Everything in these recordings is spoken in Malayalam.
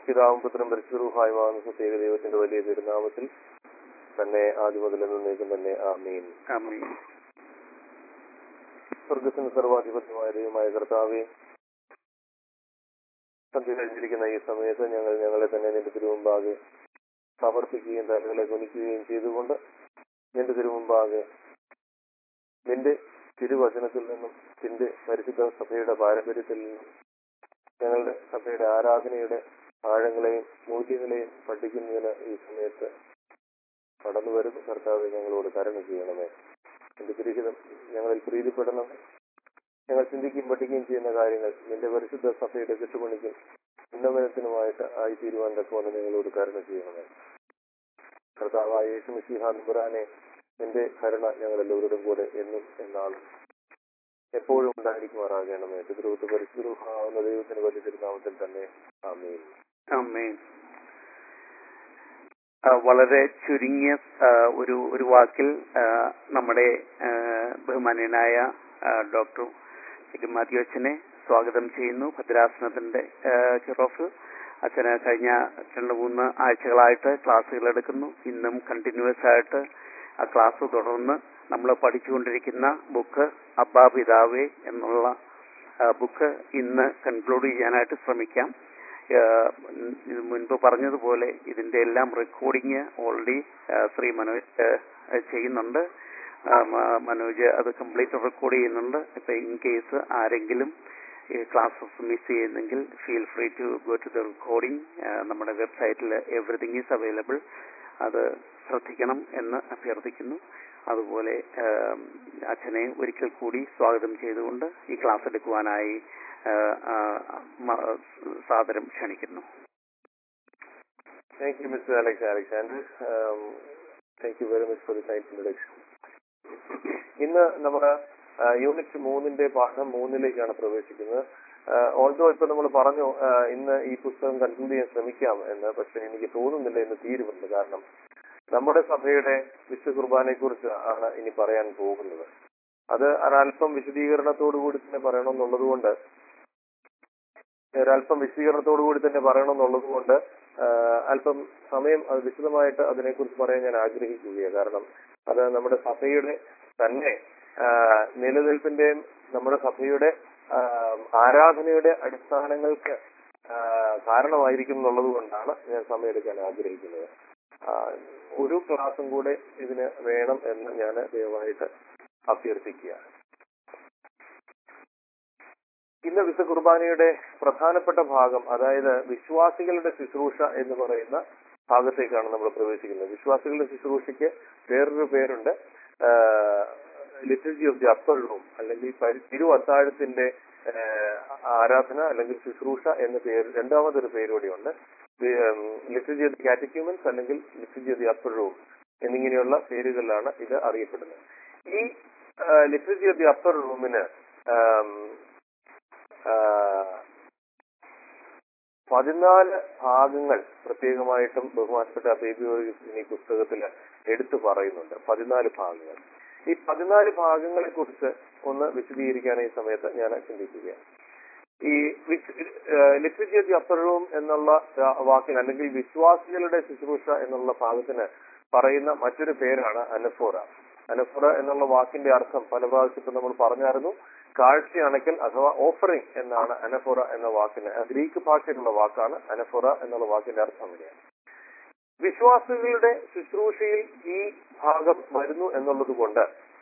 പിതാവും പുത്രനും പരിശുദ്ധവുമാകുന്ന പ്രത്യേക ദൈവത്തിന്റെ വലിയ തിരുനാമത്തിൽ തന്നെ ആദ്യം മുതൽ എന്നേക്കും തന്നെ ആമീൻ ആമീൻ സ്വർഗത്തിന് സർവാധിപത്യമായ ദൈവമായ കർത്താവെ സന്ധ്യ കഴിഞ്ഞിരിക്കുന്ന ഈ സമയത്ത് ഞങ്ങൾ ഞങ്ങളെ തന്നെ നിന്റെ തിരുമുമ്പാകെ സമർപ്പിക്കുകയും തലകളെ കുനിക്കുകയും ചെയ്തുകൊണ്ട് നിന്റെ തിരുമുമ്പാകെ നിന്റെ തിരുവചനത്തിൽ നിന്നും നിന്റെ പരിശുദ്ധ സഭയുടെ പാരമ്പര്യത്തിൽ നിന്നും ഞങ്ങളുടെ സഭയുടെ ആരാധനയുടെ ആഴങ്ങളെയും മൂല്യങ്ങളെയും പഠിക്കുന്നതിന് ഈ സമയത്ത് കടന്നു വരുന്ന കർത്താവ് ഞങ്ങളോട് കരുണ ചെയ്യണമേ എന്റെ തിരിഹിതം ഞങ്ങളിൽ പ്രീതിപ്പെടണം ഞങ്ങൾ ചിന്തിക്കുകയും പഠിക്കുകയും ചെയ്യുന്ന കാര്യങ്ങൾ നിന്റെ പരിശുദ്ധ സഭയുടെ കെട്ടുപണിക്കും ഉന്നമനത്തിനുമായിട്ട് ആയി തീരുവാൻ തക്കവണ്ണം ഞങ്ങളോട് കരുണ ചെയ്യണമേ കർത്താവായ യേശു മിശിഹാൻപുരാനെ നിന്റെ കരുണ ഞങ്ങൾ എല്ലാവരോടും കൂടെ എന്നും എന്നാളും എപ്പോഴും ഉണ്ടായിരിക്കുമാറാകണമേ പിതൃത്വ പരിശുദ്ധമാവുന്ന ദൈവത്തിന് വലിയ തിരുനാമത്തിൽ തന്നെ ആമീൻ ആമേൻ ആ, വളരെ ചുരുങ്ങിയ ആ, ഒരു ഒരു വാക്കിൽ ആ, നമ്മുടെ ആ, ബഹുമാന്യനായ ആ, ഡോക്ടർ ചിക്കൻ മാത്യു അച്ഛനെ സ്വാഗതം ചെയ്യുന്നു ഭദ്രാസനത്തിന്റെ കിറോഫ് അച്ഛന് കഴിഞ്ഞ രണ്ട് മൂന്ന് ആഴ്ചകളായിട്ട് ക്ലാസ്സുകൾ എടുക്കുന്നു ഇന്നും കണ്ടിന്യൂസ് ആയിട്ട് ആ ക്ലാസ് തുടർന്ന് നമ്മൾ പഠിച്ചുകൊണ്ടിരിക്കുന്ന ബുക്ക് അബ്ബാ പിതാവേ എന്നുള്ള ബുക്ക് ഇന്ന് കൺക്ലൂഡ് ചെയ്യാനായിട്ട് ശ്രമിക്കാം ഏഹ് ഇത് മുൻപ് പറഞ്ഞതുപോലെ ഇതിന്റെ എല്ലാം റെക്കോർഡിങ് ഓൾറെഡി ശ്രീ മനോജ് ഏഹ് ചെയ്യുന്നുണ്ട് ആ, മ- മനോജ് അത് കംപ്ലീറ്റ് റെക്കോർഡ് ചെയ്യുന്നുണ്ട് ഇപ്പൊ ഇൻ കേസ് ആരെങ്കിലും ക്ലാസ്സസ് മിസ് ചെയ്യുന്നെങ്കിൽ feel free to go to the recording നമ്മുടെ വെബ്സൈറ്റിൽ എവറിഥിങ് ഈസ് അവൈലബിൾ അത് ശ്രദ്ധിക്കണം എന്ന് അഭ്യർത്ഥിക്കുന്നു അതുപോലെ ഏഹ്, അച്ഛനെ ഒരിക്കൽ കൂടി സ്വാഗതം ചെയ്തുകൊണ്ട് ഈ ക്ലാസ് എടുക്കുവാനായി ഏഹ്, ആ, മ- സാദരം ക്ഷണിക്കുന്നു Thank you, Mr. Alex Alexander. Um, thank you very much for the kind introduction. ഇന്ന് നമ്മുടെ യൂണിറ്റ് മൂന്നിന്റെ പാഠം മൂന്നിലേക്കാണ് പ്രവേശിക്കുന്നത് ഓൾദോ ഇപ്പൊ നമ്മൾ പറഞ്ഞു ആ, ഇന്ന് ഈ പുസ്തകം കൺക്ലൂഡ് ചെയ്യാൻ ശ്രമിക്കാം എന്ന് പക്ഷെ എനിക്ക് തോന്നുന്നില്ല ഇന്ന് തീരുമെന്ന് കാരണം നമ്മുടെ സഭയുടെ വിശുദ്ധ കുർബാനയെ കുറിച്ച് ആണ് ഇനി പറയാൻ പോകുന്നത് അത് ഒരല്പം വിശദീകരണത്തോടു കൂടി തന്നെ പറയണമെന്നുള്ളത് കൊണ്ട് ഒരല്പം വിശദീകരണത്തോടു കൂടി തന്നെ പറയണമെന്നുള്ളത് കൊണ്ട് ആഹ് അല്പം സമയം അത് വിശദമായിട്ട് അതിനെക്കുറിച്ച് പറയാൻ ഞാൻ ആഗ്രഹിക്കുകയാണ് കാരണം അത് നമ്മുടെ സഭയുടെ തന്നെ ആഹ് നിലനിൽപ്പിന്റെയും നമ്മുടെ സഭയുടെ ആഹ് ആരാധനയുടെ അടിസ്ഥാനങ്ങൾക്ക് ആഹ് കാരണമായിരിക്കും എന്നുള്ളത് കൊണ്ടാണ് ഞാൻ സമയം എടുക്കാൻ ആഗ്രഹിക്കുന്നത് ആഹ് ഒരു ക്ലാസ്സും കൂടെ ഇതിന് വേണം എന്ന് ഞാൻ ദയവായിട്ട് അഭ്യർത്ഥിക്കുകയാണ് ഇന്ന് വിശുദ്ധ കുർബാനയുടെ പ്രധാനപ്പെട്ട ഭാഗം അതായത് വിശ്വാസികളുടെ ശുശ്രൂഷ എന്ന് പറയുന്ന ഭാഗത്തേക്കാണ് നമ്മൾ പ്രവേശിക്കുന്നത് വിശ്വാസികളുടെ ശുശ്രൂഷയ്ക്ക് വേറൊരു പേരുണ്ട് liturgy of the upper room അല്ലെങ്കിൽ പരി- തിരു അത്താഴത്തിന്റെ ആഹ് ആരാധന അല്ലെങ്കിൽ ശുശ്രൂഷ എന്ന പേര് രണ്ടാമതൊരു പേര് കൂടിയുണ്ട് ലിറ്റർജി ഓഫ് ദി കാറ്റക്യൂമൻസ് അല്ലെങ്കിൽ liturgy of the upper room എന്നിങ്ങനെയുള്ള പേരുകളിലാണ് ഇത് അറിയപ്പെടുന്നത് ഈ ലിറ്റർജി ഓഫ് ദി അപ്പർ റൂമിന് പതിനാല് ഭാഗങ്ങൾ പ്രത്യേകമായിട്ടും ബഹുമാനപ്പെട്ട ബേബി ഈ പുസ്തകത്തിൽ എടുത്തു പറയുന്നുണ്ട് പതിനാല് ഭാഗങ്ങൾ ഈ പതിനാല് ഭാഗങ്ങളെ കുറിച്ച് ഒന്ന് വിശദീകരിക്കാൻ ഈ സമയത്ത് ഞാൻ ചിന്തിക്കുകയാണ് ഈ ലിറ്ററേച്ചർ ദി അപ്പർ റൂം എന്നുള്ള ആ, വാക്കിന് അല്ലെങ്കിൽ വിശ്വാസികളുടെ ശുശ്രൂഷ എന്നുള്ള ഭാഗത്തിന് പറയുന്ന മറ്റൊരു പേരാണ് അനഫോറ അനഫോറ എന്നുള്ള വാക്കിന്റെ അർത്ഥം പല പ്രാവശ്യം ഇപ്പൊ നമ്മൾ പറഞ്ഞായിരുന്നു കാഴ്ച അണക്കൽ അഥവാ ഓഫറിംഗ് എന്നാണ് അനഫോറ എന്ന വാക്കിന് ആ, ഗ്രീക്ക് ഭാഷയിലുള്ള വാക്കാണ് അനഫോറ എന്നുള്ള വാക്കിന്റെ അർത്ഥം ഇങ്ങനെയാണ് വിശ്വാസികളുടെ ശുശ്രൂഷയിൽ ഈ ഭാഗം വരുന്നു എന്നുള്ളത് കൊണ്ട്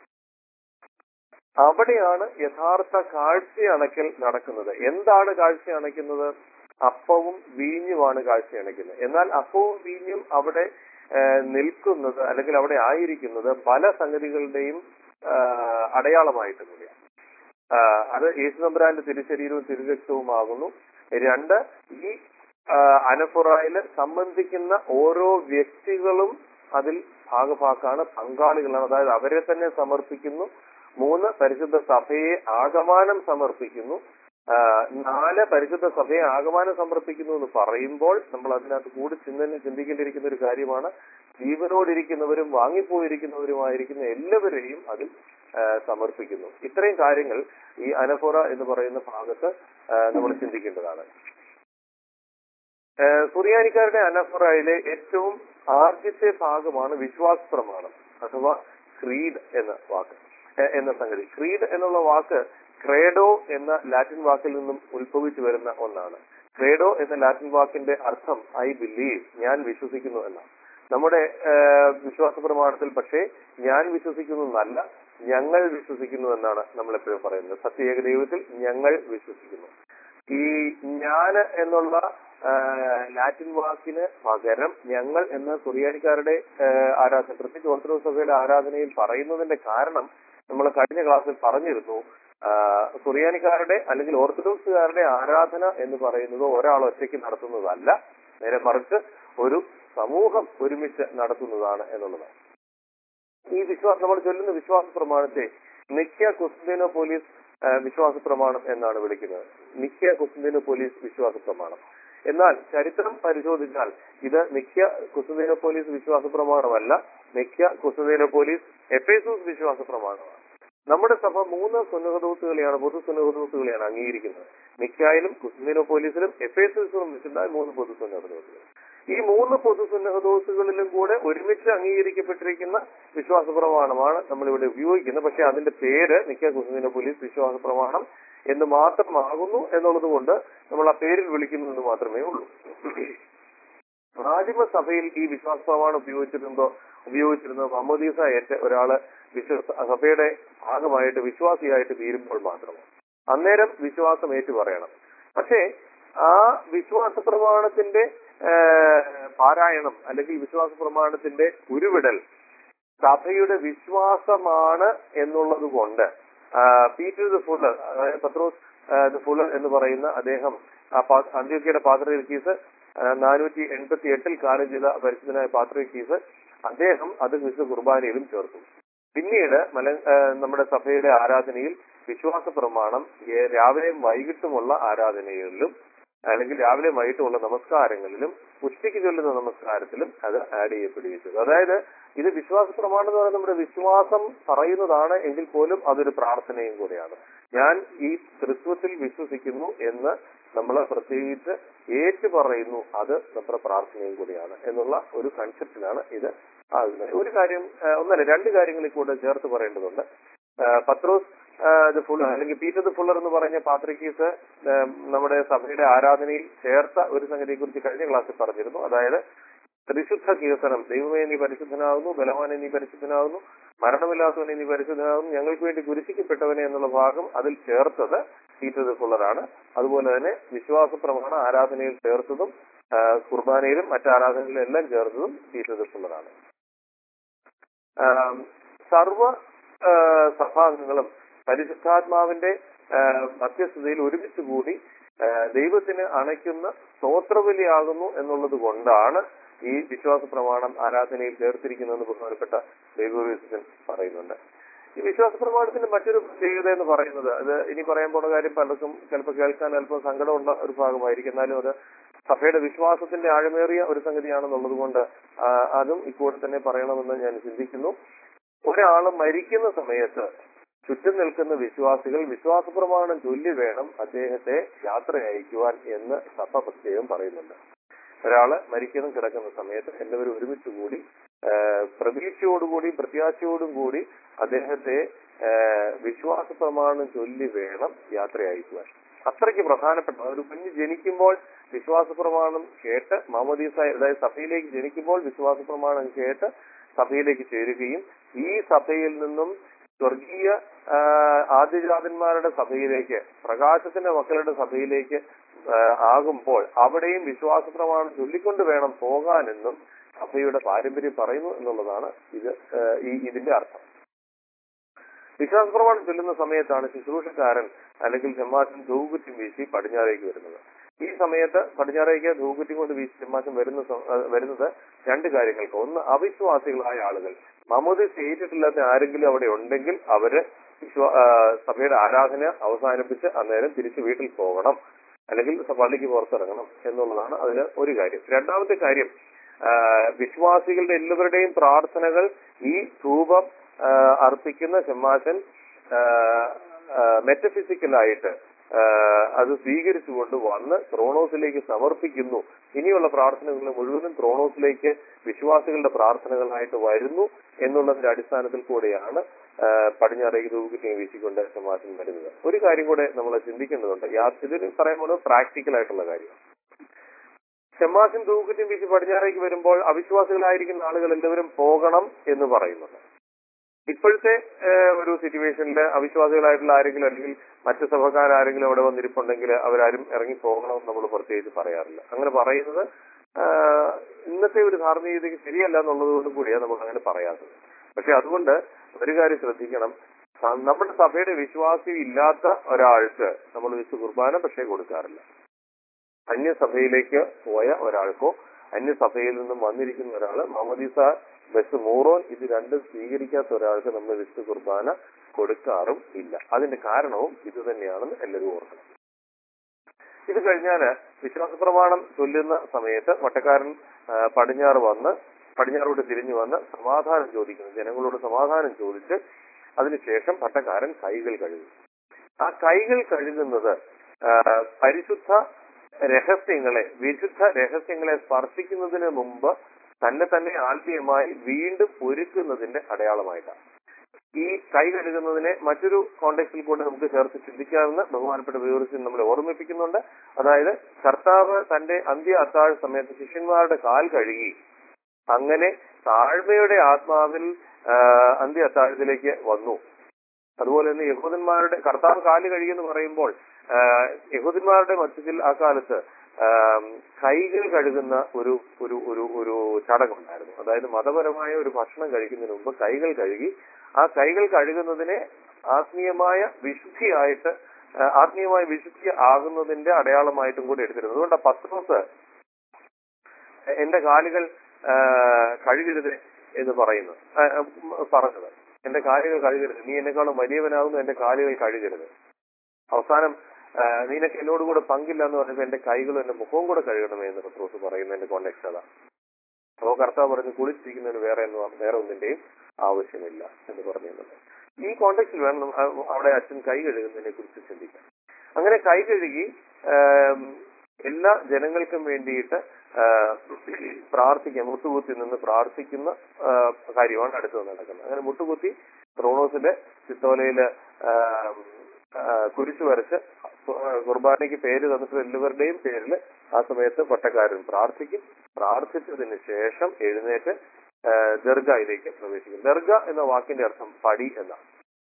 അവിടെയാണ് യഥാർത്ഥ കാഴ്ച അണക്കൽ നടക്കുന്നത് എന്താണ് കാഴ്ച അണയ്ക്കുന്നത് അപ്പവും വീഞ്ഞുമാണ് കാഴ്ച അണയ്ക്കുന്നത് എന്നാൽ അപ്പവും വീഞ്ഞും അവിടെ ആ, നിൽക്കുന്നത് അല്ലെങ്കിൽ അവിടെ ആയിരിക്കുന്നത് പല സംഗതികളുടെയും ആ, അടയാളമായിട്ട് കൂടിയാണ് ആ, അത് യേശുനമ്പുരാന്റെ തിരുശരീരവും തിരുരക്തവുമാകുന്നു രണ്ട് ഈ ആ, അനഫുറായില് സംബന്ധിക്കുന്ന ഓരോ വ്യക്തികളും അതിൽ ഭാഗഭാക്കാണ് പങ്കാളികളാണ് അതായത് അവരെ തന്നെ സമർപ്പിക്കുന്നു മൂന്ന് പരിശുദ്ധ സഭയെ ആഗമാനം സമർപ്പിക്കുന്നു ആ, നാല് പരിശുദ്ധ സഭയെ ആഗമാനം സമർപ്പിക്കുന്നു എന്ന് പറയുമ്പോൾ നമ്മൾ അതിനകത്ത് കൂടി ചിന്തനെ ചിന്തിക്കേണ്ടിയിരിക്കുന്ന ഒരു കാര്യമാണ് ജീവനോടിരിക്കുന്നവരും വാങ്ങിപ്പോയിരിക്കുന്നവരുമായിരിക്കുന്ന എല്ലാവരെയും അതിൽ ആ, സമർപ്പിക്കുന്നു ഇത്രയും കാര്യങ്ങൾ ഈ അനഫോറ എന്ന് പറയുന്ന ഭാഗത്ത് നമ്മൾ ചിന്തിക്കേണ്ടതാണ് ഏഹ് സുറിയാനിക്കാരുടെ അനഫറയിലെ ഏറ്റവും ആദ്യത്തെ ഭാഗമാണ് വിശ്വാസ പ്രമാണം അഥവാ ക്രീഡ് എന്ന വാക്ക് ഏഹ് എന്ന സംഗതി ക്രീഡ് എന്നുള്ള വാക്ക് ക്രേഡോ എന്ന ലാറ്റിൻ വാക്കിൽ നിന്നും ഉത്ഭവിച്ചു വരുന്ന ഒന്നാണ് ക്രേഡോ എന്ന ലാറ്റിൻ വാക്കിന്റെ അർത്ഥം ഐ ബിലീവ് ഞാൻ വിശ്വസിക്കുന്നു എന്നാണ് നമ്മുടെ ഏഹ് വിശ്വാസ പ്രമാണത്തിൽ പക്ഷേ ഞാൻ വിശ്വസിക്കുന്നു എന്നല്ല ഞങ്ങൾ വിശ്വസിക്കുന്നു എന്നാണ് നമ്മൾ എപ്പോഴും പറയുന്നത് സത്യേക ദൈവത്തിൽ ഞങ്ങൾ വിശ്വസിക്കുന്നു ഈ ഞാൻ എന്നുള്ള ആ, ലാറ്റിൻ വാക്കിന് പകരം ഞങ്ങൾ എന്ന സുറിയാനിക്കാരുടെ ആ, ആരാധന പ്രത്യേകിച്ച് ഓർത്തഡോക്സ് സഭയുടെ ആരാധനയിൽ പറയുന്നതിന്റെ കാരണം നമ്മൾ കഴിഞ്ഞ ക്ലാസ്സിൽ പറഞ്ഞിരുന്നു ആ, സുറിയാനിക്കാരുടെ അല്ലെങ്കിൽ ഓർത്തഡോക്സുകാരുടെ ആരാധന എന്ന് പറയുന്നത് ഒരാൾ ഒറ്റയ്ക്ക് നടത്തുന്നതല്ല നേരെ മറിച്ച് ഒരു സമൂഹം ഒരുമിച്ച് നടത്തുന്നതാണ് എന്നുള്ളതാണ് ഈ വിശ്വാസം നമ്മൾ ചൊല്ലുന്ന വിശ്വാസ പ്രമാണത്തെ നിക്യ കുസ്തീനോ പോലീസ് ആ, വിശ്വാസ പ്രമാണം എന്നാണ് വിളിക്കുന്നത് നിക്യ കുസ്തീനോ പോലീസ് വിശ്വാസ പ്രമാണം എന്നാൽ ചരിത്രം പരിശോധിച്ചാൽ ഇത് നിക്യ കുസ്തീനോ പോലീസ് വിശ്വാസ പ്രമാണമല്ല നിക്യ കുസ്തീനോ പോലീസ് എഫേസൂസ് വിശ്വാസ പ്രമാണമാണ് നമ്മുടെ സഭ മൂന്ന് സുന്നഹദൂസുകളെയാണ് പൊതു സുന്നഹദൂസുകളെയാണ് അംഗീകരിക്കുന്നത് നിക്കായിലും കുസ്തീനോ പോലീസിലും എഫേസൂസിലും വെച്ചിട്ടുണ്ടായ മൂന്ന് പൊതു സുന്നഹദൂസുകൾ ഈ മൂന്ന് പൊതു സുന്നഹദോസുകളിലും കൂടെ ഒരുമിച്ച് അംഗീകരിക്കപ്പെട്ടിരിക്കുന്ന വിശ്വാസ പ്രമാണമാണ് നമ്മളിവിടെ ഉപയോഗിക്കുന്നത് പക്ഷെ അതിന്റെ പേര് നിക്ക കുസുദിന പോലീസ് വിശ്വാസ പ്രമാണം എന്ന് മാത്രമാകുന്നു എന്നുള്ളത് കൊണ്ട് നമ്മൾ ആ പേരിൽ വിളിക്കുന്നു എന്ന് മാത്രമേ ഉള്ളൂ ആദിമ സഭയിൽ ഈ വിശ്വാസ പ്രമാണം ഉപയോഗിച്ചിരുന്നതോ ഉപയോഗിച്ചിരുന്നത് മമ്മദീസ ഏറ്റ ഒരാള് വിശ്വാസ സഭയുടെ ഭാഗമായിട്ട് വിശ്വാസിയായിട്ട് തീരുമ്പോൾ മാത്രം അന്നേരം വിശ്വാസം ഏറ്റു പറയണം പക്ഷേ ആ വിശ്വാസ പ്രമാണത്തിന്റെ ഏഹ്, പാരായണം അല്ലെങ്കിൽ വിശ്വാസ പ്രമാണത്തിന്റെ ഉരുവിടൽ സഭയുടെ വിശ്വാസമാണ് എന്നുള്ളത് കൊണ്ട് പീറ്റർ ദ ഫുള്ളർ അതായത് പത്രോസ് ദ ഫുള്ളർ എന്ന് പറയുന്ന അദ്ദേഹം ആ പാ- അന്ത്യോക്യയുടെ പാത്രീകീസ് നാനൂറ്റി എൺപത്തി എട്ടിൽ കാലം ചെയ്ത പരിശുദ്ധനായ പാത്രീകീസ് അദ്ദേഹം അത് വിശുദ്ധ കുർബാനയിലും ചേർത്തു പിന്നീട് മല ആ, നമ്മുടെ സഭയുടെ ആരാധനയിൽ വിശ്വാസ പ്രമാണം ഏ- രാവിലെയും വൈകിട്ടുമുള്ള ആരാധനകളിലും അല്ലെങ്കിൽ രാവിലെ വൈകിട്ടുമുള്ള നമസ്കാരങ്ങളിലും ഉച്ചയ്ക്ക് ചൊല്ലുന്ന നമസ്കാരത്തിലും അത് ആഡ് ചെയ്യപ്പെടുകയും ചെയ്തു അതായത് ഇത് വിശ്വാസ പ്രമാണം എന്ന് പറയുന്നത് നമ്മുടെ വിശ്വാസം പറയുന്നതാണ് എങ്കിൽ പോലും അതൊരു പ്രാർത്ഥനയും കൂടെയാണ് ഞാൻ ഈ തൃത്വത്തിൽ വിശ്വസിക്കുന്നു എന്ന് നമ്മൾ പ്രത്യേകിച്ച് ഏറ്റു പറയുന്നു അത് നമ്മുടെ പ്രാർത്ഥനയും കൂടിയാണ് എന്നുള്ള ഒരു കൺസെപ്റ്റിലാണ് ഇത് ആകുന്നത് ഒരു കാര്യം ആ, ഒന്നല്ല രണ്ട് കാര്യങ്ങളിൽ കൂടെ ചേർത്ത് പറയേണ്ടതുണ്ട് ആ, പത്രോസ് ദ ഫുള്ളർ അല്ലെങ്കിൽ പീറ്റർ ദ ഫുള്ളർ എന്ന് പറഞ്ഞ പാത്രിക്കീസ് നമ്മുടെ സഭയുടെ ആരാധനയിൽ ചേർത്ത ഒരു സംഗതിയെ കുറിച്ച് കഴിഞ്ഞ ക്ലാസ്സിൽ പറഞ്ഞിരുന്നു അതായത് ത്രിശുദ്ധ കീർത്തനം ദൈവമേ നീ പരിശുദ്ധനാകുന്നു ബലവാനെ നീ പരിശുദ്ധനാകുന്നു മരണമില്ലാത്തവനെ നീ പരിശുദ്ധനാകുന്നു ഞങ്ങൾക്ക് വേണ്ടി കുരിശിക്കപ്പെട്ടവനെ എന്നുള്ള ഭാഗം അതിൽ ചേർത്തത് പീറ്റർ ദ ഫുള്ളറാണ് അതുപോലെ തന്നെ വിശ്വാസ പ്രമാണ ആരാധനയിൽ ചേർത്തതും ആ, കുർബാനയിലും മറ്റ് ആരാധനയിലും എല്ലാം ചേർത്തതും പീറ്റർ ദ ഫുള്ളറാണ് ആം, സർവ ആ, സഭാംഗങ്ങളും പരിശുദ്ധാത്മാവിന്റെ ആ, മധ്യസ്ഥതയിൽ ഒരുമിച്ച് കൂടി ആ, ദൈവത്തിന് അണയ്ക്കുന്ന സ്തോത്രബലിയാകുന്നു എന്നുള്ളത് കൊണ്ടാണ് ഈ വിശ്വാസ പ്രമാണം ആരാധനയിൽ ചേർത്തിരിക്കുന്നതെന്ന് ബഹുമാനപ്പെട്ട ദൈവവിശ്വസൻ പറയുന്നുണ്ട് ഈ വിശ്വാസ പ്രമാണത്തിന്റെ മറ്റൊരു പ്രത്യേകത എന്ന് പറയുന്നത് അത് ഇനി പറയാൻ പോണ കാര്യം പലർക്കും ചിലപ്പോൾ കേൾക്കാൻ അല്പം സങ്കടമുള്ള ഒരു ഭാഗമായിരിക്കും എന്നാലും അത് സഭയുടെ വിശ്വാസത്തിന്റെ ആഴമേറിയ ഒരു സംഗതിയാണെന്നുള്ളത് കൊണ്ട് ആ, അതും ഇക്കൂടെ തന്നെ പറയണമെന്ന് ഞാൻ ചിന്തിക്കുന്നു ഒരാൾ മരിക്കുന്ന സമയത്ത് ചുറ്റും നിൽക്കുന്ന വിശ്വാസികൾ വിശ്വാസ പ്രമാണം ചൊല്ലി വേണം അദ്ദേഹത്തെ യാത്ര അയക്കുവാൻ എന്ന് സഭ പ്രത്യേകം പറയുന്നുണ്ട് ഒരാള് മരിക്കുന്ന കിടക്കുന്ന സമയത്ത് എല്ലാവരും ഒരുമിച്ച് കൂടി ആ, പ്രതീക്ഷയോടുകൂടി പ്രത്യാശയോടും കൂടി അദ്ദേഹത്തെ ആ, വിശ്വാസ പ്രമാണം ചൊല്ലി വേണം യാത്ര അയക്കുവാൻ അത്രയ്ക്ക് പ്രധാനപ്പെട്ട ഒരു കുഞ്ഞ് ജനിക്കുമ്പോൾ വിശ്വാസ പ്രമാണം കേട്ട് മാമോദീസ അതായത് സഭയിലേക്ക് ജനിക്കുമ്പോൾ വിശ്വാസ പ്രമാണം കേട്ട് സഭയിലേക്ക് ചേരുകയും ഈ സഭയിൽ നിന്നും സ്വർഗീയ ആ, ആദ്യജാതന്മാരുടെ സഭയിലേക്ക് പ്രകാശത്തിന്റെ മക്കളുടെ സഭയിലേക്ക് ആ, ആകുമ്പോൾ അവിടെയും വിശ്വാസ പ്രമാണം ചൊല്ലിക്കൊണ്ട് വേണം പോകാനെന്നും സഭയുടെ പാരമ്പര്യം പറയുന്നു എന്നുള്ളതാണ് ഇത് ആ, ഈ ഇതിന്റെ അർത്ഥം വിശ്വാസ പ്രമാണം ചൊല്ലുന്ന സമയത്താണ് ശുശ്രൂഷക്കാരൻ അല്ലെങ്കിൽ ചെമ്മാശൻ ധൂകുറ്റി വീശി പടിഞ്ഞാറേക്ക് വരുന്നത് ഈ സമയത്ത് പടിഞ്ഞാറേക്ക് ധൂകുറ്റി കൊണ്ട് വീശി ചെമ്മാശൻ വരുന്ന സ- ആ, വരുന്നത് രണ്ട് കാര്യങ്ങൾക്ക് ഒന്ന് അവിശ്വാസികളായ ആളുകൾ മമൂദ് ചെയ്തിട്ടില്ലാത്ത ആരെങ്കിലും അവിടെ ഉണ്ടെങ്കിൽ അവര് വിശ്വാ ആ, സഭയുടെ ആരാധന അവസാനിപ്പിച്ച് അന്നേരം തിരിച്ച് വീട്ടിൽ പോകണം അല്ലെങ്കിൽ സ- പള്ളിക്ക് പുറത്തിറങ്ങണം എന്നുള്ളതാണ് അതിന് ഒരു കാര്യം രണ്ടാമത്തെ കാര്യം ആ, വിശ്വാസികളുടെ എല്ലാവരുടെയും പ്രാർത്ഥനകൾ ഈ ധൂപം ആ, അർപ്പിക്കുന്ന ചെമ്മാശൻ മെറ്റഫിസിക്കലായിട്ട് അത് സ്വീകരിച്ചുകൊണ്ട് വന്ന് ത്രോണോസിലേക്ക് സമർപ്പിക്കുന്നു ഇനിയുള്ള പ്രാർത്ഥനകൾ മുഴുവനും ത്രോണോസിലേക്ക് വിശ്വാസികളുടെ പ്രാർത്ഥനകളായിട്ട് വരുന്നു എന്നുള്ളതിന്റെ അടിസ്ഥാനത്തിൽ കൂടെയാണ് ആ, പടിഞ്ഞാറേക്ക് ധൂപക്കുറ്റിയും വീശിക്കൊണ്ട് സമാസം വരുന്നത് ഒരു കാര്യം കൂടെ നമ്മൾ ചിന്തിക്കേണ്ടതുണ്ട് യാ- ഇതിന് പറയാൻ പോകുന്നത് പ്രാക്ടിക്കൽ ആയിട്ടുള്ള കാര്യം ഷമാസിൻ ധൂപക്കുറ്റിയും വീശി പടിഞ്ഞാറേക്ക് വരുമ്പോൾ അവിശ്വാസികളായിരിക്കുന്ന ആളുകൾ എല്ലാവരും പോകണം എന്ന് പറയുന്നുണ്ട് ഇപ്പോഴത്തെ ഏഹ്, ഒരു സിറ്റുവേഷനിൽ അവിശ്വാസികളായിട്ടുള്ള ആരെങ്കിലും അല്ലെങ്കിൽ മറ്റു സഭക്കാരാരെങ്കിലും അവിടെ വന്നിരിപ്പുണ്ടെങ്കിൽ അവരാരും ഇറങ്ങി പോകണമെന്ന് നമ്മൾ പ്രത്യേകിച്ച് പറയാറില്ല അങ്ങനെ പറയുന്നത് ആഹ്, ഇന്നത്തെ ഒരു ധാർമ്മികതയ്ക്ക് ശരിയല്ല എന്നുള്ളത് കൊണ്ട് കൂടിയാണ് നമുക്ക് അങ്ങനെ പറയാത്തത് പക്ഷെ അതുകൊണ്ട് ഒരു കാര്യം ശ്രദ്ധിക്കണം സ- നമ്മുടെ സഭയുടെ വിശ്വാസി ഇല്ലാത്ത ഒരാൾക്ക് നമ്മൾ വിശു കുർബാന പക്ഷേ കൊടുക്കാറില്ല അന്യസഭയിലേക്ക് പോയ ഒരാൾക്കോ അന്യസഭയിൽ നിന്നും വന്നിരിക്കുന്ന ഒരാള് മമദീസ ബസ് മൂറോൻ ഇത് രണ്ടും സ്വീകരിക്കാത്ത ഒരാൾക്ക് നമ്മൾ വിശുദ്ധ കുർബാന കൊടുക്കാറും ഇല്ല അതിന്റെ കാരണവും ഇത് തന്നെയാണെന്ന് എല്ലാവരും ഓർക്കണം ഇത് കഴിഞ്ഞാല് വിശ്വാസ പ്രമാണം ചൊല്ലുന്ന സമയത്ത് വട്ടക്കാരൻ ആ, പടിഞ്ഞാറ് വന്ന് പടിഞ്ഞാറോട്ട് തിരിഞ്ഞു വന്ന് സമാധാനം ചോദിക്കുന്നു ജനങ്ങളോട് സമാധാനം ചോദിച്ച് അതിനുശേഷം പട്ടക്കാരൻ കൈകൾ കഴുകും ആ കൈകൾ കഴുകുന്നത് ആ, പരിശുദ്ധ രഹസ്യങ്ങളെ വിശുദ്ധ രഹസ്യങ്ങളെ സ്പർശിക്കുന്നതിന് മുമ്പ് തന്നെ തന്നെ ആത്മീയമായി വീണ്ടും ഒരുക്കുന്നതിന്റെ അടയാളമായിട്ടാണ് ഈ കൈ കഴുകുന്നതിനെ മറ്റൊരു കോണ്ടെക്സ്റ്റിൽ കൂടെ നമുക്ക് ചേർത്ത് ചിന്തിക്കാവുന്ന ബഹുമാനപ്പെട്ട വിവരിച്ച് നമ്മളെ ഓർമ്മിപ്പിക്കുന്നുണ്ട് അതായത് കർത്താവ് തന്റെ അന്ത്യ അത്താഴ സമയത്ത് ശിഷ്യന്മാരുടെ കാൽ കഴുകി അങ്ങനെ താഴ്മയുടെ ആത്മാവിൽ ആ, അന്ത്യ അത്താഴത്തിലേക്ക് വന്നു അതുപോലെ തന്നെ യഹൂദന്മാരുടെ കർത്താവ് കാല് കഴുകിയെന്ന് പറയുമ്പോൾ ആ, യഹൂദന്മാരുടെ മധ്യത്തിൽ ആ കാലത്ത് ആ, കൈകൾ കഴുകുന്ന ഒരു ഒരു ഒരു ഒരു ചടങ്ങുണ്ടായിരുന്നു അതായത് മതപരമായ ഒരു ഭക്ഷണം കഴിക്കുന്നതിന് മുമ്പ് കൈകൾ കഴുകി ആ കൈകൾ കഴുകുന്നതിനെ ആത്മീയമായ വിശുദ്ധിയായിട്ട് ആ, ആത്മീയമായ വിശുദ്ധി ആകുന്നതിന്റെ അടയാളമായിട്ടും കൂടി എടുത്തിരുന്നു അതുകൊണ്ട് പത്രോസ് എന്റെ കാലുകൾ ആ, കഴുകരുത് എന്ന് പറയുന്നു ആ, ഉം, പറഞ്ഞത് എന്റെ കാലുകൾ കഴുകരുത് നീ എന്നെക്കാളും വലിയവനാകുന്നു എന്റെ കാലുകൾ കഴുകരുത് അവസാനം ആ, നിനക്ക് എന്നോട് കൂടെ പങ്കില്ല എന്ന് പറഞ്ഞപ്പോൾ എന്റെ കൈകളും എന്റെ മുഖവും കൂടെ കഴുകണമേ എന്ന് പത്രോസ് പറയുന്നതിന്റെ കോണ്ടെക്സ്റ്റ് അതാ അപ്പോ കർത്താവ് പറഞ്ഞു കുളിച്ചിരിക്കുന്നതിന് വേറെ എന്ന് പറഞ്ഞ- വേറെ ഒന്നിന്റെയും ആവശ്യമില്ല എന്ന് പറഞ്ഞിരുന്നത് ഈ കോണ്ടെക്സ്റ്റിൽ വേണം നമ്മ- ആ- അവിടെ അച്ഛൻ കൈ കഴുകുന്നതിനെ കുറിച്ച് ചിന്തിക്കാൻ അങ്ങനെ കൈ കഴുകി ആം, എല്ലാ ജനങ്ങൾക്കും വേണ്ടിയിട്ട് ആ, പ്രാർത്ഥിക്കാൻ മുട്ടുകുത്തി നിന്ന് പ്രാർത്ഥിക്കുന്ന ആ, കാര്യമാണ് അടുത്തത് നടക്കുന്നത് അങ്ങനെ മുട്ടുകുത്തി ക്രോണോസിന്റെ ചിത്തോലയില് ആം, ആ, കുരിശ് വരച്ച് കുർബാനയ്ക്ക് പേര് തന്നിട്ട് എല്ലാവരുടെയും പേരിൽ ആ സമയത്ത് പട്ടക്കാരൻ പ്രാർത്ഥിക്കും പ്രാർത്ഥിച്ചതിന് ശേഷം എഴുന്നേറ്റ് ആ, ദർഗയിലേക്ക് പ്രവേശിക്കും ദർഗ എന്ന വാക്കിന്റെ അർത്ഥം പടി എന്നാണ്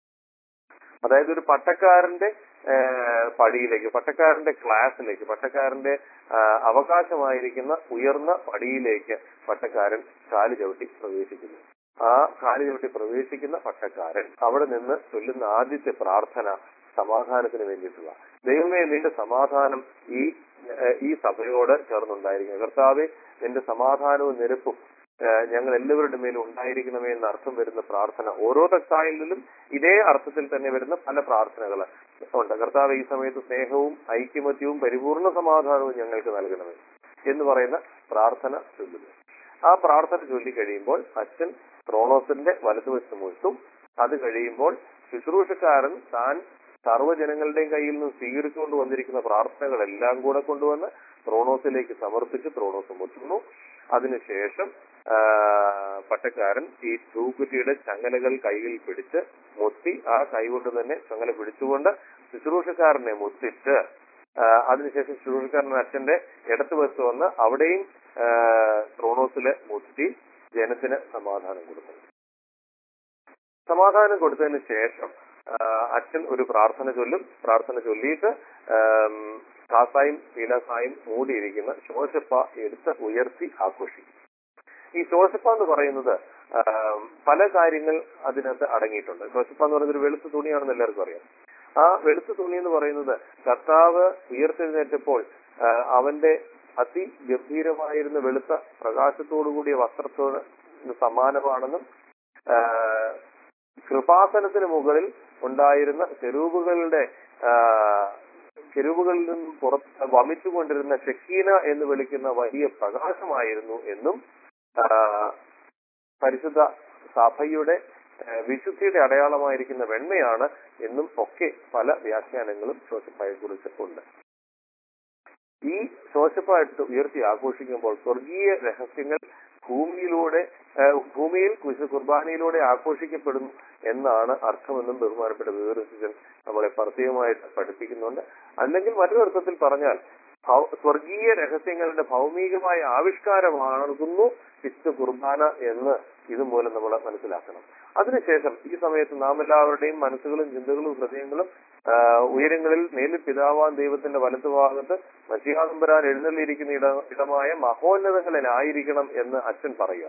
അതായത് ഒരു പട്ടക്കാരന്റെ ആ, പടിയിലേക്ക് പട്ടക്കാരന്റെ ക്ലാസ്സിലേക്ക് പട്ടക്കാരന്റെ ആ, അവകാശമായിരിക്കുന്ന ഉയർന്ന പടിയിലേക്ക് പട്ടക്കാരൻ കാല് ചവിട്ടി പ്രവേശിക്കുന്നു ആ കാല് ചവിട്ടി പ്രവേശിക്കുന്ന പട്ടക്കാരൻ അവിടെ നിന്ന് ചൊല്ലുന്ന ആദ്യത്തെ പ്രാർത്ഥന സമാധാനത്തിന് വേണ്ടിയിട്ടുള്ള ദൈവമേ നിന്റെ സമാധാനം ഈ ഏഹ്, ഈ സഭയോട് ചേർന്നുണ്ടായിരിക്കുന്നു കർത്താവെ നിന്റെ സമാധാനവും നിരപ്പും ഏഹ്, ഞങ്ങൾ എല്ലാവരുടെ മേലും ഉണ്ടായിരിക്കണമേ എന്ന അർത്ഥം വരുന്ന പ്രാർത്ഥന ഓരോ തക്കായിലും ഇതേ അർത്ഥത്തിൽ തന്നെ വരുന്ന പല പ്രാർത്ഥനകൾ ഉണ്ട് കർത്താവ് ഈ സമയത്ത് സ്നേഹവും ഐക്യമത്യവും പരിപൂർണ സമാധാനവും ഞങ്ങൾക്ക് നൽകണമേ എന്ന് പറയുന്ന പ്രാർത്ഥന ചൊല്ലുന്നു ആ പ്രാർത്ഥന ചൊല്ലി കഴിയുമ്പോൾ അച്ഛൻ ക്രോണോസിന്റെ വലതുവശത്ത് മുഴുത്തും അത് കഴിയുമ്പോൾ ശുശ്രൂഷക്കാരൻ താൻ സർവ്വജനങ്ങളുടെയും കയ്യിൽ നിന്ന് സ്വീകരിച്ചുകൊണ്ട് വന്നിരിക്കുന്ന പ്രാർത്ഥനകളെല്ലാം കൂടെ കൊണ്ടുവന്ന് ത്രോണോസിലേക്ക് സമർപ്പിച്ച് ത്രോണോസ് മുത്തുന്നു അതിനുശേഷം ആ, പട്ടക്കാരൻ ഈ ധൂക്കുറ്റിയുടെ ചങ്ങലകൾ കൈയിൽ പിടിച്ച് മുത്തി ആ കൈകൊണ്ട് തന്നെ ചങ്ങല പിടിച്ചുകൊണ്ട് ശുശ്രൂഷക്കാരനെ മുത്തിച്ച് ആ, അതിനുശേഷം ശുശ്രൂഷക്കാരൻ അച്ഛന്റെ ഇടത്തുവശത്ത് വന്ന് അവിടെയും ആ, ത്രോണോസില് മുത്തി ജനത്തിന് സമാധാനം കൊടുത്തു സമാധാനം കൊടുത്തതിന് ശേഷം ആ, അച്ഛൻ ഒരു പ്രാർത്ഥന ചൊല്ലും പ്രാർത്ഥന ചൊല്ലിയിട്ട് ആം, കാസായും പീലാസായും മൂടിയിരിക്കുന്ന ശോശപ്പ എടുത്ത് ഉയർത്തി ആഘോഷിക്കും ഈ ശോശപ്പ എന്ന് പറയുന്നത് ആം, പല കാര്യങ്ങൾ അതിനകത്ത് അടങ്ങിയിട്ടുണ്ട് ശോശപ്പ എന്ന് പറയുന്നത് ഒരു വെളുത്ത തുണിയാണെന്ന് എല്ലാവർക്കും അറിയാം ആ വെളുത്ത തുണി എന്ന് പറയുന്നത് കർത്താവ് ഉയർത്തെഴുന്നേറ്റപ്പോൾ ആ, അവന്റെ അതിഗംഭീരമായിരുന്ന വെളുത്ത പ്രകാശത്തോടുകൂടിയ വസ്ത്രത്തോട് സമാനമാണെന്നും ആ, കൃപാസനത്തിന് മുകളിൽ ഉണ്ടായിരുന്ന ചെരൂപുകളുടെ ആ, ചെരുവുകളിൽ നിന്നും പുറത്ത് വമിച്ചുകൊണ്ടിരുന്ന ഷക്കീന എന്ന് വിളിക്കുന്ന വലിയ പ്രകാശമായിരുന്നു എന്നും ആ, പരിശുദ്ധ സഭയുടെ ഏഹ് വിശുദ്ധിയുടെ അടയാളമായിരിക്കുന്ന വെണ്മയാണ് എന്നും ഒക്കെ പല വ്യാഖ്യാനങ്ങളും ശോശപ്പായെ കുറിച്ച് ഉണ്ട് ഈ ശോശപ്പായിട്ട് ഉയർത്തി ആഘോഷിക്കുമ്പോൾ സ്വർഗീയ രഹസ്യങ്ങൾ ഭൂമിയിലൂടെ ഏഹ് ഭൂമിയിൽ കുശ കുർബാനയിലൂടെ ആഘോഷിക്കപ്പെടുന്നു എന്നാണ് അർത്ഥമെന്നും ബഹുമാനപ്പെട്ട വിവരസിജൻ നമ്മളെ പ്രത്യേകമായിട്ട് പഠിപ്പിക്കുന്നുണ്ട് അല്ലെങ്കിൽ മറ്റൊരു അർത്ഥത്തിൽ പറഞ്ഞാൽ ഭൗ- സ്വർഗീയ രഹസ്യങ്ങളുടെ ഭൗമികമായ ആവിഷ്കാരമാകുന്നു വിശുദ്ധ കുർബാന എന്ന് ഇതുമൂലം നമ്മൾ മനസ്സിലാക്കണം അതിനുശേഷം ഈ സമയത്ത് നാം എല്ലാവരുടെയും മനസ്സുകളും ചിന്തകളും ഹൃദയങ്ങളും ആ, ഉയരങ്ങളിൽ നേരിൽ പിതാവാൻ ദൈവത്തിന്റെ വലത്തുഭാഗത്ത് മഷിയാതമ്പരാൻ എഴുന്നള്ളിയിരിക്കുന്ന ഇട ഇടമായ മഹോന്നതങ്ങളിലായിരിക്കണം എന്ന് അച്ഛൻ പറയുക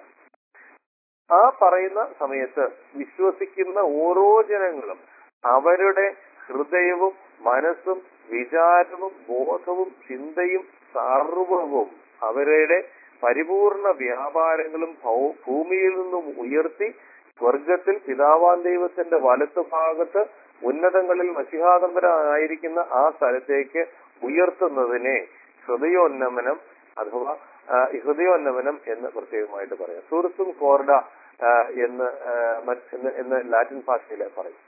ആ പറയുന്ന സമയത്ത് വിശ്വസിക്കുന്ന ഓരോ ജനങ്ങളും അവരുടെ ഹൃദയവും മനസ്സും വിചാരവും ബോധവും ചിന്തയും സർവവും അവരുടെ പരിപൂർണ വ്യാപാരങ്ങളും ഭൗ- ഭൂമിയിൽ നിന്നും ഉയർത്തി സ്വർഗത്തിൽ പിതാവാൻ ദൈവത്തിന്റെ വലത്തു ഭാഗത്ത് ഉന്നതങ്ങളിൽ മഷിഹാദംബരായിരിക്കുന്ന ആ സ്ഥലത്തേക്ക് ഉയർത്തുന്നതിനെ ഹൃദയോന്നമനം അഥവാ ആ, ഹൃദയോന്നമനം എന്ന് പ്രത്യേകമായിട്ട് പറയാം സുഹൃത്തും കോർഡ ആ, എന്ന് ആ, മറ്റ് എന്ന് എന്ന് ലാറ്റിൻ ഭാഷയിൽ പറയും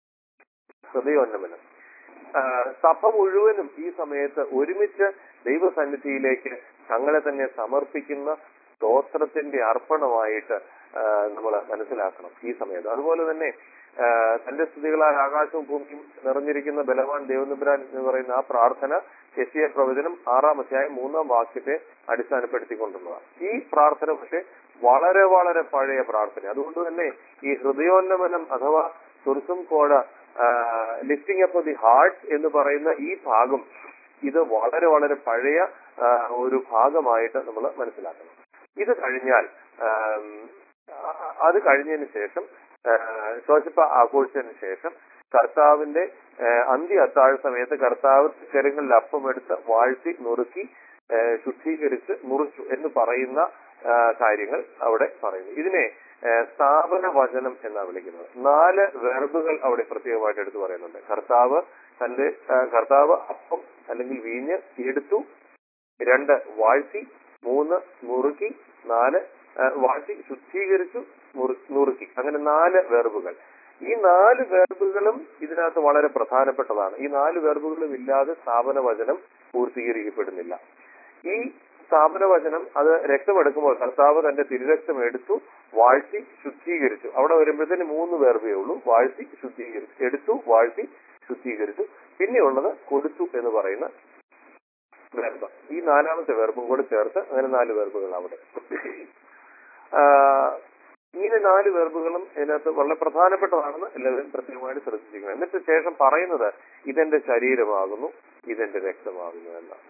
ഹൃദയോന്നമനം ആ, സഭ മുഴുവനും ഈ സമയത്ത് ഒരുമിച്ച് ദൈവസന്നിധിയിലേക്ക് തങ്ങളെ തന്നെ സമർപ്പിക്കുന്ന സ്തോത്രത്തിന്റെ അർപ്പണമായിട്ട് നമ്മൾ മനസ്സിലാക്കണം ഈ സമയത്ത് അതുപോലെ തന്നെ ആ, തന്റെ സ്തുതികളാൽ ആകാശവും ഭൂമിയും നിറഞ്ഞിരിക്കുന്ന ബലവാൻ ദേവനബുരാൻ എന്ന് പറയുന്ന ആ പ്രാർത്ഥന ശശിയ പ്രവചനം ആറാം അധ്യായം മൂന്നാം വാക്യത്തെ അടിസ്ഥാനപ്പെടുത്തിക്കൊണ്ടുള്ളതാണ് ഈ പ്രാർത്ഥന പക്ഷെ വളരെ വളരെ പഴയ പ്രാർത്ഥന അതുകൊണ്ട് തന്നെ ഈ ഹൃദയോന്നമനം അഥവാ സുർസും കോട ലിഫ്റ്റിംഗ് അപ്പ് ദി ഹാർട്ട് എന്ന് പറയുന്ന ഈ ഭാഗം ഇത് വളരെ വളരെ പഴയ ആ, ഒരു ഭാഗമായിട്ട് നമ്മൾ മനസ്സിലാക്കണം ഇത് കഴിഞ്ഞാൽ ആം, ആ- അത് കഴിഞ്ഞതിന് ശേഷം ശോശപ്പ ആഘോഷിച്ചതിന് ശേഷം കർത്താവിന്റെ ആ, അന്ത്യ അത്താഴ സമയത്ത് കർത്താവ് ചെറുങ്ങളിൽ അപ്പമെടുത്ത് വാഴ്ത്തി നുറുക്കി ആ, ശുദ്ധീകരിച്ച് മുറിച്ചു എന്ന് പറയുന്ന ആ, കാര്യങ്ങൾ അവിടെ പറയുന്നു ഇതിനെ ആ, സ്ഥാപന വചനം എന്നാണ് വിളിക്കുന്നത് നാല് വെർബുകൾ അവിടെ പ്രത്യേകമായിട്ട് എടുത്തു പറയുന്നുണ്ട് കർത്താവ് തന്റെ ആ, കർത്താവ് അപ്പം അല്ലെങ്കിൽ വീഞ്ഞ് എടുത്തു രണ്ട് വാഴ്ത്തി മൂന്ന് നുറുക്കി നാല് ആ, വാഴ്ത്തി ശുദ്ധീകരിച്ചു മുറു- നുറുക്കി അങ്ങനെ നാല് വെർബുകൾ ഈ നാല് വെർബുകളും ഇതിനകത്ത് വളരെ പ്രധാനപ്പെട്ടതാണ് ഈ നാല് വെർബുകളും ഇല്ലാതെ സ്ഥാപന വചനം പൂർത്തീകരിക്കപ്പെടുന്നില്ല ഈ സ്ഥാപന വചനം അത് രക്തമെടുക്കുമ്പോൾ കർത്താവ് തന്റെ തിരുരക്തം എടുത്തു വാഴ്ത്തി ശുദ്ധീകരിച്ചു അവിടെ വരുമ്പോഴത്തേന് മൂന്ന് വെർബേ ഉള്ളൂ വാഴ്ത്തി ശുദ്ധീകരിച്ചു എടുത്ു വാഴ്ത്തി ശുദ്ധീകരിച്ചു പിന്നെയുള്ളത് കൊടുത്തു എന്ന് പറയുന്ന വെർബ് ഈ നാലാമത്തെ വെർബും കൂടെ ചേർത്ത് അങ്ങനെ നാല് വെർബുകൾ അവിടെ ആ, ഇങ്ങനെ നാല് വെർബുകളും ഇതിനകത്ത് വളരെ പ്രധാനപ്പെട്ടതാണെന്ന് എല്ലാവരും പ്രത്യേകമായിട്ട് ശ്രദ്ധിച്ചിരിക്കണം എന്നിട്ട് ശേഷം പറയുന്നത് ഇതെന്റെ ശരീരമാകുന്നു ഇതെന്റെ രക്തമാകുന്നു എന്നാണ്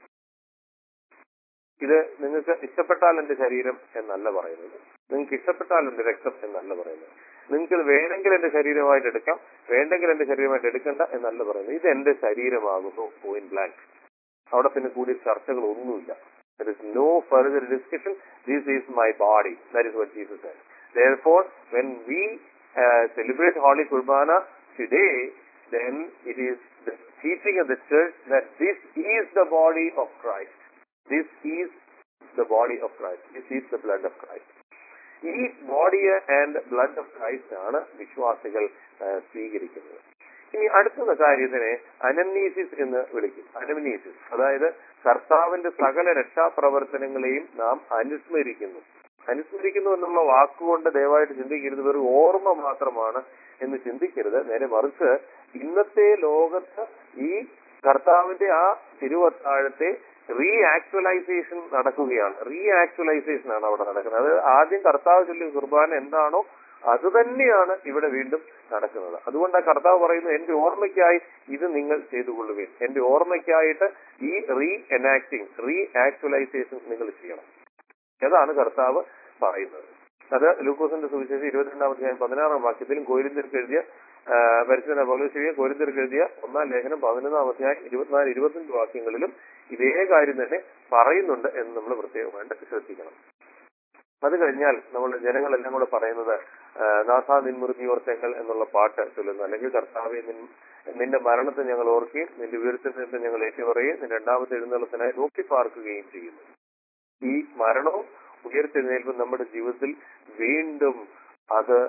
ഇത് നിങ്ങൾക്ക് ഇഷ്ടപ്പെട്ടാൽ എന്റെ ശരീരം എന്നല്ല പറയുന്നത് നിങ്ങൾക്ക് ഇഷ്ടപ്പെട്ടാൽ എന്റെ രക്തം എന്നല്ല പറയുന്നത് നിങ്ങൾക്ക് ഇത് വേണമെങ്കിൽ എന്റെ ശരീരമായിട്ട് എടുക്കാം വേണ്ടെങ്കിൽ എന്റെ ശരീരമായിട്ട് എടുക്കണ്ട എന്നല്ല പറയുന്നത് ഇത് എന്റെ ശരീരമാകുന്നു പോയിന്റ് ബ്ലാങ്ക് അവിടെ പിന്നെ കൂടി ചർച്ചകൾ ഒന്നുമില്ല There is no further discussion. This is my body. That is what Jesus said. Therefore, when we uh, celebrate Holy Kurbana today, then it is the teaching of the church that this is the body of Christ. This is the body of Christ. This is the blood of Christ. ഈ body and blood of Christ ആണ് വിശ്വാസികൾ ആ, സ്വീകരിക്കുന്നത് ഇനി അടുത്ത കാര്യത്തിനെ അനന്നീസിസ് എന്ന് വിളിക്കും അനമനീസിസ് അതായത് കർത്താവിന്റെ സകല രക്ഷാപ്രവർത്തനങ്ങളെയും നാം അനുസ്മരിക്കുന്നു അനുസ്മരിക്കുന്നു എന്നുള്ള വാക്കുകൊണ്ട് ദയവായിട്ട് ചിന്തിക്കരുത് വെറും ഓർമ്മ മാത്രമാണ് എന്ന് ചിന്തിക്കരുത് നേരെ മറിച്ച് ഇന്നത്തെ ലോകത്ത് ഈ കർത്താവിന്റെ ആ തിരുവത്താഴത്തെ റീ ആക്ച്വലൈസേഷൻ നടക്കുകയാണ് റീ ആക്ച്വലൈസേഷൻ ആണ് അവിടെ നടക്കുന്നത് അത് ആദ്യം കർത്താവ് ചൊല്ലിയ കുർബാന എന്താണോ അത് തന്നെയാണ് ഇവിടെ വീണ്ടും നടക്കുന്നത് അതുകൊണ്ട് ആ കർത്താവ് പറയുന്നു എന്റെ ഓർമ്മയ്ക്കായി ഇത് നിങ്ങൾ ചെയ്തുകൊള്ളുകയും എന്റെ ഓർമ്മയ്ക്കായിട്ട് ഈ റീ എനാക്ടിങ് റീ ആക്ച്വലൈസേഷൻ നിങ്ങൾ ചെയ്യണം അതാണ് കർത്താവ് പറയുന്നത് അത് ലൂക്കോസിന്റെ സുവിശേഷം ഇരുപത്തിരണ്ടാം അധ്യായം പതിനാറാം വാക്യത്തിലും കോരിന്തിർക്ക് എഴുതിയ ആ, പരിശുദ്ധ പൗലോസിയെ കോരിന്തിർക്ക് എഴുതിയ ഒന്നാം ലേഖനം പതിനൊന്നാം അധ്യായം ഇരുപത്തിനാല് ഇരുപത്തഞ്ച് വാക്യങ്ങളിലും ഇതേ കാര്യം തന്നെ പറയുന്നുണ്ട് എന്ന് നമ്മൾ പ്രത്യേകമായിട്ട് ശ്രദ്ധിക്കണം അത് കഴിഞ്ഞാൽ നമ്മൾ ജനങ്ങളെല്ലാം കൂടെ പറയുന്നത് ആ, നാഥാ നിൻമുറുതിയോർത്തങ്ങൾ എന്നുള്ള പാട്ട് ചൊല്ലുന്നു അല്ലെങ്കിൽ കർത്താവെ നിൻ നിന്റെ മരണത്തെ ഞങ്ങൾ ഓർക്കുകയും നിന്റെ ഉയർത്തുന്നതിനെ ഞങ്ങൾ ഏറ്റുപറയുകയും നിന്റെ രണ്ടാമത്തെ എഴുന്നള്ളത്തിനായി നോക്കി പാർക്കുകയും ചെയ്യുന്നു ഈ മരണവും ഉയർത്തെഴുന്നേൽപ്പും നമ്മുടെ ജീവിതത്തിൽ വീണ്ടും അത്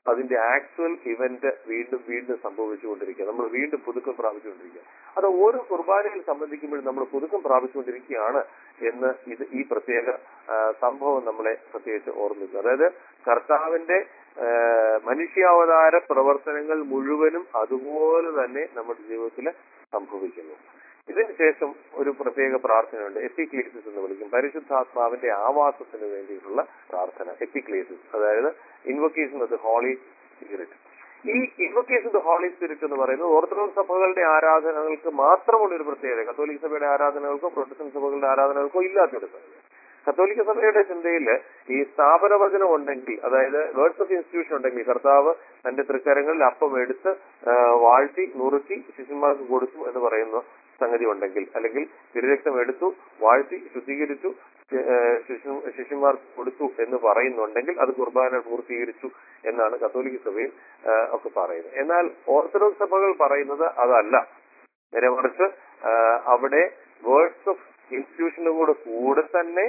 അതിന്റെ ആക്ച്വൽ ഇവന്റ് വീണ്ടും വീണ്ടും സംഭവിച്ചുകൊണ്ടിരിക്കുക നമ്മൾ വീണ്ടും പുതുക്കം പ്രാപിച്ചുകൊണ്ടിരിക്കുക അത് ഓരോ കുർബാനയിൽ സംബന്ധിക്കുമ്പോഴും നമ്മൾ പുതുക്കം പ്രാപിച്ചുകൊണ്ടിരിക്കുകയാണ് എന്ന് ഇത് ഈ പ്രത്യേക ആ, സംഭവം നമ്മളെ പ്രത്യേകിച്ച് ഓർമ്മിക്കും അതായത് കർത്താവിന്റെ ആ, മനുഷ്യാവതാര പ്രവർത്തനങ്ങൾ മുഴുവനും അതുപോലെ തന്നെ നമ്മുടെ ജീവിതത്തിൽ സംഭവിക്കുന്നു ഇതിന് ശേഷം ഒരു പ്രത്യേക പ്രാർത്ഥനയുണ്ട് എപ്പിക്ലേസിസ് എന്ന് വിളിക്കും പരിശുദ്ധാത്മാവിന്റെ ആവാസത്തിന് വേണ്ടിയിട്ടുള്ള പ്രാർത്ഥന എപ്പിക്ലേസിസ് അതായത് invocation of the Holy Spirit ഈ invocation of the Holy Spirit എന്ന് പറയുന്നത് ഓർത്തഡോക്സ് സഭകളുടെ ആരാധനകൾക്ക് മാത്രമുള്ള ഒരു പ്രത്യേകത കത്തോലിക്ക സഭയുടെ ആരാധനകൾക്കോ പ്രൊട്ടസ്റ്റന്റ് സഭകളുടെ ആരാധനകൾക്കോ ഇല്ലാത്തൊരു സംഗതി കത്തോലിക്ക സഭയുടെ ചിന്തയിൽ ഈ സ്ഥാപന വചനം ഉണ്ടെങ്കിൽ അതായത് വേർഡ്സ് ഓഫ് ഇൻസ്റ്റിറ്റ്യൂഷൻ ഉണ്ടെങ്കിൽ കർത്താവ് തന്റെ തൃക്കരങ്ങളിൽ അപ്പം എടുത്ത് ആ, വാഴ്ത്തി നുറുക്കി ശിശുന്മാർക്ക് കൊടുത്തു എന്ന് പറയുന്ന സംഗതി ഉണ്ടെങ്കിൽ അല്ലെങ്കിൽ തിരുരക്തം എടുത്തു വാഴ്ത്തി ശുദ്ധീകരിച്ചു ആ, ശിശു ശിശുന്മാർക്ക് കൊടുത്തു എന്ന് പറയുന്നുണ്ടെങ്കിൽ അത് കുർബാന പൂർത്തീകരിച്ചു എന്നാണ് കത്തോലിക്ക സഭയിൽ ആ, ഒക്കെ പറയുന്നത് എന്നാൽ ഓർത്തഡോക്സ് സഭകൾ പറയുന്നത് അതല്ല നേരെ മറിച്ച് ആ, അവിടെ വേർഡ്സ് ഓഫ് ഇൻസ്റ്റിറ്റ്യൂഷനും കൂടെ കൂടെ തന്നെ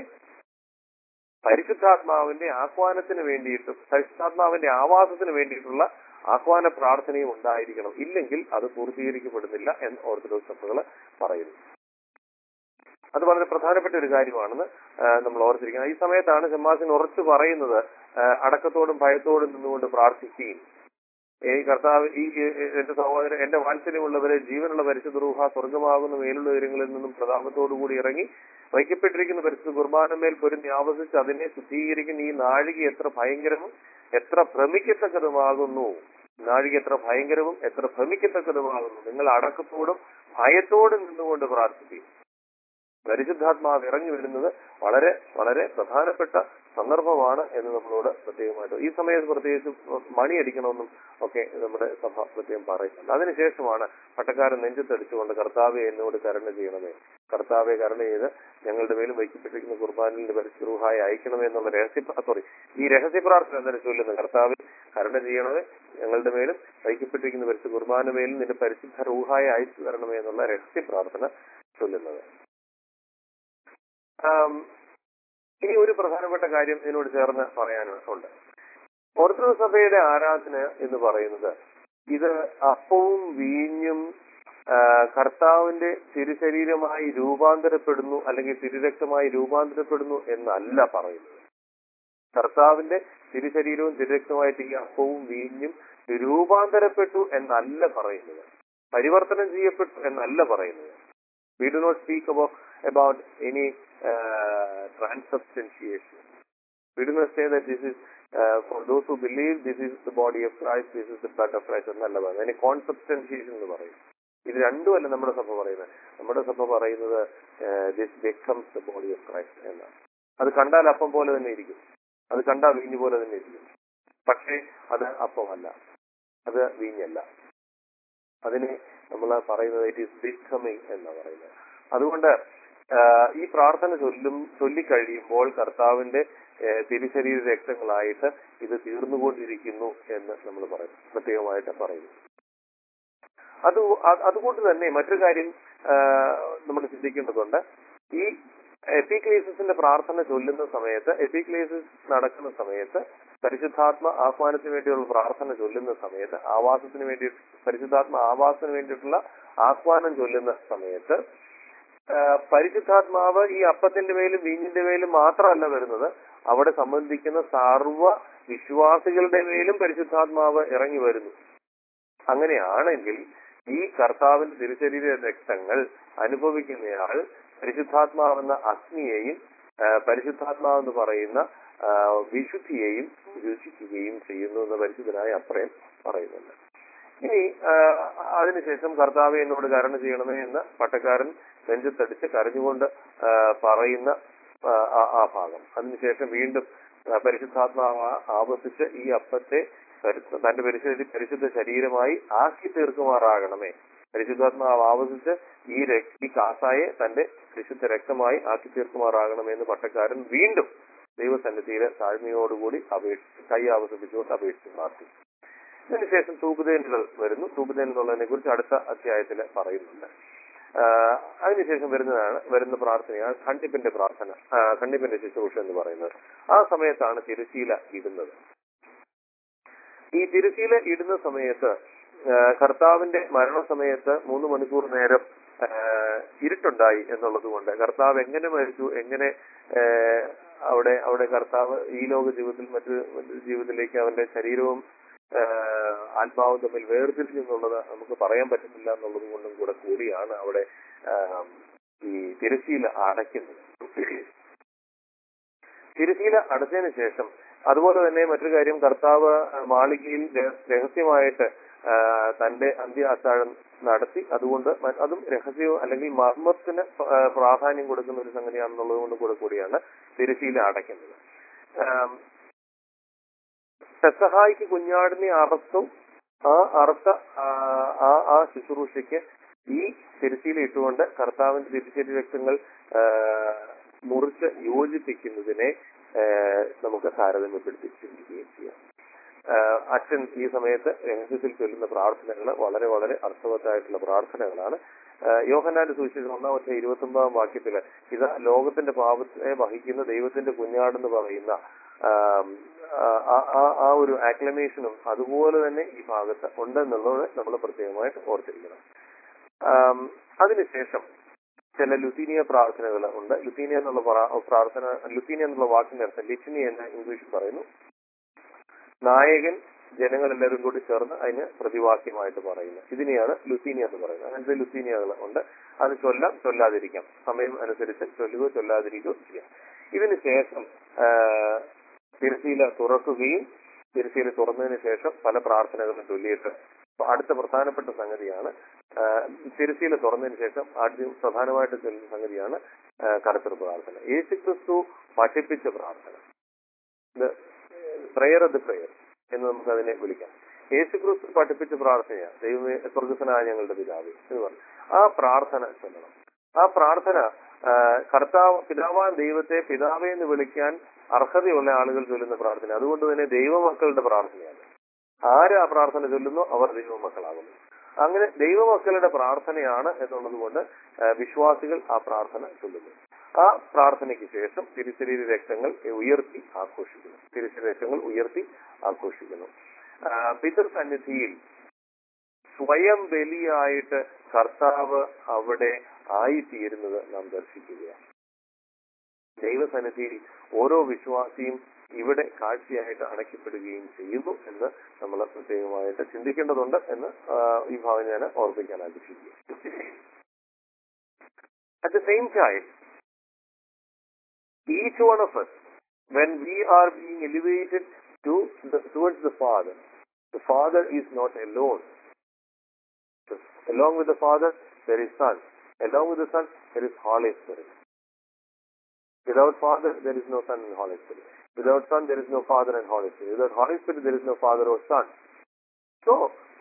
പരിശുദ്ധാത്മാവിന്റെ ആഹ്വാനത്തിന് വേണ്ടിയിട്ടും പരിശുദ്ധാത്മാവിന്റെ ആവാസത്തിന് വേണ്ടിയിട്ടുള്ള ആഹ്വാന പ്രാർത്ഥനയും ഉണ്ടായിരിക്കണം ഇല്ലെങ്കിൽ അത് പൂർത്തീകരിക്കപ്പെടുന്നില്ല എന്ന് ഓർത്തഡോക്സ് സഭകൾ പറയുന്നു അത് വളരെ പ്രധാനപ്പെട്ട ഒരു കാര്യമാണെന്ന് ആ, നമ്മൾ ഓർത്തിരിക്കണം ഈ സമയത്താണ് ഷമ്മാസിന് ഉറച്ചു പറയുന്നത് ആ, അടക്കത്തോടും ഭയത്തോടും നിന്നുകൊണ്ട് പ്രാർത്ഥിക്കുകയും ഈ കർത്താവ് ഈ ഈ- എന്റെ സഹോദരൻ എന്റെ വാത്സല്യമുള്ളവരെ ജീവനുള്ള പരിശുദ്ധ റൂഹ സ്വർഗമാകുന്ന മേലുള്ള ഉയരങ്ങളിൽ നിന്നും പ്രതാപത്തോടുകൂടി ഇറങ്ങി വയ്ക്കപ്പെട്ടിരിക്കുന്ന പരിശുദ്ധ കുർബാനമേൽ പൊരുന്നി ആവസിച്ച് അതിനെ ശുദ്ധീകരിക്കുന്ന ഈ നാഴിക എത്ര ഭയങ്കരവും എത്ര ഭ്രമിക്കത്തക്കതുമാകുന്നു നാഴിക എത്ര ഭയങ്കരവും എത്ര ഭ്രമിക്കത്തക്കതുമാകുന്നു നിങ്ങൾ അടക്കത്തോടും ഭയത്തോടും നിന്നുകൊണ്ട് പ്രാർത്ഥിക്കും പരിശുദ്ധാത്മാവ് ഇറങ്ങി വരുന്നത് വളരെ വളരെ പ്രധാനപ്പെട്ട സന്ദർഭമാണ് എന്ന് നമ്മളോട് പ്രത്യേകമായിട്ട് ഈ സമയത്ത് പ്രത്യേകിച്ച് മണിയടിക്കണമെന്നും ഒക്കെ നമ്മുടെ സഭ പ്രത്യേകം പറയുന്നുണ്ട് അതിനുശേഷമാണ് പട്ടക്കാരൻ നെഞ്ചത്തടിച്ചുകൊണ്ട് കർത്താവെ എന്നോട് കരുണ ചെയ്യണമേ കർത്താവെ കരുണ ചെയ്ത് ഞങ്ങളുടെ മേലും വയ്ക്കപ്പെട്ടിരിക്കുന്ന കുർബാനിന്റെ പരിശുദ്ധായി അയക്കണമേ എന്നുള്ള രഹസ്യ സോറി ഈ രഹസ്യ പ്രാർത്ഥന എന്താണ് ചൊല്ലുന്നത് കർത്താവ് കരുണ ചെയ്യണമേ ഞങ്ങളുടെ മേലും വയ്ക്കപ്പെട്ടിരിക്കുന്ന പരിശുദ്ധ കുർബാന മേലും നിന്റെ പരിശുദ്ധ റൂഹായി അയച്ചു തരണമേ എന്നുള്ള രഹസ്യ പ്രാർത്ഥന ചൊല്ലുന്നത് ആം, ഇനി ഒരു പ്രധാനപ്പെട്ട കാര്യം ഇതിനോട് ചേർന്ന് പറയാനുണ്ട് ഓർത്തഡോക്സ് സഭയുടെ ആരാധന എന്ന് പറയുന്നത് ഇത് അപ്പവും വീഞ്ഞും ആ, കർത്താവിന്റെ തിരുശരീരമായി രൂപാന്തരപ്പെടുന്നു അല്ലെങ്കിൽ തിരുരക്തമായി രൂപാന്തരപ്പെടുന്നു എന്നല്ല പറയുന്നത് കർത്താവിന്റെ തിരുശരീരവും തിരുരക്തമായിട്ട് ഈ അപ്പവും വീഞ്ഞും രൂപാന്തരപ്പെട്ടു എന്നല്ല പറയുന്നത് പരിവർത്തനം ചെയ്യപ്പെട്ടു എന്നല്ല പറയുന്നത് we do not speak about about any uh, transubstantiation. We do not say that this is uh, for those who believe this is the body of Christ, this is the blood of Christ എന്നല്ല പറയുന്നത് അതിന് കോൺസെപ്റ്റൻഷിയേഷൻ എന്ന് പറയും ഇത് രണ്ടുമല്ല നമ്മുടെ സഭ പറയുന്നത് നമ്മുടെ സഭ പറയുന്നത് this becomes the body of Christ എന്നാണ് അത് കണ്ടാൽ അപ്പം പോലെ തന്നെ ഇരിക്കും അത് കണ്ടാൽ വീഞ്ഞു പോലെ തന്നെ ഇരിക്കും പക്ഷേ അത് അപ്പമല്ല അത് വീഞ്ഞല്ല അതിനെ നമ്മൾ പറയുന്നത് ഇറ്റ് ഈസ് ബിക്കമിങ് എന്നാണ് പറയുന്നത് അതുകൊണ്ട് ആഹ് ഈ പ്രാർത്ഥന ചൊല്ലും ചൊല്ലിക്കഴിയുമ്പോൾ കർത്താവിന്റെ ആഹ് തിരുശരീര രക്തങ്ങളായിട്ട് ഇത് തീർന്നുകൊണ്ടിരിക്കുന്നു എന്ന് നമ്മൾ പറയുന്നു പ്രത്യേകമായിട്ട് പറയുന്നു അത് അത് അതുകൊണ്ട് തന്നെ മറ്റൊരു കാര്യം ആഹ് നമ്മൾ ചിന്തിക്കേണ്ടതുണ്ട് ഈ എപ്പിക്ലേസിന്റെ പ്രാർത്ഥന ചൊല്ലുന്ന സമയത്ത് എപ്പിക്ലേസിസ് നടക്കുന്ന സമയത്ത് പരിശുദ്ധാത്മ ആഹ്വാനത്തിന് വേണ്ടിയുള്ള പ്രാർത്ഥന ചൊല്ലുന്ന സമയത്ത് ആവാസത്തിന് വേണ്ടി പരിശുദ്ധാത്മ ആവാസത്തിന് വേണ്ടിയിട്ടുള്ള ആഹ്വാനം ചൊല്ലുന്ന സമയത്ത് ആ, പരിശുദ്ധാത്മാവ് ഈ അപ്പത്തിന്റെ മേലും വീഞ്ഞിന്റെ മേലും മാത്രമല്ല വരുന്നത് അവിടെ സംബന്ധിക്കുന്ന സർവ വിശ്വാസികളുടെ മേലും പരിശുദ്ധാത്മാവ് ഇറങ്ങി വരുന്നു അങ്ങനെയാണെങ്കിൽ ഈ കർത്താവിന്റെ തിരുശരീര രക്തങ്ങൾ അനുഭവിക്കുന്നയാൾ പരിശുദ്ധാത്മാവെന്ന അഗ്നിയെയും ആ, പരിശുദ്ധാത്മാവെന്ന് പറയുന്ന ആ, വിശുദ്ധിയെയും രുചിക്കുകയും ചെയ്യുന്നു എന്ന് പരിശുദ്ധനായ അത്രയും പറയുന്നുണ്ട് ഇനി ആ, അതിനുശേഷം കർത്താവെ എന്നോട് കരുണ ചെയ്യണമേ എന്ന് പട്ടക്കാരൻ നെഞ്ചത്തടിച്ച് കരഞ്ഞുകൊണ്ട് ആ, പറയുന്ന ആ, ആ- ആ ഭാഗം അതിനുശേഷം വീണ്ടും ആ, പരിശുദ്ധാത്മാവ് ആവർത്തിച്ച് ഈ അപ്പത്തെ പരിശു- തന്റെ പരിശുദ്ധ പരിശുദ്ധ ശരീരമായി ആക്കി തീർക്കുമാറാകണമേ പരിശുദ്ധാത്മാവ് ആവർത്തിച്ച് ഈ രക്- ഈ കാസായെ തന്റെ പരിശുദ്ധ രക്തമായി ആക്കി തീർക്കുമാറാകണമേ എന്ന് പട്ടക്കാരൻ വീണ്ടും ദൈവസന്നിധിയിലെ താഴ്മയോടുകൂടി അപേക്ഷിച്ച് കൈ ആവർത്തിച്ചുകൊണ്ട് അപേക്ഷിച്ച് പ്രാർത്ഥിച്ചു ഇതിനുശേഷം തൂക്കുതേനുകൾ വരുന്നു തൂക്കുതേൻ എന്നുള്ളതിനെ കുറിച്ച് അടുത്ത അധ്യായത്തിൽ പറയുന്നുണ്ട് ആഹ് അതിനുശേഷം വരുന്നതാണ് വരുന്ന പ്രാർത്ഥനയാണ് ഖണ്ഡിപ്പിന്റെ പ്രാർത്ഥന ആഹ് ഖണ്ഡിപ്പിന്റെ ശുശ്രൂഷ എന്ന് പറയുന്നത് ആ സമയത്താണ് തിരുശീല ഇടുന്നത് ഈ തിരുശീല ഇടുന്ന സമയത്ത് ആ, കർത്താവിന്റെ മരണസമയത്ത് മൂന്ന് മണിക്കൂർ നേരം ആ, ഇരുട്ടുണ്ടായി എന്നുള്ളത് കൊണ്ട് കർത്താവ് എങ്ങനെ മരിച്ചു എങ്ങനെ ആ, അവിടെ അവിടെ കർത്താവ് ഈ ലോക ജീവിതത്തിൽ മറ്റു മറ്റു ജീവിതത്തിലേക്ക് അവന്റെ ശരീരവും ആ, ആത്മാവും തമ്മിൽ വേർതിരിഞ്ഞു എന്നുള്ളത് നമുക്ക് പറയാൻ പറ്റുന്നില്ല എന്നുള്ളത് കൊണ്ടും കൂടെ കൂടിയാണ് അവിടെ ആ, ഈ തിരശീല അടയ്ക്കുന്നത് തിരശീല അടച്ചതിന് ശേഷം അതുപോലെ തന്നെ മറ്റൊരു കാര്യം കർത്താവ് മാളികയിൽ രഹ- രഹസ്യമായിട്ട് ആ, തന്റെ അന്ത്യ അത്താഴം നടത്തി അതുകൊണ്ട് മ- അതും രഹസ്യവും അല്ലെങ്കിൽ മർമ്മത്തിന് പ- ആ, പ്രാധാന്യം കൊടുക്കുന്ന ഒരു സംഗതിയാണെന്നുള്ളത് കൊണ്ട് കൂടെ കൂടിയാണ് തിരശീല അടയ്ക്കുന്നത് ആം, പെസഹായിക്ക് കുഞ്ഞാടിനെ അറുത്തു ആ അറുത്ത ആ, ആ ആ ശുശ്രൂഷയ്ക്ക് ഈ തിരശീല ഇട്ടുകൊണ്ട് കർത്താവിന്റെ തിരിച്ചരി രക്തങ്ങൾ ആ, മുറിച്ച് യോജിപ്പിക്കുന്നതിനെ ആ, നമുക്ക് താരതമ്യപ്പെടുത്തി ചിന്തിക്കുകയും ചെയ്യാം ആ, അച്ഛൻ ഈ സമയത്ത് രഹസ്യത്തിൽ ചൊല്ലുന്ന പ്രാർത്ഥനകൾ വളരെ വളരെ അർത്ഥവത്തായിട്ടുള്ള പ്രാർത്ഥനകളാണ് ആ, യോഹന്നാന്റെ സുവിശേഷം ഒന്നാമത്തെ ഇരുപത്തി ഒമ്പതാം വാക്യത്തില് ഇത് ലോകത്തിന്റെ പാപത്തെ വഹിക്കുന്ന ദൈവത്തിന്റെ കുഞ്ഞാടെന്ന് പറയുന്ന ആം, ആ ആ- ആ- ആ ഒരു ആക്ലമേഷനും അതുപോലെ തന്നെ ഈ ഭാഗത്ത് ഉണ്ടെന്നുള്ളത് നമ്മൾ പ്രത്യേകമായിട്ട് ഓർത്തിരിക്കണം ആം, അതിനുശേഷം ചില ലുത്തീനിയ പ്രാർത്ഥനകൾ ഉണ്ട് ലുത്തീനിയ എന്നുള്ള പ്രാ- പ്രാർത്ഥന ലുത്തീനിയ എന്നുള്ള വാക്കിന്റെ അർത്ഥം ലിറ്റിനി എന്ന് ഇംഗ്ലീഷിൽ പറയുന്നു നായകൻ ജനങ്ങളെല്ലാവരും കൂടി ചേർന്ന് അതിന് പ്രതിവാക്യമായിട്ട് പറയുന്നു ഇതിനെയാണ് ലുത്തീനിയ എന്ന് പറയുന്നത് അങ്ങനത്തെ ലുത്തീനിയകൾ ഉണ്ട് അത് ചൊല്ലാം ചൊല്ലാതിരിക്കാം സമയം അനുസരിച്ച് ചൊല്ലുകയോ ചൊല്ലാതിരിക്കുകയോ ചെയ്യാം ഇതിന് ശേഷം ആ, തിരശീല തുറക്കുകയും തിരശീല തുറന്നതിന് ശേഷം പല പ്രാർത്ഥനകളും ചൊല്ലിയിട്ട് അപ്പൊ അടുത്ത പ്രധാനപ്പെട്ട സംഗതിയാണ് ആ, തിരശീല തുറന്നതിന് ശേഷം ആദ്യം പ്രധാനമായിട്ട് ചൊല്ലുന്ന സംഗതിയാണ് ആ, കടത്തർ പ്രാർത്ഥന യേശുക്രിസ്തു പഠിപ്പിച്ച പ്രാർത്ഥന ഇത് പ്രയർ ഓഫ് ദ പ്രയർ എന്ന് നമുക്ക് അതിനെ വിളിക്കാം യേശുക്രിസ്തു പഠിപ്പിച്ച പ്രാർത്ഥനയാണ് ദൈവമേ സ്വർഗസ്വനായ ഞങ്ങളുടെ പിതാവേ എന്ന് പറഞ്ഞു ആ പ്രാർത്ഥന ചൊല്ലണം ആ പ്രാർത്ഥന ആ, കർത്താവ് പിതാവാൻ ദൈവത്തെ പിതാവേ എന്ന് വിളിക്കാൻ അർഹതയുള്ള ആളുകൾ ചൊല്ലുന്ന പ്രാർത്ഥന അതുകൊണ്ട് തന്നെ ദൈവമക്കളുടെ പ്രാർത്ഥനയാണ് ആര് ആ പ്രാർത്ഥന ചൊല്ലുന്നു അവർ ദൈവമക്കളാകുന്നു അങ്ങനെ ദൈവമക്കളുടെ പ്രാർത്ഥനയാണ് എന്നുള്ളത് കൊണ്ട് ആ, വിശ്വാസികൾ ആ പ്രാർത്ഥന ചൊല്ലുന്നു ആ പ്രാർത്ഥനയ്ക്ക് ശേഷം തിരുശരീര രക്തങ്ങൾ ഉയർത്തി ആഘോഷിക്കുന്നു തിരുശരീര രക്തങ്ങൾ ഉയർത്തി ആഘോഷിക്കുന്നു ആ, പിതൃസന്നിധിയിൽ സ്വയം ബലിയായിട്ട് കർത്താവ് അവിടെ ആയിത്തീരുന്നത് നാം ദർശിക്കുകയാണ് ദൈവസന്നിധിയിൽ ഓരോ വിശ്വാസിയും ഇവിടെ കാഴ്ചയായിട്ട് അണയ്ക്കപ്പെടുകയും ചെയ്യുന്നു എന്ന് നമ്മൾ പ്രത്യേകമായിട്ട് ചിന്തിക്കേണ്ടതുണ്ട് എന്ന് ആ, ഈ ഭാഗം ഞാൻ ഓർമ്മിക്കാൻ ആഗ്രഹിക്കുന്നു at the same time each one of us, when we are being elevated to the, towards the Father, the Father is not alone. Along with the Father, there is Son. Along with the Son, there is Holy Spirit. Without Father, there is no Son and Holy Spirit. Without Son, there is no Father and Holy Spirit. Without Holy Spirit, there is no Father or Son. So,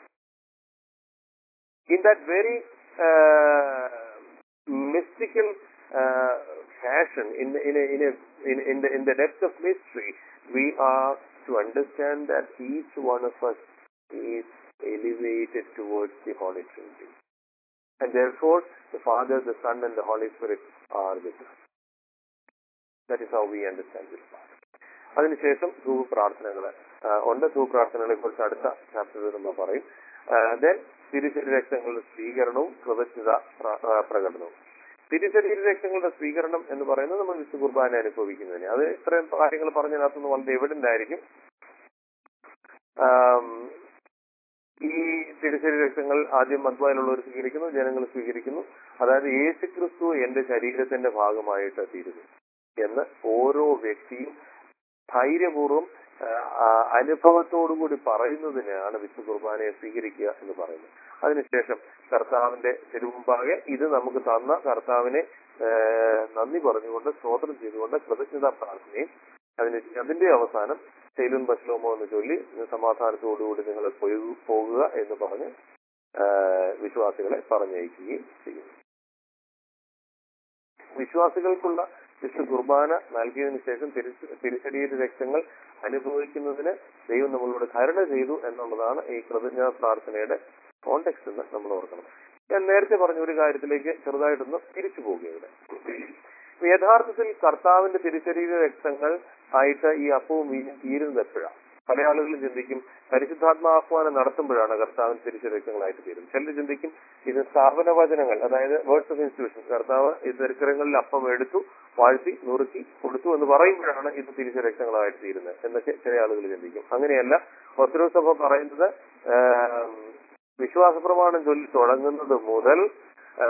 in that very uh, mystical uh, fashion, in the, in a, in a, in, in the in the depth of mystery, we are to understand that each one of us is elevated towards the Holy Trinity, and therefore the Father, the Son, and the Holy Spirit are with us. That is how we understand this part. അതിനുശേഷം ധൂപ പ്രാർത്ഥനകൾ ഉണ്ട് ധൂപ പ്രാർത്ഥനകളെ കുറിച്ച് അടുത്ത ചാപ്റ്ററിൽ നമ്മൾ പറയും ദെൻ തിരുശരീര രക്തങ്ങളുടെ സ്വീകരണവും കൃതജ്ഞത പ്ര- ആ, പ്രകടനവും തിരുശരീര രക്തങ്ങളുടെ സ്വീകരണം എന്ന് പറയുന്നത് നമ്മൾ വിശു കുർബാന അനുഭവിക്കുന്നതിന് അത് ഇത്രയും കാര്യങ്ങൾ പറഞ്ഞതിനകത്തുനിന്ന് വളരെ എവിഡന്റ് ആയിരിക്കും ആം, ഈ തിരുശരീര രക്തങ്ങൾ ആദ്യം മദ്വായിലുള്ളവർ സ്വീകരിക്കുന്നു ജനങ്ങൾ സ്വീകരിക്കുന്നു അതായത് യേശു ക്രിസ്തു എന്റെ ശരീരത്തിന്റെ ഭാഗമായിട്ട് തീരുന്നു എന്ന് ഓരോ വ്യക്തിയും ധൈര്യപൂർവ്വം ആ, ആ, അനുഭവത്തോടുകൂടി പറയുന്നതിനാണ് വിശു കുർബാനയെ സ്വീകരിക്കുക എന്ന് പറയുന്നത് അതിനുശേഷം കർത്താവിന്റെ തിരുമുമ്പാകെ ഇത് നമുക്ക് തന്ന കർത്താവിനെ ആ, നന്ദി പറഞ്ഞുകൊണ്ട് സ്തോത്രം ചെയ്തുകൊണ്ട് കൃതജ്ഞതാ പ്രാർത്ഥനയും അതിന് അതിന്റെ അവസാനം ശൈലുൻ ബസ്ലോമോ എന്ന് ചൊല്ലി സമാധാനത്തോടുകൂടി നിങ്ങൾ പോയി- പോകുക എന്ന് പറഞ്ഞ് ആ, വിശ്വാസികളെ പറഞ്ഞയക്കുകയും ചെയ്യുന്നു വിശ്വാസികൾക്കുള്ള വിശു കുർബാന നൽകിയതിനു ശേഷം തിരിച്ച് തിരിച്ചടിയുടെ രക്തങ്ങൾ അനുഭവിക്കുന്നതിന് ദൈവം നമ്മളോട് കരുണ ചെയ്തു എന്നുള്ളതാണ് ഈ കൃതജ്ഞ പ്രാർത്ഥനയുടെ കോണ്ടെക്സ്റ്റ് എന്ന് നമ്മൾ ഓർക്കണം ഞാൻ നേരത്തെ പറഞ്ഞ ഒരു കാര്യത്തിലേക്ക് ചെറുതായിട്ടൊന്ന് തിരിച്ചു പോവുകയാണ് ഇപ്പൊ യഥാർത്ഥത്തിൽ കർത്താവിന്റെ തിരുശരീര രക്തങ്ങൾ ആയിട്ട് ഈ അപ്പവും വീഞ്ഞും തീരുന്നത് എപ്പോഴാണ് പല ആളുകളും ചിന്തിക്കും പരിശുദ്ധാത്മാഹ്വാനം നടത്തുമ്പോഴാണ് കർത്താവിന് തിരിച്ചു രക്തങ്ങളായിട്ട് തീരും ചിലർ ചിന്തിക്കും ഇത് സ്ഥാപന വചനങ്ങൾ അതായത് വേർഡ്സ് ഓഫ് ഇൻസ്റ്റിറ്റ്യൂഷൻ കർത്താവ് ഈ തിരക്കരങ്ങളിൽ അപ്പം എടുത്തു വാഴ്ത്തി നുറുക്കി കൊടുത്തു എന്ന് പറയുമ്പോഴാണ് ഇത് തിരിച്ചു രക്തങ്ങളായിട്ട് തീരുന്നത് എന്നൊക്കെ ചില ആളുകൾ ചിന്തിക്കും അങ്ങനെയല്ല ഓർത്തഡോക്സ് സഭ പറയുന്നത് ആം, വിശ്വാസ പ്രമാണം ചൊല്ലി തുടങ്ങുന്നത് മുതൽ ആ,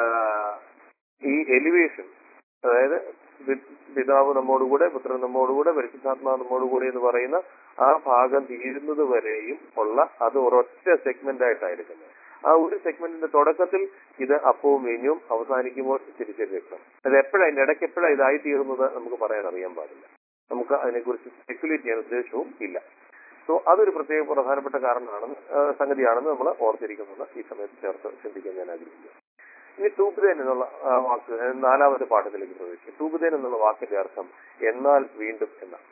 ഈ എലിവേഷൻ അതായത് പി- പിതാവ് നമ്മോടുകൂടെ പുത്രൻ നമ്മോടുകൂടെ പരിശുദ്ധാത്മാവ് നമ്മോടുകൂടെ എന്ന് പറയുന്ന ആ ഭാഗം തീരുന്നത് വരെയും ഉള്ള അത് ഒരൊറ്റ സെഗ്മെന്റ് ആയിട്ടായിരിക്കുന്നത് ആ ഒരു സെഗ്മെന്റിന്റെ തുടക്കത്തിൽ ഇത് അപ്പവും വീഞ്ഞും അവസാനിക്കുമ്പോൾ തിരിച്ചു രക്തം അത് എപ്പോഴാണ് അതിന്റെ ഇടയ്ക്ക് എപ്പോഴാണ് ഇതായി തീർന്നത് നമുക്ക് പറയാൻ അറിയാൻ പാടില്ല നമുക്ക് അതിനെക്കുറിച്ച് സ്പെക്കുലേറ്റ് ചെയ്യാൻ ഉദ്ദേശവും ഇല്ല സോ അതൊരു പ്രത്യേക പ്രധാനപ്പെട്ട കാരണമാണെന്ന് ആ, സംഗതിയാണെന്ന് നമ്മൾ ഓർത്തിരിക്കുന്നത് ഈ സമയത്ത് ചേർത്ത് ചിന്തിക്കാൻ ഞാൻ ആഗ്രഹിക്കുന്നു ഇനി തൂപ്പുതേൻ എന്നുള്ള ആ, വാക്ക് ആ, നാലാമത്തെ പാഠത്തിലേക്ക് പ്രവേശിക്കും തൂപ്പുതേൻ എന്നുള്ള വാക്കിന്റെ അർത്ഥം എന്നാൽ വീണ്ടും എന്നാണ്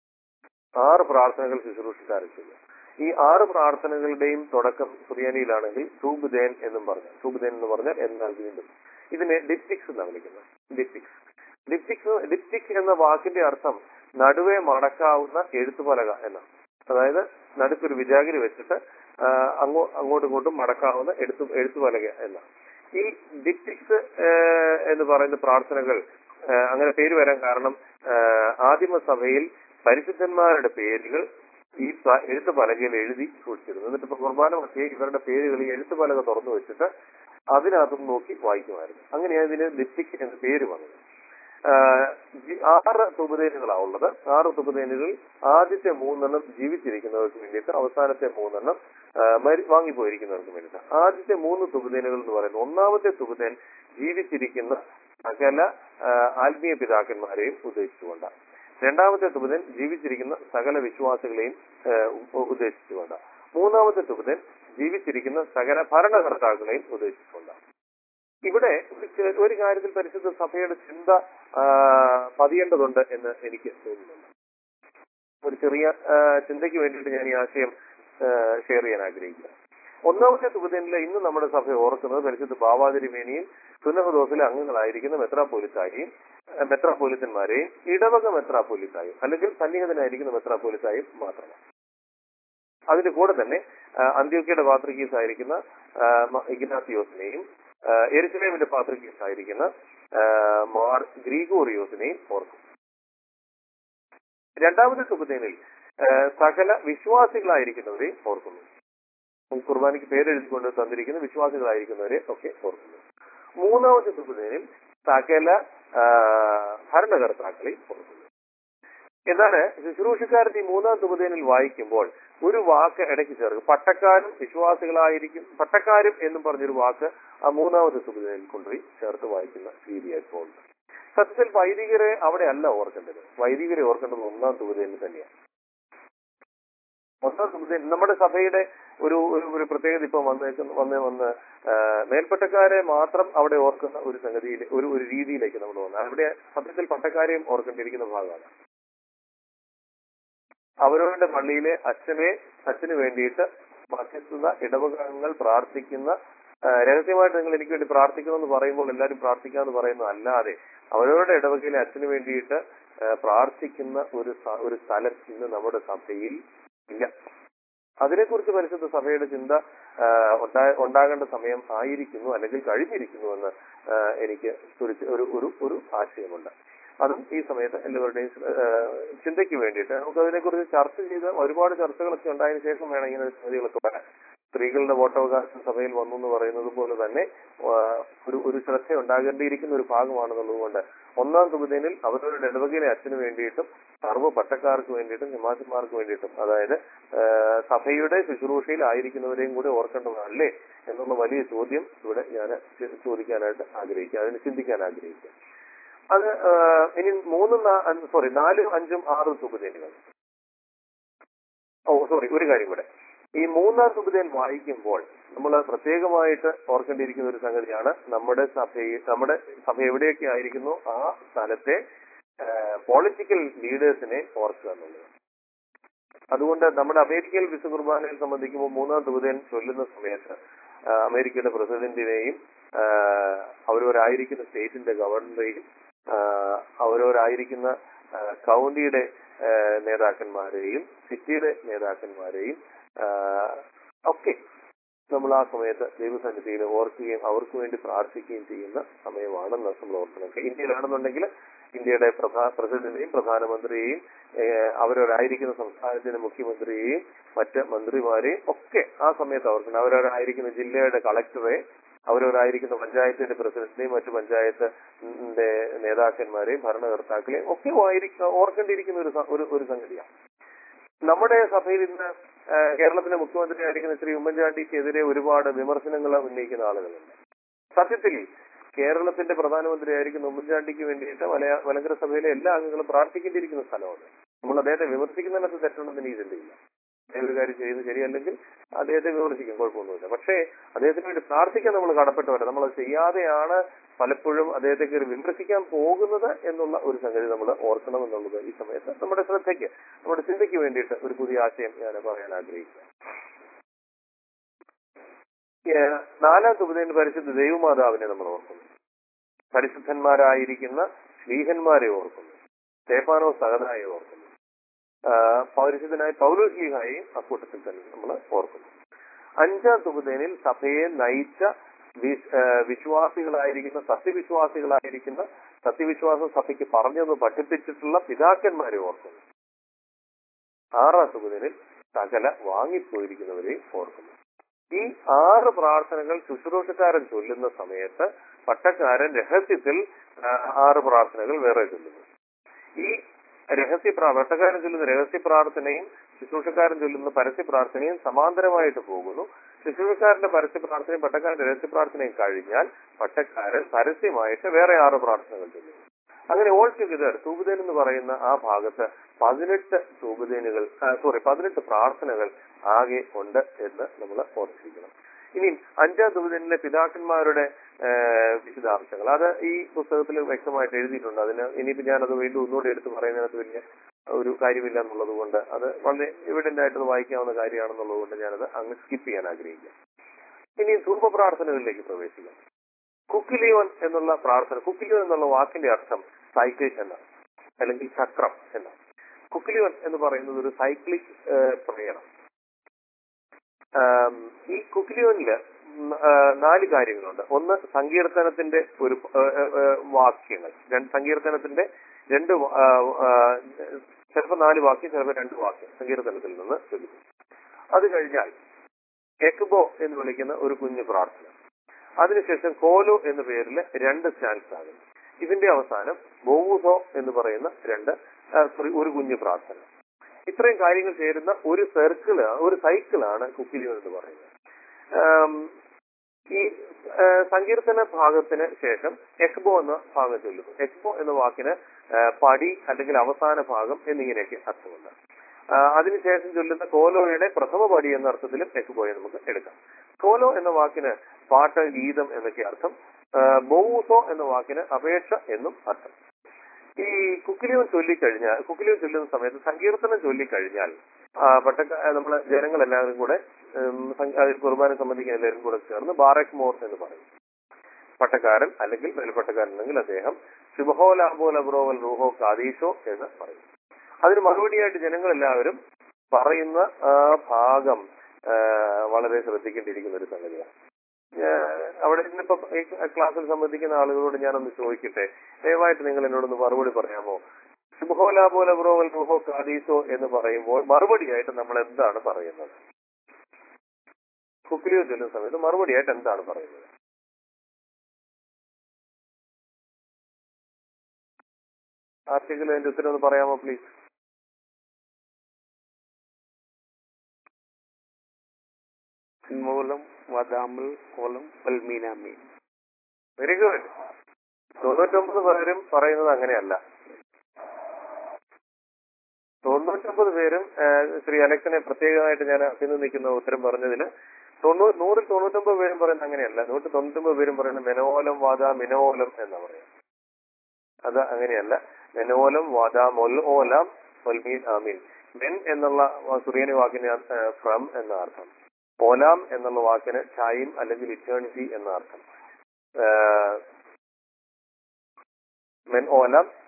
ആറ് പ്രാർത്ഥനകൾ ശുശ്രൂഷിക്കാരും ചെയ്യും ഈ ആറ് പ്രാർത്ഥനകളുടെയും തുടക്കം സുറിയാനിയിലാണെങ്കിൽ തൂബുദേൻ എന്നും പറഞ്ഞു തൂബുദേൻ എന്ന് പറഞ്ഞാൽ എന്നാൽ വീണ്ടും ഇതിനെ ഡിപ്റ്റിക്സ് എന്നാണ് വിളിക്കുന്നത് ഡിപ്റ്റിക്സ് ഡിപ്റ്റിക്സ് ഡിപ്റ്റിക് എന്ന വാക്കിന്റെ അർത്ഥം നടുവെ മടക്കാവുന്ന എഴുത്തുപലക എന്നാണ് അതായത് നടുക്കൊരു വിജാഗിരി വെച്ചിട്ട് ആ, അങ്ങോ അങ്ങോട്ടും ഇങ്ങോട്ടും മടക്കാവുന്ന എഴുത്തു എഴുത്തുപലക എന്നാണ് ഈ ഡിപ്റ്റിക്സ് എന്ന് പറയുന്ന പ്രാർത്ഥനകൾ ആ, അങ്ങനെ പേര് വരാൻ കാരണം ആ, ആദിമസഭയിൽ പരിശുദ്ധന്മാരുടെ പേരുകൾ ഈ പ- എഴുത്ത് പലകയിൽ എഴുതി സൂക്ഷിച്ചിരുന്നു എന്നിട്ട് ഇപ്പൊ കുർബാന മധ്യേ ഇവരുടെ പേരുകൾ ഈ എഴുത്ത് പലക തുറന്നു വെച്ചിട്ട് അതിനകത്തും നോക്കി വായിക്കുമായിരുന്നു അങ്ങനെയാണ് ഇതിന് ലിപ്റ്റിക് എന്ന പേര് വന്നത് ആഹ് ജി- ആറ് തുപതേനുകളാണ് ഉള്ളത് ആറ് തുപതേനുകൾ ആദ്യത്തെ മൂന്നെണ്ണം ജീവിച്ചിരിക്കുന്നവർക്ക് വേണ്ടിയിട്ട് അവസാനത്തെ മൂന്നെണ്ണം ആഹ് മരി- വാങ്ങിപ്പോയിരിക്കുന്നവർക്ക് വേണ്ടിയിട്ട് ആദ്യത്തെ മൂന്ന് തുപതേനുകൾ എന്ന് പറയുന്നത് ഒന്നാമത്തെ തുപതേൻ ജീവിച്ചിരിക്കുന്ന സകല ആഹ് ആത്മീയ പിതാക്കന്മാരെയും ഉദ്ദേശിച്ചുകൊണ്ടാണ് രണ്ടാമത്തെ തുപതൻ ജീവിച്ചിരിക്കുന്ന സകല വിശ്വാസികളെയും ആഹ് ഉ- ഉദ്ദേശിച്ചുകൊണ്ടാണ് മൂന്നാമത്തെ തുപതൻ ജീവിച്ചിരിക്കുന്ന സകല ഭരണകർത്താക്കളെയും ഉദ്ദേശിച്ചുകൊണ്ടാണ് ഇവിടെ ഒരു ചെ- ഒരു കാര്യത്തിൽ പരിശുദ്ധ സഭയുടെ ചിന്ത ആ, പതിയേണ്ടതുണ്ട് എന്ന് എനിക്ക് തോന്നുന്നുണ്ട് ഒരു ചെറിയ ആ, ചിന്തയ്ക്ക് വേണ്ടിയിട്ട് ഞാൻ ഈ ആശയം ഷെയർ ചെയ്യാൻ ആഗ്രഹിക്കുക ഒന്നാമത്തെ തുപതനിലെ ഇന്ന് നമ്മുടെ സഭ ഓർക്കുന്നത് പരിശുദ്ധ ബാവാതിരിമേനിയും സുന്നഹദോസിലെ അംഗങ്ങളായിരിക്കുന്ന മെത്രാപോലിസായും ആ, മെത്രാപോലിത്തന്മാരെയും ഇടവക മെത്രാപോലിസായും അല്ലെങ്കിൽ സന്നിഹിതനായിരിക്കുന്ന മെത്രാപോലിസായും മാത്രമാണ് അതിന്റെ കൂടെ തന്നെ ആ, അന്ത്യോക്യയുടെ പാത്രികീസ് ആയിരിക്കുന്ന ആ, മ- ഇഗ്നാത്തിയോസിനെയും ആ, എരുസലേമിന്റെ പാത്രികീസ് ആയിരിക്കുന്ന ആ, മാർ ഗ്രീഗോറിയോസിനെയും ഓർക്കും രണ്ടാമത്തെ സുബദേനിൽ സകല വിശ്വാസികളായിരിക്കുന്നവരെയും ഓർക്കുന്നു കുർബാനയ്ക്ക് പേരെഴുതിക്കൊണ്ട് തന്നിരിക്കുന്ന വിശ്വാസികളായിരിക്കുന്നവരെ ഒക്കെ ഓർക്കുന്നു മൂന്നാമത്തെ സുബദേനിൽ സകല ആ, ഭരണകർത്താക്കളെയും ഓർക്കുന്നു എന്താണ് ശുശ്രൂഷക്കാരൻ ഈ മൂന്നാം തുപതേനിൽ വായിക്കുമ്പോൾ ഒരു വാക്ക് ഇടയ്ക്ക് ചേർക്കും പട്ടക്കാരും വിശ്വാസികളായിരിക്കും പട്ടക്കാരും എന്നും പറഞ്ഞൊരു വാക്ക് ആ മൂന്നാമത്തെ തുപതേനിൽ കൊണ്ടുപോയി ചേർത്ത് വായിക്കുന്ന രീതിയായി പോകുന്നു സത്യത്തിൽ വൈദികരെ അവിടെ അല്ല ഓർക്കേണ്ടത് വൈദികരെ ഓർക്കേണ്ടത് ഒന്നാം തുപതേനിൽ തന്നെയാണ് ഒന്നാം തുപതേൻ നമ്മുടെ സഭയുടെ ഒരു ഒരു ഒരു പ്രത്യേകത ഇപ്പം വന്നേക്കുന്ന വന്ന് വന്ന് ആ, മേൽപ്പട്ടക്കാരെ മാത്രം അവിടെ ഓർക്കുന്ന ഒരു സംഗതിയിൽ ഒരു ഒരു രീതിയിലേക്ക് നമ്മൾ വന്നത് അവിടെ സത്യത്തിൽ പട്ടക്കാരെയും ഓർക്കേണ്ടിയിരിക്കുന്ന ഭാഗമാണ് അവരവരുടെ പള്ളിയിലെ അച്ഛനെ അച്ഛന് വേണ്ടിയിട്ട് മധ്യസ്ഥത ഇടവകങ്ങൾ പ്രാർത്ഥിക്കുന്ന ആ, രഹസ്യമായിട്ട് നിങ്ങൾ എനിക്ക് വേണ്ടി പ്രാർത്ഥിക്കണമെന്ന് പറയുമ്പോൾ എല്ലാവരും പ്രാർത്ഥിക്കാന്ന് പറയുന്നത് അല്ലാതെ അവരവരുടെ ഇടവകയിലെ അച്ഛന് വേണ്ടിയിട്ട് ആ, പ്രാർത്ഥിക്കുന്ന ഒരു സ- ഒരു സ്ഥലം ഇന്ന് നമ്മുടെ സഭയിൽ ഇല്ല അതിനെക്കുറിച്ച് പരിശുദ്ധ സഭയുടെ ചിന്ത ആ, ഉണ്ടാ- ഉണ്ടാകേണ്ട സമയം ആയിരിക്കുന്നു അല്ലെങ്കിൽ കഴിഞ്ഞിരിക്കുന്നു എന്ന് ആ, എനിക്ക് ഒരു ഒരു ഒരു ഒരു ആശയമുണ്ട് അതും ഈ സമയത്ത് എല്ലാവരുടെയും ആ, ചിന്തയ്ക്ക് വേണ്ടിയിട്ട് നമുക്ക് അതിനെക്കുറിച്ച് ചർച്ച ചെയ്ത് ഒരുപാട് ചർച്ചകളൊക്കെ ഉണ്ടായതിനു ശേഷം വേണം ഇങ്ങനെ സംഗതികളൊക്കെ വരാൻ സ്ത്രീകളുടെ വോട്ടവകാശം സഭയിൽ വന്നു എന്ന് പറയുന്നത് പോലെ തന്നെ ആ, ഒരു ഒരു ശ്രദ്ധ ഉണ്ടാകേണ്ടിയിരിക്കുന്ന ഒരു ഭാഗമാണെന്നുള്ളത് കൊണ്ട് ഒന്നാം തുബുദിനിൽ അവരവരുടെ ഇടവകയിലെ അച്ഛന് വേണ്ടിയിട്ടും സർവ്വ പട്ടക്കാർക്ക് വേണ്ടിയിട്ടും ജമാത്തിമാർക്ക് വേണ്ടിയിട്ടും അതായത് ആ, സഭയുടെ ശുശ്രൂഷയിൽ ആയിരിക്കുന്നവരെയും കൂടെ ഓർക്കേണ്ടതല്ലേ എന്നുള്ള വലിയ ചോദ്യം ഇവിടെ ഞാൻ ചോദിക്കാനായിട്ട് ആഗ്രഹിക്കുക അതിന് ചിന്തിക്കാൻ ആഗ്രഹിക്കുക അത് ആ, ഇനി മൂന്നും സോറി നാലും അഞ്ചും ആറും തുബുദിനുകൾ ഓ സോറി ഒരു കാര്യം കൂടെ ഈ മൂന്നാം സുബുദേൻ വായിക്കുമ്പോൾ നമ്മൾ പ്രത്യേകമായിട്ട് ഓർക്കേണ്ടിയിരിക്കുന്ന ഒരു സംഗതിയാണ് നമ്മുടെ സഭയിൽ നമ്മുടെ സഭ എവിടെയൊക്കെ ആയിരിക്കുന്നു ആ സ്ഥലത്തെ പൊളിറ്റിക്കൽ ലീഡേഴ്സിനെ ഓർക്കുക എന്നുള്ളത് അതുകൊണ്ട് നമ്മുടെ അമേരിക്കയിൽ വിശു കുർബാനയെ സംബന്ധിക്കുമ്പോൾ മൂന്നാം തുബുദേൻ ചൊല്ലുന്ന സമയത്ത് ആ, അമേരിക്കയുടെ പ്രസിഡന്റിനെയും ആ, അവരവരായിരിക്കുന്ന സ്റ്റേറ്റിന്റെ ഗവർണറെയും ആ, അവരവരായിരിക്കുന്ന ആ, കൗണ്ടിയുടെ ആ, നേതാക്കന്മാരെയും സിറ്റിയുടെ നേതാക്കന്മാരെയും ആ, ഒക്കെ നമ്മൾ ആ സമയത്ത് ദൈവസന്നിധിയിൽ ഓർക്കുകയും അവർക്ക് വേണ്ടി പ്രാർത്ഥിക്കുകയും ചെയ്യുന്ന സമയമാണെന്ന് നമ്മൾ ഓർക്കണം ഇന്ത്യയിലാണെന്നുണ്ടെങ്കിൽ ഇന്ത്യയുടെ പ്രധാ പ്രസിഡന്റിനെയും പ്രധാനമന്ത്രിയെയും ഏഹ്, അവരവരായിരിക്കുന്ന സംസ്ഥാനത്തിന്റെ മുഖ്യമന്ത്രിയെയും മറ്റ് മന്ത്രിമാരെയും ഒക്കെ ആ സമയത്ത് ഓർക്കണം അവരവരായിരിക്കുന്ന ജില്ലയുടെ കളക്ടറെ അവരവരായിരിക്കുന്ന പഞ്ചായത്തിന്റെ പ്രസിഡന്റിനെയും മറ്റു പഞ്ചായത്ത് ന്റെ നേതാക്കന്മാരെയും ഭരണകർത്താക്കളെയും ഒക്കെ ഓയിരിക്ക- ഓർക്കേണ്ടിയിരിക്കുന്ന ഒരു സ- ഒരു ഒരു സംഗതിയാണ് നമ്മുടെ സഭയിൽ ഇന്ന് ആ, കേരളത്തിന്റെ മുഖ്യമന്ത്രി ആയിരിക്കുന്ന ശ്രീ ഉമ്മൻചാണ്ടിക്കെതിരെ ഒരുപാട് വിമർശനങ്ങൾ ഉന്നയിക്കുന്ന ആളുകളുണ്ട് സത്യത്തിൽ കേരളത്തിന്റെ പ്രധാനമന്ത്രി ആയിരിക്കുന്ന ഉമ്മൻചാണ്ടിക്ക് വേണ്ടിയിട്ട് മലയാ മലങ്കര സഭയിലെ എല്ലാ അംഗങ്ങളും പ്രാർത്ഥിക്കേണ്ടിയിരിക്കുന്ന സ്ഥലമാണ് നമ്മൾ അദ്ദേഹത്തെ വിമർശിക്കുന്നതിനകത്ത് തെറ്റുണ്ടെന്ന് എനിക്ക് ചിന്തയില്ല ഒരു കാര്യം ചെയ്യുന്നത് ശരിയല്ലെങ്കിൽ അദ്ദേഹത്തെ വിമർശിക്കും കുഴപ്പമൊന്നുമില്ല പക്ഷേ അദ്ദേഹത്തിന് വേണ്ടി പ്രാർത്ഥിക്കാൻ നമ്മൾ കടപ്പെട്ടവരെ നമ്മൾ ചെയ്യാതെയാണ് പലപ്പോഴും അദ്ദേഹത്തെ കയറി വിമർശിക്കാൻ പോകുന്നത് എന്നുള്ള ഒരു സംഗതി നമ്മൾ ഓർക്കണം എന്നുള്ളത് ഈ സമയത്ത് നമ്മുടെ ശ്രദ്ധയ്ക്ക് നമ്മുടെ ചിന്തയ്ക്ക് വേണ്ടിയിട്ട് ഒരു പുതിയ ആശയം ഞാൻ പറയാൻ ആഗ്രഹിക്കുക ഏഹ് നാലാം തുപതയിൽ പരിശുദ്ധ ദൈവമാതാവിനെ നമ്മൾ ഓർക്കുന്നു പരിശുദ്ധന്മാരായിരിക്കുന്ന ശ്ലീഹന്മാരെ ഓർക്കുന്നു സ്റ്റേഫാനോ സഹതായെ ഓർക്കുന്നു ആഹ് പരിശുദ്ധനായ പൗലോസ്ലീഹായെയും അക്കൂട്ടത്തിൽ തന്നെ നമ്മൾ ഓർക്കുന്നു അഞ്ചാം തുപതേനിൽ സഭയെ നയിച്ച വി- ആഹ് വിശ്വാസികളായിരിക്കുന്ന സത്യവിശ്വാസികളായിരിക്കുന്ന സത്യവിശ്വാസം സഭയ്ക്ക് പറഞ്ഞെന്ന് പഠിപ്പിച്ചിട്ടുള്ള പിതാക്കന്മാരെ ഓർക്കുന്നു ആറാം തുപതേനിൽ സകല വാങ്ങിപ്പോയിരിക്കുന്നവരെയും ഓർക്കുന്നു ഈ ആറ് പ്രാർത്ഥനകൾ ശുശ്രൂഷക്കാരൻ ചൊല്ലുന്ന സമയത്ത് പട്ടക്കാരൻ രഹസ്യത്തിൽ ആ, ആറ് പ്രാർത്ഥനകൾ വേറെ ചൊല്ലുന്നു ഈ രഹസ്യ പ്രാ പട്ടക്കാരൻ ചൊല്ലുന്ന രഹസ്യ പ്രാർത്ഥനയും ശുശ്രൂഷക്കാരൻ ചൊല്ലുന്ന പരസ്യ പ്രാർത്ഥനയും സമാന്തരമായിട്ട് പോകുന്നു ശുശ്രൂഷക്കാരന്റെ പരസ്യ പ്രാർത്ഥനയും പട്ടക്കാരന്റെ രഹസ്യ പ്രാർത്ഥനയും കഴിഞ്ഞാൽ പട്ടക്കാരൻ പരസ്യമായിട്ട് വേറെ ആറ് പ്രാർത്ഥനകൾ ചൊല്ലുന്നു അങ്ങനെ ഓൾ ടുഗദർ തൂബുദേൻ എന്ന് പറയുന്ന ആ ഭാഗത്ത് പതിനെട്ട് തൂബുദേനുകൾ സോറി പതിനെട്ട് പ്രാർത്ഥനകൾ ആകെ ഉണ്ട് എന്ന് നമ്മൾ ഓർത്തിരിക്കണം ഇനി അഞ്ചാം തൂബുദേനിലെ പിതാക്കന്മാരുടെ ആ, വിശദാംശങ്ങൾ അത് ഈ പുസ്തകത്തിൽ വ്യക്തമായിട്ട് എഴുതിയിട്ടുണ്ട് അതിന് ഇനിയിപ്പോ ഞാനത് വീണ്ടും ഒന്നുകൂടി എടുത്ത് പറയുന്നതിനകത്ത് വലിയ ഒരു കാര്യമില്ല എന്നുള്ളത് കൊണ്ട് അത് വളരെ എവിഡന്റ് ആയിട്ട് അത് വായിക്കാവുന്ന കാര്യമാണെന്നുള്ളത് കൊണ്ട് ഞാനത് അങ്ങ് സ്കിപ്പ് ചെയ്യാൻ ആഗ്രഹിക്കാം ഇനി ധൂപ പ്രാർത്ഥനകളിലേക്ക് പ്രവേശിക്കാം കുക്കിലിയോൻ എന്നുള്ള പ്രാർത്ഥന കുക്കിലിയോൻ എന്നുള്ള വാക്കിന്റെ അർത്ഥം സൈക്കിൾ എന്നാണ് അല്ലെങ്കിൽ ചക്രം എന്നാണ് കുക്കിലിയോൻ എന്ന് പറയുന്നത് ഒരു സൈക്ലിക് പ്രേയർ ഈ കുക്കിലിയോനില് ഉം, ആ, നാല് കാര്യങ്ങളുണ്ട് ഒന്ന് സങ്കീർത്തനത്തിന്റെ ഒരു ആ, ആ, ആ, വാക്യങ്ങൾ രണ്ട് സങ്കീർത്തനത്തിന്റെ രണ്ട് വ- ആ, ആ, ചിലപ്പോൾ നാല് വാക്യം ചിലപ്പോൾ രണ്ട് വാക്യം സങ്കീർത്തനത്തിൽ നിന്ന് ചൊല്ലിക്കും അത് കഴിഞ്ഞാൽ എക്ബോ എന്ന് വിളിക്കുന്ന ഒരു കുഞ്ഞു പ്രാർത്ഥന അതിനുശേഷം കോലോ എന്ന പേരിൽ രണ്ട് സ്റ്റാൻസ് ആണ് ഇതിന്റെ അവസാനം ബോവുസോ എന്ന് പറയുന്ന രണ്ട് ആ, sorry, ഒരു കുഞ്ഞു പ്രാർത്ഥന ഇത്രയും കാര്യങ്ങൾ ചേരുന്ന ഒരു സർക്കിള് ഒരു സൈക്കിളാണ് കുക്കിലിയോ എന്ന് പറയുന്നത് ആം, ഈ ആ, സങ്കീർത്തന ഭാഗത്തിന് ശേഷം എക്ബോ എന്ന ഭാഗം ചൊല്ലുന്നു എക്ബോ എന്ന വാക്കിന് ആ, പടി അല്ലെങ്കിൽ അവസാന ഭാഗം എന്നിങ്ങനെയൊക്കെ അർത്ഥമുണ്ട് ആ, അതിനുശേഷം ചൊല്ലുന്ന കോലോയുടെ പ്രഥമ പടി എന്ന അർത്ഥത്തിലും എക്ബോയെ നമുക്ക് എടുക്കാം കോലോ എന്ന വാക്കിന് പാട്ട് ഗീതം എന്നൊക്കെ അർത്ഥം ആ, ബോവുസോ എന്ന വാക്കിന് അപേക്ഷ എന്നും അർത്ഥം ഈ കുക്കിലിയോൻ ചൊല്ലിക്കഴിഞ്ഞാൽ കുക്കിലിയോൻ ചൊല്ലുന്ന സമയത്ത് സങ്കീർത്തനം ചൊല്ലിക്കഴിഞ്ഞാൽ ആ, പട്ടക്ക നമ്മള് ജനങ്ങളെല്ലാവരും കൂടെ ഉം, സം- അതിൽ കുർബാന സംബന്ധിക്കുന്ന എല്ലാവരും കൂടെ ചേർന്ന് ബാറക് മോർ എന്ന് പറയും പട്ടക്കാരൻ അല്ലെങ്കിൽ മേൽപ്പട്ടക്കാരൻ അല്ലെങ്കിൽ അദ്ദേഹം ശുഭഹോ ലാഭോ ലബ്രോവൽ റൂഹോ കാദീഷോ എന്ന് പറയും അതിന് മറുപടിയായിട്ട് ജനങ്ങളെല്ലാവരും പറയുന്ന ആ ഭാഗം ആ, വളരെ ശ്രദ്ധിക്കേണ്ടിയിരിക്കുന്ന ഒരു സംഗതിയാണ് ഞാൻ അവിടെ ഇന്നിപ്പോ ഈ ക്ലാസ്സിൽ സംബന്ധിക്കുന്ന ആളുകളോട് ഞാനൊന്ന് ചോദിക്കട്ടെ ദയവായിട്ട് നിങ്ങൾ എന്നോടൊന്ന് മറുപടി പറയാമോ ശുഭോലാപോല ബ്രോവൽ റുഹോ കാദീസോ എന്ന് പറയുമ്പോൾ മറുപടിയായിട്ട് നമ്മൾ എന്താണ് പറയുന്നത് കുക്കിലിയോ ചൊല്ലുന്ന സമയത്ത് മറുപടിയായിട്ട് എന്താണ് പറയുന്നത് ആർക്കെങ്കിലും അതിന്റെ ഉത്തരം ഒന്ന് പറയാമോ പ്ലീസ് മൂലം വദാമൽ കോലം വൽമീനാമീൻ വെരി ഗുഡ് തൊണ്ണൂറ്റൊമ്പത് പേരും പറയുന്നത് അങ്ങനെയല്ല തൊണ്ണൂറ്റൊമ്പത് പേരും ആ, ശ്രീ അലക്സിനെ പ്രത്യേകമായിട്ട് ഞാൻ അഭിനന്ദിക്കുന്ന ഉത്തരം പറഞ്ഞതിന് തൊണ്ണൂറ് നൂറിൽ തൊണ്ണൂറ്റൊമ്പത് പേരും പറയുന്നത് അങ്ങനെയല്ല നൂറ്റി തൊണ്ണൂറ്റൊമ്പത് പേരും പറയുന്നത് മെനോലം വാദ മിനോലം എന്ന് പറയും അത് അങ്ങനെയല്ല മെനോലം വാദ മൊൽ ഓലം ഒൽമീൻ ആമീൻ മെൻ എന്നുള്ള സുറിയനി വാക്കിന് ഫ്രം എന്ന അർത്ഥം ഓലാം എന്നുള്ള വാക്കിന് ടൈം അല്ലെങ്കിൽ ഇറ്റേണിറ്റി എന്ന അർത്ഥം മെൻ ഓലം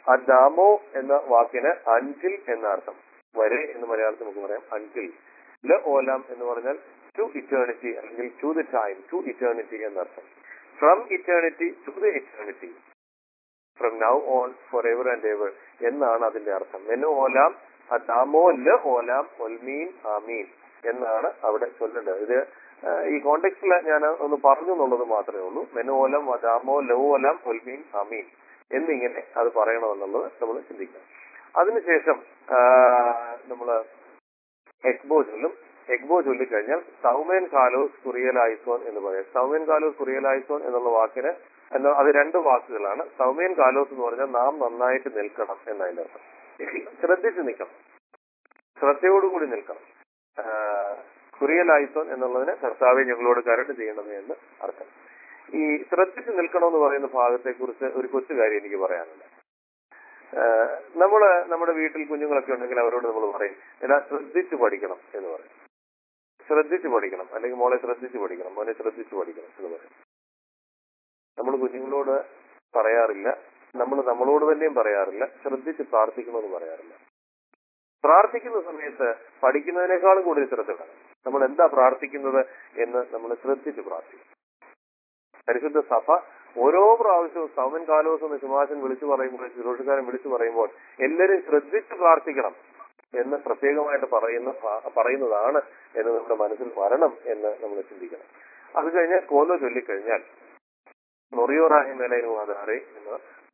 അദാമോ എന്ന വാക്കിന് അഞ്ചിൽ എന്ന അർത്ഥം വരെ എന്ന് മലയാളത്തിൽ നമുക്ക് പറയാം അഞ്ചിൽ ല ഓലാം എന്ന് പറഞ്ഞാൽ ടു ഇറ്റേണിറ്റി അല്ലെങ്കിൽ to the time to eternity എന്നർത്ഥം from eternity to the eternity from now on for ever and ever എന്നാണ് അതിന്റെ അർത്ഥം മെനു ഓലാം അദാമോ ല ഓലാം ഒൽമീൻ ആമീൻ എന്നാണ് അവിടെ ചൊല്ലേണ്ടത് ഇത് ആ, ഈ കോണ്ടെക്സ്റ്റിൽ ഞാൻ ഒന്ന് പറഞ്ഞു എന്നുള്ളത് മാത്രമേ ഉള്ളൂ മെനോലം അദാമോ ലവോലം ഒൽമീൻ അമീൻ എന്നിങ്ങനെ അത് പറയണമെന്നുള്ളത് നമ്മൾ ചിന്തിക്കണം അതിനുശേഷം നമ്മൾ എക്ബോ ചൊല്ലും എക്ബോ ചൊല്ലിക്കഴിഞ്ഞാൽ സൗമേൻ കാലോസ് കുറിയലായിസോൻ എന്ന് പറയും സൗമേൻ കാലോസ് കുറിയലായിസോൻ എന്നുള്ള വാക്കിന് എന്ന അത് രണ്ട് വാക്കുകളാണ് സൗമേൻ കാലോസ് എന്ന് പറഞ്ഞാൽ നാം നന്നായിട്ട് നിൽക്കണം എന്നതിന്റെ അർത്ഥം ശ്രദ്ധിച്ച് നിൽക്കണം ശ്രദ്ധയോടുകൂടി നിൽക്കണം കുറിയലായിസോൻ എന്നുള്ളതിന് കർത്താവെ ഞങ്ങളോട് കരുണ ചെയ്യണമേ എന്ന് അർത്ഥം ഈ ശ്രദ്ധിച്ച് നിൽക്കണമെന്ന് പറയുന്ന ഭാഗത്തെ കുറിച്ച് ഒരു കൊച്ചു കാര്യം എനിക്ക് പറയാനുണ്ട് ആഹ് നമ്മള് നമ്മുടെ വീട്ടിൽ കുഞ്ഞുങ്ങളൊക്കെ ഉണ്ടെങ്കിൽ അവരോട് നമ്മൾ പറയും എടാ ശ്രദ്ധിച്ച് പഠിക്കണം എന്ന് പറയും ശ്രദ്ധിച്ച് പഠിക്കണം അല്ലെങ്കിൽ മോളെ ശ്രദ്ധിച്ച് പഠിക്കണം മോനെ ശ്രദ്ധിച്ച് പഠിക്കണം എന്ന് പറയും നമ്മൾ കുഞ്ഞുങ്ങളോട് പറയാറില്ല നമ്മൾ നമ്മളോട് തന്നെയും പറയാറില്ല ശ്രദ്ധിച്ച് പ്രാർത്ഥിക്കണമെന്ന് പറയാറില്ല പ്രാർത്ഥിക്കുന്ന സമയത്ത് പഠിക്കുന്നതിനേക്കാളും കൂടുതൽ ശ്രദ്ധ വേണം നമ്മൾ എന്താ പ്രാർത്ഥിക്കുന്നത് എന്ന് നമ്മൾ ശ്രദ്ധിച്ച് പ്രാർത്ഥിക്കും പരിശുദ്ധ സഭ ഓരോ പ്രാവശ്യവും സൗമൻ കാലോസ് എന്ന് ശുഭാശൻ വിളിച്ചു പറയുമ്പോൾ ശുശ്രൂഷക്കാരൻ വിളിച്ചു പറയുമ്പോൾ എല്ലാവരും ശ്രദ്ധിച്ച് പ്രാർത്ഥിക്കണം എന്ന് പ്രത്യേകമായിട്ട് പറയുന്ന ഭാ- പറയുന്നതാണ് എന്ന് നമ്മുടെ മനസ്സിൽ വരണം എന്ന് നമ്മൾ ചിന്തിക്കണം അത് കഴിഞ്ഞ് കോലോ ചൊല്ലിക്കഴിഞ്ഞാൽ നൊറിയോറായ മേലയിനും ആധാറെ എന്ന്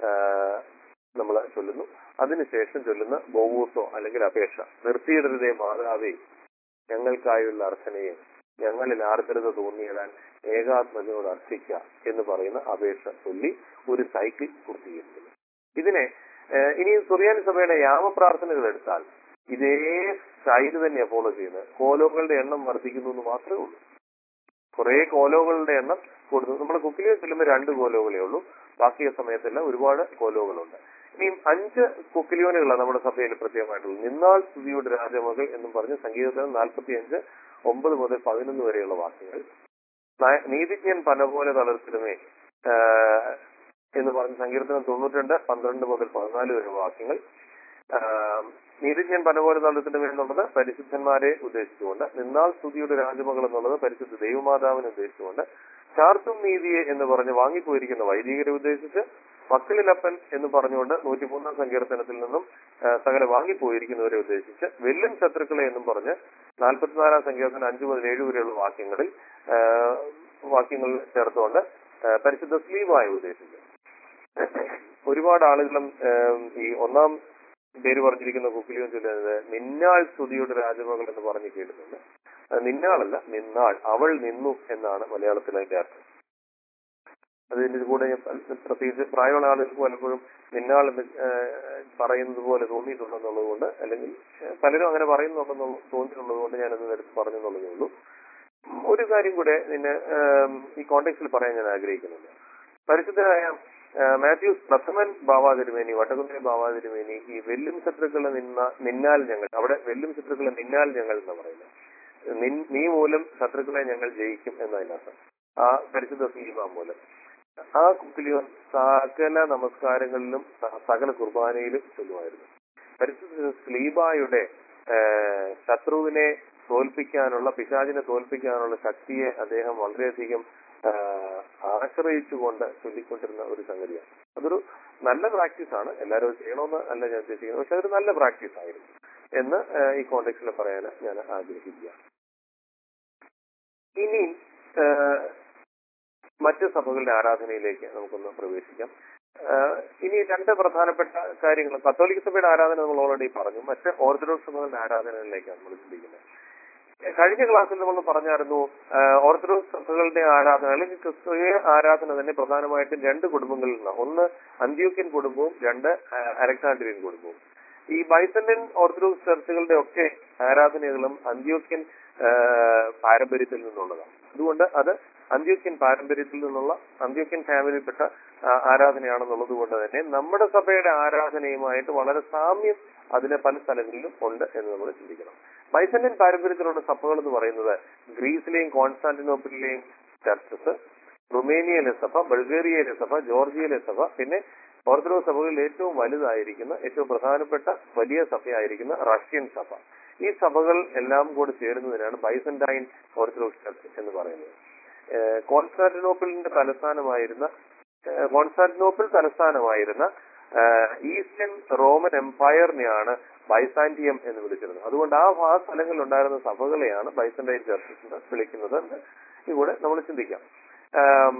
നമ്മൾ ചൊല്ലുന്നു അതിനുശേഷം ചൊല്ലുന്ന ബോവൂസോ അല്ലെങ്കിൽ അപേക്ഷ നിർത്തിയിടരുതേ മാതാവേ ഞങ്ങൾക്കായുള്ള അർച്ചനയെ ഞങ്ങളിൽ ആർദ്രത തോന്നിയതാൻ ഏകാത്മജനോട് അർപ്പിക്കുക എന്ന് പറയുന്ന അപേക്ഷ ചൊല്ലി ഒരു സൈക്കിൾ പൂർത്തീകരിക്കുന്നു ഇതിനെ ഏഹ്, ഇനി സുറിയാനി സഭയുടെ യാമപ്രാർത്ഥനകൾ എടുത്താൽ ഇതേ സ്റ്റൈല് തന്നെയാണ് ഫോളോ ചെയ്യുന്നത് കോലോകളുടെ എണ്ണം വർദ്ധിക്കുന്നു എന്ന് മാത്രമേ ഉള്ളൂ കുറെ കോലോകളുടെ എണ്ണം കൊടുത്തു നമ്മുടെ കുക്കിലിൽ ചെല്ലുമ്പോൾ രണ്ട് കോലോകളേ ഉള്ളൂ ബാക്കിയ സമയത്തെല്ലാം ഒരുപാട് കോലോകളുണ്ട് ഇനി അഞ്ച് കുക്കിലിയോനുകളാണ് നമ്മുടെ സഭയിൽ പ്രത്യേകമായിട്ടുള്ളത് നിന്നാൾ സ്തുതിയുടെ രാജമകൾ എന്നും പറഞ്ഞ് സംഗീതത്തിൽ നാൽപ്പത്തി അഞ്ച് ഒമ്പത് മുതൽ പതിനൊന്ന് വരെയുള്ള വാക്യങ്ങൾ ന- നീതിജ്ഞൻ പന പോലെ തളർത്തിടുമേ ആഹ് എന്ന് പറഞ്ഞ് സങ്കീർത്തനം തൊണ്ണൂറ്റിരണ്ട് പന്ത്രണ്ട് മുതൽ പതിനാല് വരെ വാക്യങ്ങൾ ആഹ് നീതിജ്ഞൻ പന പോലെ തളർത്തിടുമേ എന്നുള്ളത് പരിശുദ്ധന്മാരെ ഉദ്ദേശിച്ചുകൊണ്ട് നിന്നാൾ സ്തുതിയുടെ രാജമകൾ എന്നുള്ളത് പരിശുദ്ധ ദൈവമാതാവിനെ ഉദ്ദേശിച്ചുകൊണ്ട് ചാർത്തും നീതിയെ എന്ന് പറഞ്ഞ് വാങ്ങിപ്പോയിരിക്കുന്ന വൈദികരെ ഉദ്ദേശിച്ച് മക്കളിലപ്പൻ എന്ന് പറഞ്ഞുകൊണ്ട് നൂറ്റിമൂന്നാം സങ്കീർത്തനത്തിൽ നിന്നും ആ, സകല വാങ്ങിപ്പോയിരിക്കുന്നവരെ ഉദ്ദേശിച്ച് വെല്ലും ശത്രുക്കളെ എന്നും പറഞ്ഞ് നാൽപ്പത്തിനാലാം സങ്കീർത്തനം അഞ്ചു മുതൽ ഏഴ് വരെയുള്ള വാക്യങ്ങളിൽ ആ, വാക്യങ്ങൾ ചേർത്തുകൊണ്ട് ആ, പരിശുദ്ധ സ്ലീവായി ഉദ്ദേശിച്ചു ഒരുപാട് ആളുകളും ആ, ഈ ഒന്നാം പേര് പറഞ്ഞിരിക്കുന്ന കുക്കിലിയും ചൊല്ലുന്നത് നിന്നാൾ സ്തുതിയുടെ രാജമകൾ എന്ന് പറഞ്ഞ് കേട്ടിട്ടുണ്ട് അത് നിന്നാളല്ല നിന്നാൾ അവൾ നിന്നു എന്നാണ് മലയാളത്തിൽ അതിന്റെ അർത്ഥം അതിന്റെ കൂടെ ഞാൻ പല- പ്രത്യേകിച്ച് പ്രായമുള്ള ആളുകൾക്ക് പലപ്പോഴും നിന്നാൾ എന്ന് ഏഹ് പറയുന്നത് പോലെ തോന്നിയിട്ടുണ്ടെന്നുള്ളത് കൊണ്ട് അല്ലെങ്കിൽ ഏഹ് പലരും അങ്ങനെ പറയുന്നുണ്ടെന്നുള്ള തോന്നിയിട്ടുള്ളത് കൊണ്ട് ഞാനത് എടുത്ത് പറഞ്ഞു എന്നുള്ളതേ ഉള്ളൂ ഉം, ഒരു കാര്യം കൂടെ നിന്നെ ഏം, ഈ കോണ്ടെക്സ്റ്റിൽ പറയാൻ ഞാൻ ആഗ്രഹിക്കുന്നുണ്ട് പരിശുദ്ധനായ ഏഹ്, മാത്യൂസ് പ്രഥമൻ ബാവാ തിരുമേനി വട്ടകുന്നിലെ ബാവാ തിരുമേനി ഈ വെല്ലും ശത്രുക്കളെ നിന്ന നിന്നാൽ ഞങ്ങൾ അവിടെ വെല്ലും ശത്രുക്കളെ നിന്നാൽ ഞങ്ങൾ എന്ന് പറയുന്നത് നിൻ- നീ മൂലം ശത്രുക്കളെ ഞങ്ങൾ ജയിക്കും എന്നതിനർത്ഥം ആ പരിശുദ്ധ സ്ലീബ മൂലം ആ കുക്കിലിയോൻ സകല നമസ്കാരങ്ങളിലും സ- സകല കുർബാനയിലും ചൊല്ലുമായിരുന്നു പരിശുദ്ധ സ്ലീബായുടെ ഏഹ്, ശത്രുവിനെ തോൽപ്പിക്കാനുള്ള പിശാചിനെ തോൽപ്പിക്കാനുള്ള ശക്തിയെ അദ്ദേഹം വളരെയധികം ഏഹ്, ആശ്രയിച്ചുകൊണ്ട് ചൊല്ലിക്കൊണ്ടിരുന്ന ഒരു സംഗതിയാണ് അതൊരു നല്ല പ്രാക്ടീസ് ആണ് എല്ലാവരും അത് ചെയ്യണമെന്ന് അല്ല ഞാൻ ഉദ്ദേശിക്കുന്നത് പക്ഷെ അതൊരു നല്ല പ്രാക്ടീസ് ആയിരുന്നു എന്ന് ഏഹ്, ഈ കോണ്ടെക്സ്റ്റിൽ പറയാൻ ഞാൻ ആഗ്രഹിക്കുക ഇനി ഏഹ്, മറ്റ് സഭകളുടെ ആരാധനയിലേക്ക് നമുക്കൊന്ന് പ്രവേശിക്കാം ആഹ് ഇനി രണ്ട് പ്രധാനപ്പെട്ട കാര്യങ്ങൾ കത്തോലിക്ക സഭയുടെ ആരാധന നമ്മൾ ഓൾറെഡി പറഞ്ഞു മറ്റ് ഓർത്തഡോക്സ് സഭകളുടെ ആരാധനകളിലേക്കാണ് നമ്മൾ ചിന്തിക്കുന്നത് കഴിഞ്ഞ ക്ലാസ്സിൽ നമ്മൾ പറഞ്ഞായിരുന്നു ആഹ് ഓർത്തഡോക്സ് സഭകളുടെ ആരാധന അല്ലെങ്കിൽ ക്രിസ്തീയ ആരാധന തന്നെ പ്രധാനമായിട്ടും രണ്ട് കുടുംബങ്ങളിൽ നിന്നാണ് ഒന്ന് അന്ത്യോക്യൻ കുടുംബവും രണ്ട് ആഹ് അലക്സാണ്ട്രിയൻ കുടുംബവും ഈ ബൈസന്റൻ ഓർത്തഡോക്സ് ചർച്ചുകളുടെ ഒക്കെ ആരാധനകളും അന്ത്യോക്യൻ ആഹ് പാരമ്പര്യത്തിൽ നിന്നുള്ളതാണ് അതുകൊണ്ട് അത് അന്ത്യോക്യൻ പാരമ്പര്യത്തിൽ നിന്നുള്ള അന്ത്യോക്യൻ ഫാമിലിയിൽപ്പെട്ട ആ, ആരാധനയാണെന്നുള്ളത് കൊണ്ട് തന്നെ നമ്മുടെ സഭയുടെ ആരാധനയുമായിട്ട് വളരെ സാമ്യം അതിലെ പല സ്ഥലങ്ങളിലും ഉണ്ട് എന്ന് നമ്മൾ ചിന്തിക്കണം ബൈസന്റൻ പാരമ്പര്യത്തിലുള്ള സഭകൾ എന്ന് പറയുന്നത് ഗ്രീസിലെയും കോൺസ്റ്റാന്റിനോപ്പിളിലെയും ചർച്ചസ് റുമേനിയയിലെ സഭ ബൾഗേറിയയിലെ സഭ ജോർജിയയിലെ സഭ പിന്നെ ഓർത്തഡോക്സ് സഭകളിൽ ഏറ്റവും വലുതായിരിക്കുന്ന ഏറ്റവും പ്രധാനപ്പെട്ട വലിയ സഭയായിരിക്കുന്ന റഷ്യൻ സഭ ഈ സഭകൾ എല്ലാം കൂടി ചേരുന്നതിനാണ് ബൈസന്റൈൻ ഓർത്തഡോക്സ് ചർച്ച് എന്ന് പറയുന്നത് ഏഹ് കോൺസ്റ്റാന്റിനോപ്പിളിന്റെ തലസ്ഥാനമായിരുന്ന ഏഹ് കോൺസ്റ്റാന്റിനോപ്പിൾ തലസ്ഥാനമായിരുന്ന ഏഹ് ഈസ്റ്റേൺ റോമൻ എംപയറിനെയാണ് ബൈസാന്റിയം എന്ന് വിളിച്ചിരുന്നത് അതുകൊണ്ട് ആ ആ സ്ഥലങ്ങളിൽ ഉണ്ടായിരുന്ന സഭകളെയാണ് ബൈസന്റൈൻ ചർച്ചസ് എന്ന് വിളിക്കുന്നത് എന്ന് ഇവിടെ നമ്മൾ ചിന്തിക്കാം ആം,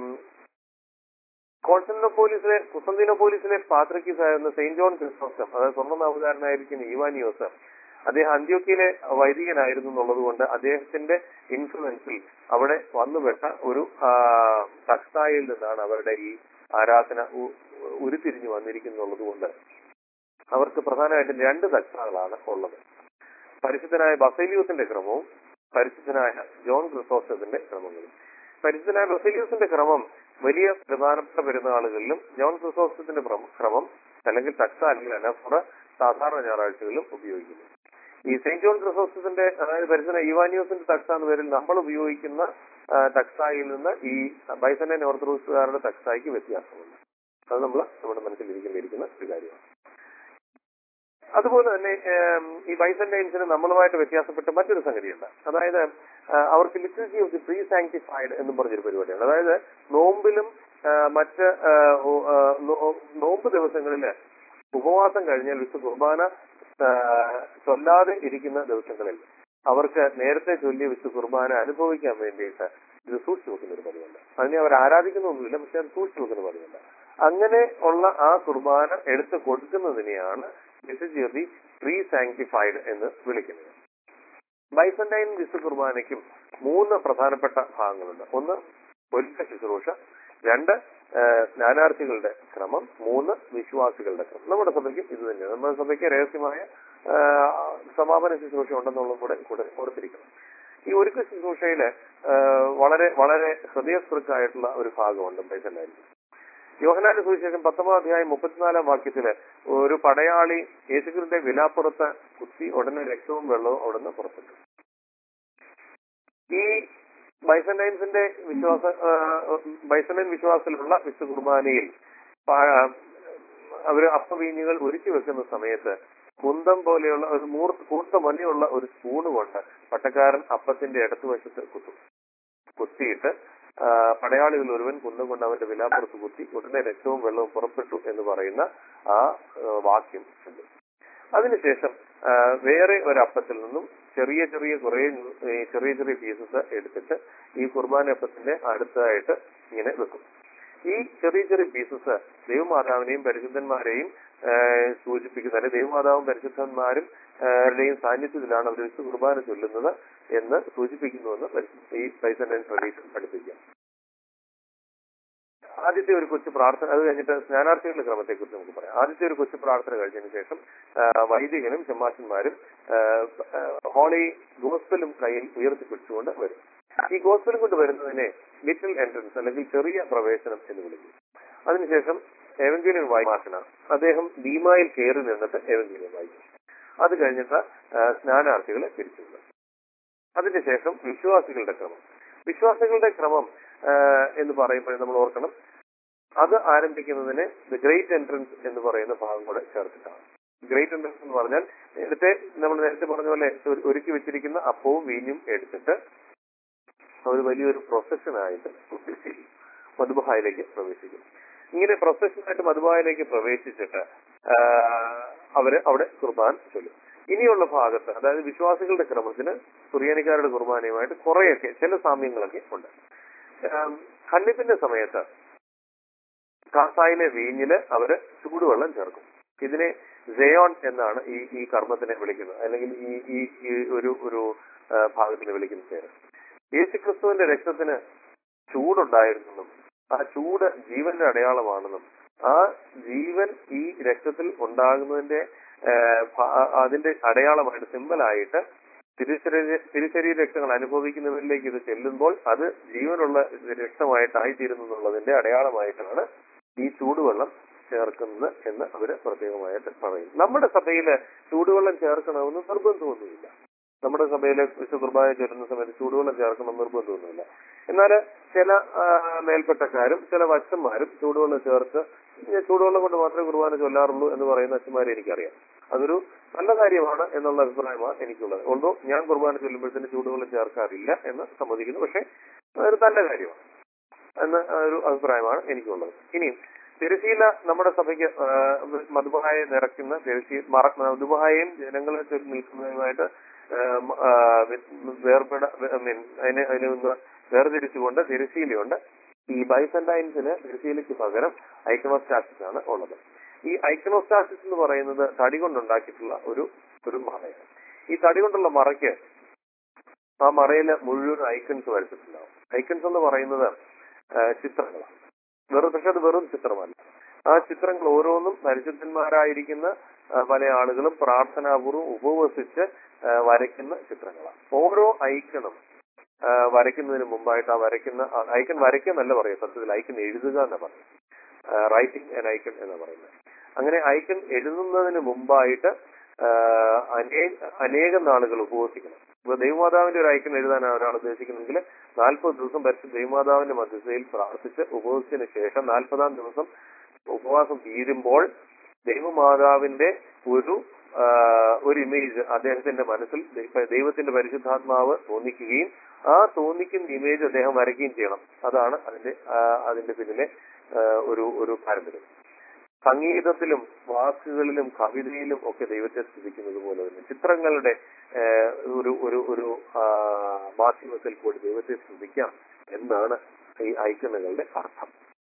കോൺസ്റ്റന്റോപോലിസിലെ കുസന്തിനോപോലിസിലെ പാത്രക്കീസ് ആയിരുന്ന സെയിന്റ് ജോൺ ക്രിസ്തോസ്റ്റം അതായത് സ്വർണ്ണ നവകാരനായിരിക്കുന്ന ഈവാനിയോസ് അദ്ദേഹം അന്ത്യോക്കിയിലെ വൈദികനായിരുന്നു എന്നുള്ളത് കൊണ്ട് അദ്ദേഹത്തിന്റെ ഇൻഫ്ലുവൻസിൽ അവിടെ വന്നുപെട്ട ഒരു തക്സായിൽ നിന്നാണ് അവരുടെ ഈ ആരാധന ഉ- ഉരുത്തിരിഞ്ഞു വന്നിരിക്കുന്നുള്ളത് കൊണ്ട് അവർക്ക് പ്രധാനമായിട്ടും രണ്ട് തക്സാകളാണ് ഉള്ളത് പരിശുദ്ധനായ ബസേലിയൂസിന്റെ ക്രമവും പരിശുദ്ധനായ ജോൺ ക്രിസോസ്റ്റത്തിന്റെ ക്രമങ്ങളും പരിശുദ്ധനായ ബസേലിയൂസിന്റെ ക്രമം വലിയ പ്രധാനപ്പെട്ട പെരുന്നാളുകളിലും ജോൺ ക്രിസോസ്റ്റത്തിന്റെ ക്രമ- ക്രമം അല്ലെങ്കിൽ തക്സ അല്ലെങ്കിൽ അനഫുറ സാധാരണ ഞായറാഴ്ചകളിലും ഉപയോഗിക്കുന്നു ഈ സെയിന്റ് ജോൺ ക്രിസോസ്റ്റത്തിന്റെ അതായത് പരിശുദ്ധ ഇവാനിയോസിന്റെ തക്സ എന്ന പേരിൽ നമ്മൾ ഉപയോഗിക്കുന്ന ആ, തക്സായിൽ നിന്ന് ഈ ബൈസനൻ ഓർത്തഡോക്സുകാരുടെ തക്സായിക്ക് വ്യത്യാസമുണ്ട് അത് നമ്മൾ നമ്മുടെ മനസ്സിലിരിക്കേണ്ടിയിരിക്കുന്ന ഒരു കാര്യമാണ് അതുപോലെ തന്നെ ഏം, ഈ ബൈസന്റൈൻസിന് നമ്മളുമായിട്ട് വ്യത്യാസപ്പെട്ട മറ്റൊരു സംഗതിയുണ്ട് അതായത് ആ, അവർക്ക് literacy of the pre sanctified എന്ന് പറഞ്ഞൊരു പരിപാടിയാണ് അതായത് നോമ്പിലും ആ, മറ്റ് ആ, ഓ, ആ, നോ- നോമ്പ് ദിവസങ്ങളിൽ ഉപവാസം കഴിഞ്ഞാൽ വിശു കുർബാന ആ, ചൊല്ലാതെ ഇരിക്കുന്ന ദിവസങ്ങളിൽ അവർക്ക് നേരത്തെ ചൊല്ലിയ വിശു കുർബാന അനുഭവിക്കാൻ വേണ്ടിയിട്ട് ഇത് സൂക്ഷിച്ചു വെക്കുന്ന ഒരു പതിവുണ്ട് അതിനെ അവർ ആരാധിക്കുന്നൊന്നുമില്ല പക്ഷെ അത് സൂക്ഷിച്ചു വെക്കുന്ന പതിവുണ്ട് അങ്ങനെ ഉള്ള ആ കുർബാന എടുത്ത് കൊടുക്കുന്നതിനെയാണ് വിശുചീർത്തി പ്രീ സാങ്ക്ടിഫൈഡ് എന്ന് വിളിക്കുന്നത് ബൈസന്റൈൻ വിശു കുർബാനയ്ക്കും മൂന്ന് പ്രധാനപ്പെട്ട ഭാഗങ്ങളുണ്ട് ഒന്ന് ഒരുക്ക ശുശ്രൂഷ രണ്ട് ആ, ജ്ഞാനാർത്ഥികളുടെ ക്രമം മൂന്ന് വിശ്വാസികളുടെ ക്രമം നമ്മുടെ സഭയ്ക്കും ഇത് തന്നെയാണ് നമ്മുടെ സഭയ്ക്ക് രഹസ്യമായ ആ, സമാപന ശുശ്രൂഷ ഉണ്ടെന്നുള്ളത് കൂടെ കൂടെ ഓർത്തിരിക്കണം ഈ ഒരുക്ക ശുശ്രൂഷയില് ആ, വളരെ വളരെ ഹൃദയസ്പൃക്കായിട്ടുള്ള ഒരു ഭാഗമുണ്ട് ബൈസന്റൈൻ യോഹനാന്റെ സുവിശേഷം പത്തൊമ്പതാം അധ്യായം മുപ്പത്തിനാലാം വാക്യത്തില് ഒരു പടയാളി യേശുക്രിന്റെ വിലാപ്പുറത്ത് കുത്തി ഉടനെ രക്തവും വെള്ളവും അവിടുന്ന് പുറപ്പെട്ടു ഈ ബൈസന്റൈൻസിന്റെ വിശ്വാസ ആ, ബൈസന്റൈൻ വിശ്വാസത്തിലുള്ള വിശുദ്ധ കുർബാനയിൽ പാ- അവര് അപ്പവീഞ്ഞുകൾ ഒരുക്കി വെക്കുന്ന സമയത്ത് കുന്തം പോലെയുള്ള ഒരു മൂർ കൂർത്ത മണിയുള്ള ഒരു സ്പൂണ് കൊണ്ട് പട്ടക്കാരൻ അപ്പത്തിന്റെ ഇടതുവശത്ത് കുത്തും കുത്തിയിട്ട് ആ, പടയാളികൾ ഒരുവൻ കുന്തം കൊണ്ട് അവന്റെ വിലാപ്പുറത്ത് കുത്തി ഉടനെ രക്തവും വെള്ളവും പുറപ്പെട്ടു എന്ന് പറയുന്ന ആ ആ, വാക്യം ഉണ്ട് അതിനുശേഷം ആ, വേറെ ഒരു അപ്പത്തിൽ നിന്നും ചെറിയ ചെറിയ കുറെ ഈ ചെറിയ ചെറിയ പീസസ് എടുത്തിട്ട് ഈ കുർബാന അപ്പത്തിന്റെ അടുത്തായിട്ട് ഇങ്ങനെ വെക്കും ഈ ചെറിയ ചെറിയ പീസസ് ദൈവമാതാവിനെയും പരിശുദ്ധന്മാരെയും ആ, സൂചിപ്പിക്കുന്ന അല്ലെങ്കിൽ ദൈവമാതാവും പരിശുദ്ധന്മാരും ആ, രുടെയും സാന്നിധ്യത്തിലാണ് അവർ വിശുദ്ധ കുർബാന ചൊല്ലുന്നത് എന്ന് സൂചിപ്പിക്കുന്നുവെന്ന് പരിശു- ഈ ബൈസന്റൈൻ ട്രഡീഷൻ പഠിപ്പിക്കാം ആദ്യത്തെ ഒരു കൊച്ചു പ്രാർത്ഥന അത് കഴിഞ്ഞിട്ട് സ്നാനാർത്ഥികളുടെ ക്രമത്തെക്കുറിച്ച് നമുക്ക് പറയാം ആദ്യത്തെ ഒരു കൊച്ചു പ്രാർത്ഥന കഴിഞ്ഞതിന് ശേഷം ആ, വൈദികനും ചെമ്മാശന്മാരും ആ, ആ, ഹോളി ഗോസ്പലും കയ്യിൽ ഉയർത്തിപ്പിടിച്ചുകൊണ്ട് വരും ഈ ഗോസ്പലും കൊണ്ട് വരുന്നതിനെ ലിറ്റിൽ എൻട്രൻസ് അല്ലെങ്കിൽ ചെറിയ പ്രവേശനം എന്ന് വിളിക്കും അതിനുശേഷം എവഞ്ചീലിയൻ വായിമാസന അദ്ദേഹം ഭീമായിൽ കയറി നിന്നിട്ട് എവഞ്ചീലിയൻ വായിക്കും അത് കഴിഞ്ഞിട്ട് ആ, സ്നാനാർത്ഥികളെ പിരിച്ചുവിടും അതിന്റെ ശേഷം വിശ്വാസികളുടെ ക്രമം വിശ്വാസികളുടെ ക്രമം ആ, എന്ന് പറയുമ്പോൾ നമ്മൾ ഓർക്കണം അത് ആരംഭിക്കുന്നതിന് ദ ഗ്രേറ്റ് എൻട്രൻസ് എന്ന് പറയുന്ന ഭാഗം കൂടെ ചേർത്തിട്ടാണ് ഗ്രേറ്റ് എൻട്രൻസ് എന്ന് പറഞ്ഞാൽ നേരത്തെ നമ്മൾ നേരത്തെ പറഞ്ഞ പോലെ ഒരു- ഒരുക്കി വെച്ചിരിക്കുന്ന അപ്പവും വീഞ്ഞും എടുത്തിട്ട് ഒരു വലിയൊരു പ്രൊസഷനായിട്ട് മധുബഹായിലേക്ക് പ്രവേശിക്കും ഇങ്ങനെ പ്രൊസഷനായിട്ട് മധുബായിലേക്ക് പ്രവേശിച്ചിട്ട് ആ, അവര് അവിടെ കുർബാൻ ചൊല്ലും ഇനിയുള്ള ഭാഗത്ത് അതായത് വിശ്വാസികളുടെ ക്രമത്തിന് സുറിയാനിക്കാരുടെ കുർബാനയുമായിട്ട് കുറെയൊക്കെ ചില സാമ്യങ്ങളൊക്കെ ഉണ്ട് ആം, ഖണ്ഡിപ്പിന്റെ സമയത്ത് കാസായിലെ വീഞ്ഞില് അവര് ചൂടുവെള്ളം ചേർക്കും ഇതിനെ ജയോൺ എന്നാണ് ഈ ഈ കർമ്മത്തിനെ വിളിക്കുന്നത് അല്ലെങ്കിൽ ഈ ഈ ഈ ഒരു ഒരു ആ, ഭാഗത്തിനെ വിളിക്കുന്ന പേര് യേശുക്രിസ്തുവിന്റെ രക്തത്തിന് ചൂടുണ്ടായിരുന്നെന്നും ആ ചൂട് ജീവന്റെ അടയാളമാണെന്നും ആ ജീവൻ ഈ രക്തത്തിൽ ഉണ്ടാകുന്നതിന്റെ ആ, ഭ- അതിന്റെ അടയാളമായിട്ട് സിമ്പലായിട്ട് തിരുശരീര തിരുശരീര രക്തങ്ങൾ അനുഭവിക്കുന്നവരിലേക്ക് ഇത് ചെല്ലുമ്പോൾ അത് ജീവനുള്ള രക്തമായിട്ടായിത്തീരുന്നു എന്നുള്ളതിന്റെ അടയാളമായിട്ടാണ് ഈ ചൂടുവെള്ളം ചേർക്കുന്നത് എന്ന് അവര് പ്രത്യേകമായിട്ട് പറയും നമ്മുടെ സഭയില് ചൂടുവെള്ളം ചേർക്കണമെന്ന് നിർബന്ധമൊന്നുമില്ല നമ്മുടെ സഭയിലെ വിശുദ്ധ കുർബാന ചൊല്ലുന്ന സമയത്ത് ചൂടുവെള്ളം ചേർക്കണം നിർബന്ധമൊന്നുമില്ല എന്നാൽ ചില ആ, മേൽപ്പെട്ടക്കാരും ചില വച്ചന്മാരും ചൂടുവെള്ളം ചേർത്ത് "ഇനി ചൂടുവെള്ളം കൊണ്ട് മാത്രമേ കുർബാന ചൊല്ലാറുള്ളൂ എന്ന് പറയുന്ന അച്ഛന്മാരെ എനിക്കറിയാം അതൊരു നല്ല കാര്യമാണ് എന്നുള്ള അഭിപ്രായമാണ് എനിക്കുള്ളത് ഓൾദോ ഞാൻ കുർബാന ചൊല്ലുമ്പോഴത്തേന് ചൂടുവെള്ളം ചേർക്കാറില്ല എന്ന് സമ്മതിക്കുന്നു പക്ഷെ അതൊരു നല്ല കാര്യമാണ് എന്ന ഒരു അഭിപ്രായമാണ് എനിക്കുള്ളത് ഇനിയും തിരശീല നമ്മുടെ സഭയ്ക്ക് ആ, മധുബായെ നിറയ്ക്കുന്ന തിരശീ മറ മധുബായയും ജനങ്ങളെ ചൊല്ലി നിൽക്കുന്നതുമായിട്ട് ആ, മ- ആ, വെ- വേർപെട ഐ മീൻ അതിനെ അതിനെ ഒന്ന് വേർതിരിച്ചുകൊണ്ട് തിരശീലയുണ്ട് ഈ ബൈസന്റൈൻസിന് തിരശീലയ്ക്ക് പകരം ഐക്കണോസ്റ്റാസിസ് ആണ് ഉള്ളത് ഈ ഐക്കണോസ്റ്റാസിസ് എന്ന് പറയുന്നത് തടി കൊണ്ടുണ്ടാക്കിയിട്ടുള്ള ഒരു ഒരു മറയാണ് ഈ തടി കൊണ്ടുള്ള മറയ്ക്ക് ആ മറയിൽ മുഴുവൻ ഐക്കൺസ് വരച്ചിട്ടുണ്ടാവും ഐക്കൺസ് എന്ന് പറയുന്നത് ആ, ചിത്രങ്ങളാണ് വെറും പക്ഷെ അത് വെറും ചിത്രമല്ല ആ ചിത്രങ്ങൾ ഓരോന്നും പരിശുദ്ധന്മാരായിരിക്കുന്ന ആ, പല ആളുകളും പ്രാർത്ഥനാപൂർവ്വം ഉപവസിച്ച് ആ, വരയ്ക്കുന്ന ചിത്രങ്ങളാണ് ഓരോ ഐക്കണും ആ, വരയ്ക്കുന്നതിന് മുമ്പായിട്ട് ആ വരയ്ക്കുന്ന ഐക്കൺ വരയ്ക്കുന്നല്ല പറയുക സത്യത്തിൽ ഐക്കൺ എഴുതുക എന്ന് പറയും റൈറ്റിംഗ് ആൻ ഐക്കൺ എന്ന് പറയുന്നത് അങ്ങനെ ഐക്കൺ എഴുതുന്നതിന് മുമ്പായിട്ട് ആ, അനേ- അനേകം നാളുകൾ ഉപവസിക്കണം ഇപ്പൊ ദൈവമാതാവിന്റെ ഒരു ഐക്കൺ എഴുതാനാണ് ഒരാൾ ഉദ്ദേശിക്കുന്നെങ്കിൽ നാൽപ്പത് ദിവസം പരിശുദ്ധ ദൈവമാതാവിന്റെ മധ്യസ്ഥയിൽ പ്രാർത്ഥിച്ച് ഉപവസിച്ചതിന് ശേഷം നാൽപ്പതാം ദിവസം ഉപവാസം തീരുമ്പോൾ ദൈവമാതാവിന്റെ ഒരു ആ, ഒരു ഇമേജ് അദ്ദേഹത്തിന്റെ മനസ്സിൽ ദൈ- ദൈവത്തിന്റെ പരിശുദ്ധാത്മാവ് തോന്നിക്കുകയും ആ തോന്നിക്കുന്ന ഇമേജ് അദ്ദേഹം വരയ്ക്കുകയും ചെയ്യണം അതാണ് അതിന്റെ ആ, അതിന്റെ പിന്നിലെ ആ, ഒരു ഒരു പാരമ്പര്യം സംഗീതത്തിലും വാക്കുകളിലും കവിതയിലും ഒക്കെ ദൈവത്തെ സ്തുതിക്കുന്നത് പോലെ തന്നെ ചിത്രങ്ങളുടെ ആ, ഒരു ഒരു ഒരു ആ, മാധ്യമത്തിൽ കൂടി ദൈവത്തെ സ്തുതിക്കാം എന്നാണ് ഈ ഐക്കണുകളുടെ അർത്ഥം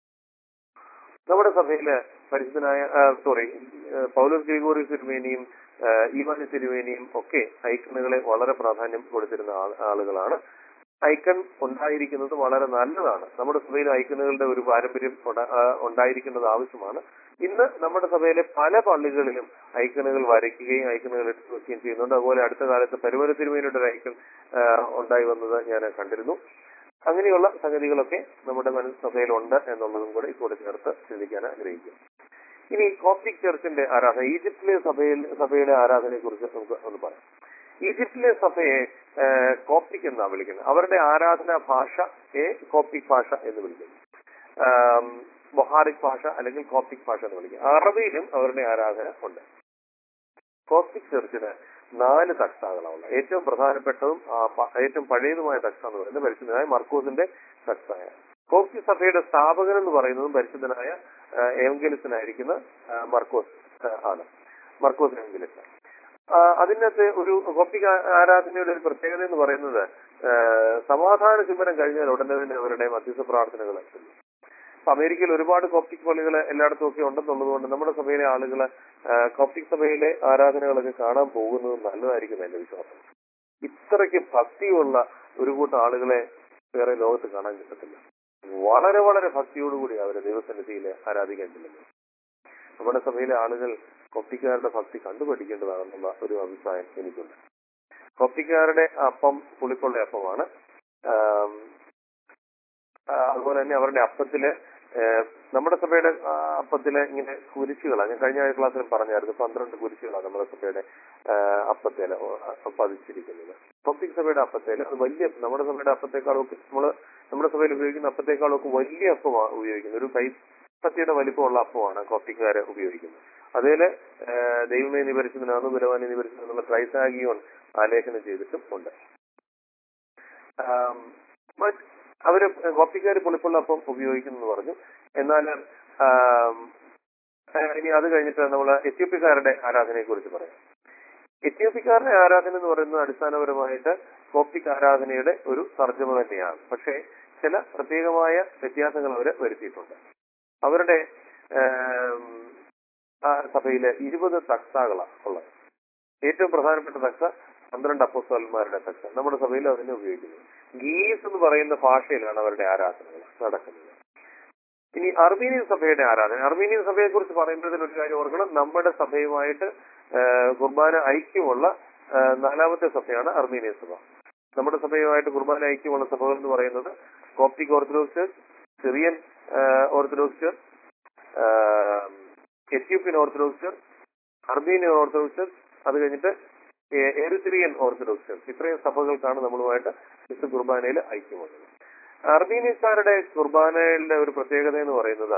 നമ്മുടെ സഭയില് പരിശുദ്ധനായ സോറി പൗലോസ് ഗ്രിഗോറി തിരുമേനിയും ഈവാനി തിരുമേനിയും ഒക്കെ ഐക്കണുകളെ വളരെ പ്രാധാന്യം കൊടുത്തിരുന്ന ആൾ- ആളുകളാണ് ഐക്കൺ ഉണ്ടായിരിക്കുന്നത് വളരെ നല്ലതാണ് നമ്മുടെ സഭയിൽ ഐക്കണുകളുടെ ഒരു പാരമ്പര്യം ഉണ്ട- ആ, ഉണ്ടായിരിക്കുന്നത് ആവശ്യമാണ് ഇന്ന് നമ്മുടെ സഭയിലെ പല പള്ളികളിലും ഐക്കണുകൾ വരയ്ക്കുകയും ഐക്കണുകൾ എടുത്തു വെക്കുകയും ചെയ്യുന്നുണ്ട് അതുപോലെ അടുത്ത കാലത്ത് പരുവര തിരുമേനിയുടെ ഒരു ഐക്കൺ ആ, ഉണ്ടായി വന്നത് ഞാൻ കണ്ടിരുന്നു അങ്ങനെയുള്ള സംഗതികളൊക്കെ നമ്മുടെ മനസ്സഭയിലുണ്ട് എന്നുള്ളതും കൂടെ ഇപ്പോൾ ചേർത്ത് ചിന്തിക്കാൻ ആഗ്രഹിക്കും ഇനി കോപ്റ്റിക് ചർച്ചിന്റെ ആരാധന ഈജിപ്തിലെ സഭയിൽ സഭയുടെ ആരാധനയെ കുറിച്ച് നമുക്ക് ഒന്ന് പറയാം ഈജിപ്തിലെ സഭയെ ഏഹ്, കോപ്റ്റിക് എന്നാണ് വിളിക്കുന്നത് അവരുടെ ആരാധനാ ഭാഷയെ കോപ്റ്റിക് ഭാഷ എന്ന് വിളിക്കുന്നു ആം, ബൊഹാറിക് ഭാഷ അല്ലെങ്കിൽ കോപ്റ്റിക് ഭാഷ എന്ന് വിളിക്കും അറബിയിലും അവരുടെ ആരാധന ഉണ്ട് കോപ്റ്റിക് ചർച്ചിന് നാല് തക്സാകളാണ് ഏറ്റവും പ്രധാനപ്പെട്ടതും ആ, പ- ഏറ്റവും പഴയതുമായ തക്സ എന്ന് പറയുന്നത് പരിശുദ്ധനായ മർക്കോസിന്റെ തക്സായ കോപ്റ്റിക് സഭയുടെ സ്ഥാപകൻ എന്ന് പറയുന്നതും പരിശുദ്ധനായ ഏവങ്കലിസനായിരിക്കുന്ന മർക്കോസ് ആ, ആണ് മർക്കോസ് ഏവങ്കലിസ് അതിനകത്ത് ഒരു കോപ്റ്റിക് ആ- ആരാധനയുടെ ഒരു പ്രത്യേകത എന്ന് പറയുന്നത് ആ, സമാധാന ചുമരം കഴിഞ്ഞാൽ ഉടനെ തന്നെ അവരുടെ മധ്യസ്ഥ പ്രാർത്ഥനകൾ എത്തുന്നു അപ്പൊ അമേരിക്കയിൽ ഒരുപാട് കോപ്റ്റിക് പള്ളികൾ എല്ലായിടത്തും ഒക്കെ ഉണ്ടെന്നുള്ളത് കൊണ്ട് നമ്മുടെ സഭയിലെ ആളുകൾ കോപ്റ്റിക് സഭയിലെ ആരാധനകളൊക്കെ കാണാൻ പോകുന്നത് നല്ലതായിരിക്കും എന്റെ വിശ്വാസം ഇത്രയ്ക്ക് ഭക്തിയുള്ള ഒരു കൂട്ടം ആളുകളെ വേറെ ലോകത്ത് കാണാൻ കിട്ടത്തില്ല വളരെ വളരെ ഭക്തിയോടുകൂടി അവരെ ദൈവസന്നിധിയിൽ ആരാധിക്കാൻ ചെല്ലുന്നു നമ്മുടെ സഭയിലെ ആളുകൾ കൊപ്റ്റിക്കാരുടെ ഭക്തി കണ്ടുപഠിക്കേണ്ടതാണെന്നുള്ള ഒരു അഭിപ്രായം എനിക്കുണ്ട് കൊപ്റ്റിക്കാരുടെ അപ്പം പുളിപ്പുള്ള അപ്പമാണ് ആം, ആ, അതുപോലെ തന്നെ അവരുടെ അപ്പത്തില് ഏഹ്, നമ്മുടെ സഭയുടെ ആ, അപ്പത്തില് ഇങ്ങനെ കുരിശുകളാണ് ഞാൻ കഴിഞ്ഞ ക്ലാസ്സിൽ പറഞ്ഞായിരുന്നു പന്ത്രണ്ട് കുരിശുകളാണ് നമ്മുടെ സഭയുടെ ആഹ്, അപ്പത്തേല് ഒ- പതിച്ചിരിക്കുന്നത് കൊപ്റ്റിക് സഭയുടെ അപ്പത്തേല് അത് വലിയ നമ്മുടെ സഭയുടെ അപ്പത്തെക്കാളും ഒക്കെ നമ്മള് നമ്മുടെ സഭയിൽ ഉപയോഗിക്കുന്ന അപ്പത്തെക്കാളും ഒക്കെ വലിയ അപ്പമാണ് ഉപയോഗിക്കുന്നത് ഒരു കൈപ്പത്തിയുടെ വലിപ്പമുള്ള അപ്പമാണ് കോപ്റ്റിക്കാര് ഉപയോഗിക്കുന്നത് അതേല് ദൈവമേ നിപരിച്ചതിനാണ് ബലവാനെ നിപരിച്ചത് എന്നുള്ള ക്രൈസാഗിയോൺ ആലേഖനം ചെയ്തിട്ടും ഉണ്ട് ആം, മറ്റ് അവര് കോപ്പിക്കാര് പുളിപ്പുള്ള അപ്പം ഉപയോഗിക്കുന്നു എന്ന് പറഞ്ഞു എന്നാൽ ആം, ആ, ഇനി അത് കഴിഞ്ഞിട്ട് നമ്മൾ എത്യോപ്യക്കാരുടെ ആരാധനയെ കുറിച്ച് പറയാം എത്യോപ്യക്കാരുടെ ആരാധന എന്ന് പറയുന്നത് അടിസ്ഥാനപരമായിട്ട് കോപ്റ്റിക് ആരാധനയുടെ ഒരു തർജ്ജമ തന്നെയാണ് പക്ഷേ ചില പ്രത്യേകമായ വ്യത്യാസങ്ങൾ അവർ വരുത്തിയിട്ടുണ്ട് അവരുടെ ആം, ആ സഭയിലെ ഇരുപത് തക്സാകളാണ് ഉള്ളത് ഏറ്റവും പ്രധാനപ്പെട്ട തക്സ പന്ത്രണ്ട് അപ്പോസ്തലന്മാരുടെ തക്സ നമ്മുടെ സഭയിൽ അതിനെ ഉപയോഗിക്കുന്നത് ഗീസ് എന്ന് പറയുന്ന ഭാഷയിലാണ് അവരുടെ ആരാധനകൾ നടക്കുന്നത് ഇനി അർമീനിയൻ സഭയുടെ ആരാധന അർമീനിയൻ സഭയെ കുറിച്ച് പറയുമ്പോഴത്തേന് ഒരു കാര്യം ഓർക്കണം നമ്മുടെ സഭയുമായിട്ട് ആ, കുർബാന ഐക്യമുള്ള ആ, നാലാമത്തെ സഭയാണ് അർമീനിയൻ സഭ നമ്മുടെ സഭയുമായിട്ട് കുർബാന ഐക്യമുള്ള സഭകൾ എന്ന് പറയുന്നത് കോപ്റ്റിക് ഓർത്തഡോക്സ് ചർച്ച് സിറിയൻ ആ, ഓർത്തഡോക്സ് ചർച്ച് ആ, Ethiopian Orthodox Church Armenian Orthodox Church അത് കഴിഞ്ഞിട്ട് എ- എറിത്രിയൻ ഓർത്തഡോക്സ് ചർച്ച് ഇത്രയും സഭകൾക്കാണ് നമ്മളുമായിട്ട് വിശുദ്ധ കുർബാനയിൽ ഐക്യമുള്ളത് അർമീനിയക്കാരുടെ കുർബാനയുടെ ഒരു പ്രത്യേകത എന്ന് പറയുന്നത്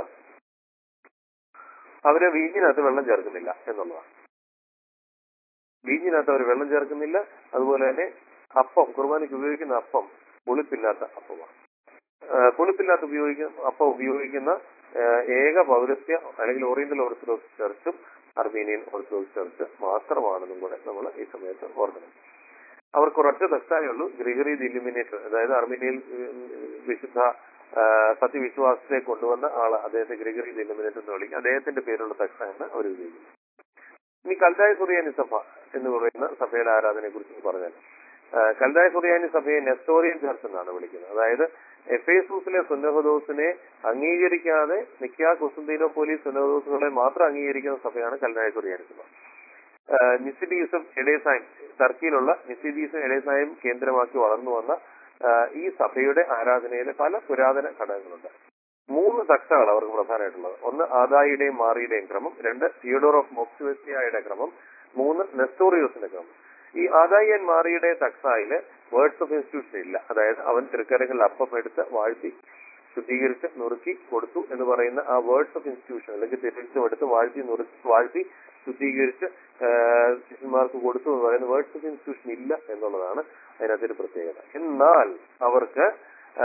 അവര് വീഞ്ഞിനകത്ത് വെള്ളം ചേർക്കുന്നില്ല എന്നുള്ളതാണ് വീഞ്ഞിനകത്ത് അവർ വെള്ളം ചേർക്കുന്നില്ല അതുപോലെ തന്നെ അപ്പം കുർബാനയ്ക്ക് ഉപയോഗിക്കുന്ന അപ്പം പുളിപ്പില്ലാത്ത അപ്പമാണ് ആ, പുളിപ്പില്ലാത്ത ഉപയോഗിക്കുന്ന അപ്പം ഉപയോഗിക്കുന്ന ആ, ഏക പൗരസ്ത്യ അല്ലെങ്കിൽ ഓറിയന്റൽ ഓർത്തഡോക്സ് ചർച്ചും അർമീനിയൻ ഓർത്തഡോക്സ് ചർച്ച് മാത്രമാണെന്നും കൂടെ നമ്മൾ ഈ സമയത്ത് ഓർക്കണം അവർക്ക് ഒരൊറ്റ തെറ്റായേ ഉള്ളൂ ഗ്രിഗറി ദി ഇലുമിനേറ്റർ അതായത് അർമീനിയയിൽ ഉം, വിശുദ്ധ ആ, സത്യവിശ്വാസത്തെ കൊണ്ടുവന്ന ആള് അദ്ദേഹത്തെ ഗ്രിഗറി ദി ഇലുമിനേറ്റർ എന്ന് വിളിക്കും അദ്ദേഹത്തിന്റെ പേരുള്ള തെറ്റാണ് അവർ ഉപയോഗിക്കുന്നത് ഇനി കൽതായ സുറിയാനി സഭ എന്ന് പറയുന്ന സഭയുടെ ആരാധനയെ കുറിച്ച് പറഞ്ഞാൽ ആ, കൽതായ സുറിയാനി സഭയെ നെസ്റ്റോറിയൻ ചർച്ച് എന്നാണ് വിളിക്കുന്നത് അതായത് എഫേസൂസിലെ സുന്നഹദോസിനെ അംഗീകരിക്കാതെ നിക്ക കുസുന്തീനോ പോലീസ് സുന്നഹദോസുകളെ മാത്രം അംഗീകരിക്കുന്ന സഭയാണ് കൽതായ സുറിയാനി സഭ ആ, നിസിഡീസും എഡേസായും ടർക്കിയിലുള്ള നിസിഡീസും എഡേസായും കേന്ദ്രമാക്കി വളർന്നു വന്ന ആ, ഈ സഭയുടെ ആരാധനയിലെ പല പുരാതന ഘടകങ്ങളുണ്ട് മൂന്ന് തക്തകൾ അവർക്ക് പ്രധാനമായിട്ടുള്ളത് ഒന്ന് ആദായിയുടെയും മാറിയുടെയും ക്രമം രണ്ട് തിയോഡോർ ഓഫ് മോക്സിവെസ്റ്റിയയുടെ ക്രമം മൂന്ന് നെസ്റ്റോറിയോസിന്റെ ക്രമം ഈ ആദായിയൻ മാറിയുടെ തക്സായില് വേർഡ്സ് ഓഫ് ഇൻസ്റ്റിറ്റ്യൂഷൻ ഇല്ല അതായത് അവൻ തൃക്കരങ്ങളിൽ അപ്പം എടുത്ത് വാഴ്ത്തി ശുദ്ധീകരിച്ച് നുറുക്കി കൊടുത്തു എന്ന് പറയുന്ന ആ വേർഡ്സ് ഓഫ് ഇൻസ്റ്റിറ്റ്യൂഷൻ അല്ലെങ്കിൽ തിരിച്ചും എടുത്ത് വാഴ്ത്തി നുറുക്കി വാഴ്ത്തി ശുദ്ധീകരിച്ച് ആ, ശിഷ്യന്മാർക്ക് കൊടുത്തു എന്ന് പറയുന്ന വേർഡ്സ് ഓഫ് ഇൻസ്റ്റിറ്റ്യൂഷൻ ഇല്ല എന്നുള്ളതാണ് അതിനകത്തൊരു പ്രത്യേകത എന്നാൽ അവർക്ക് ആ,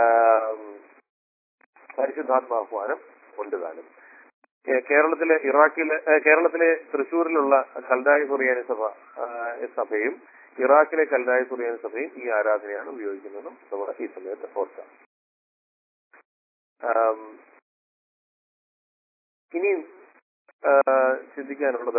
പരിശുദ്ധാത്മാഹ്വാനം ഉണ്ട് താനും ഏ, കേരളത്തിലെ ഇറാഖിലെ ഏ, കേരളത്തിലെ തൃശ്ശൂരിലുള്ള കൽദായ സുറിയാനി സഭ ആ, സഭയും ഇറാഖിലെ കൽദായ സുറിയാനി സഭയും ഈ ആരാധനയാണ് ഉപയോഗിക്കുന്നതും നമ്മൾ ഈ സമയത്ത് ഓർക്കാം ആം, ഇനി ആ, ചിന്തിക്കാനുള്ളത്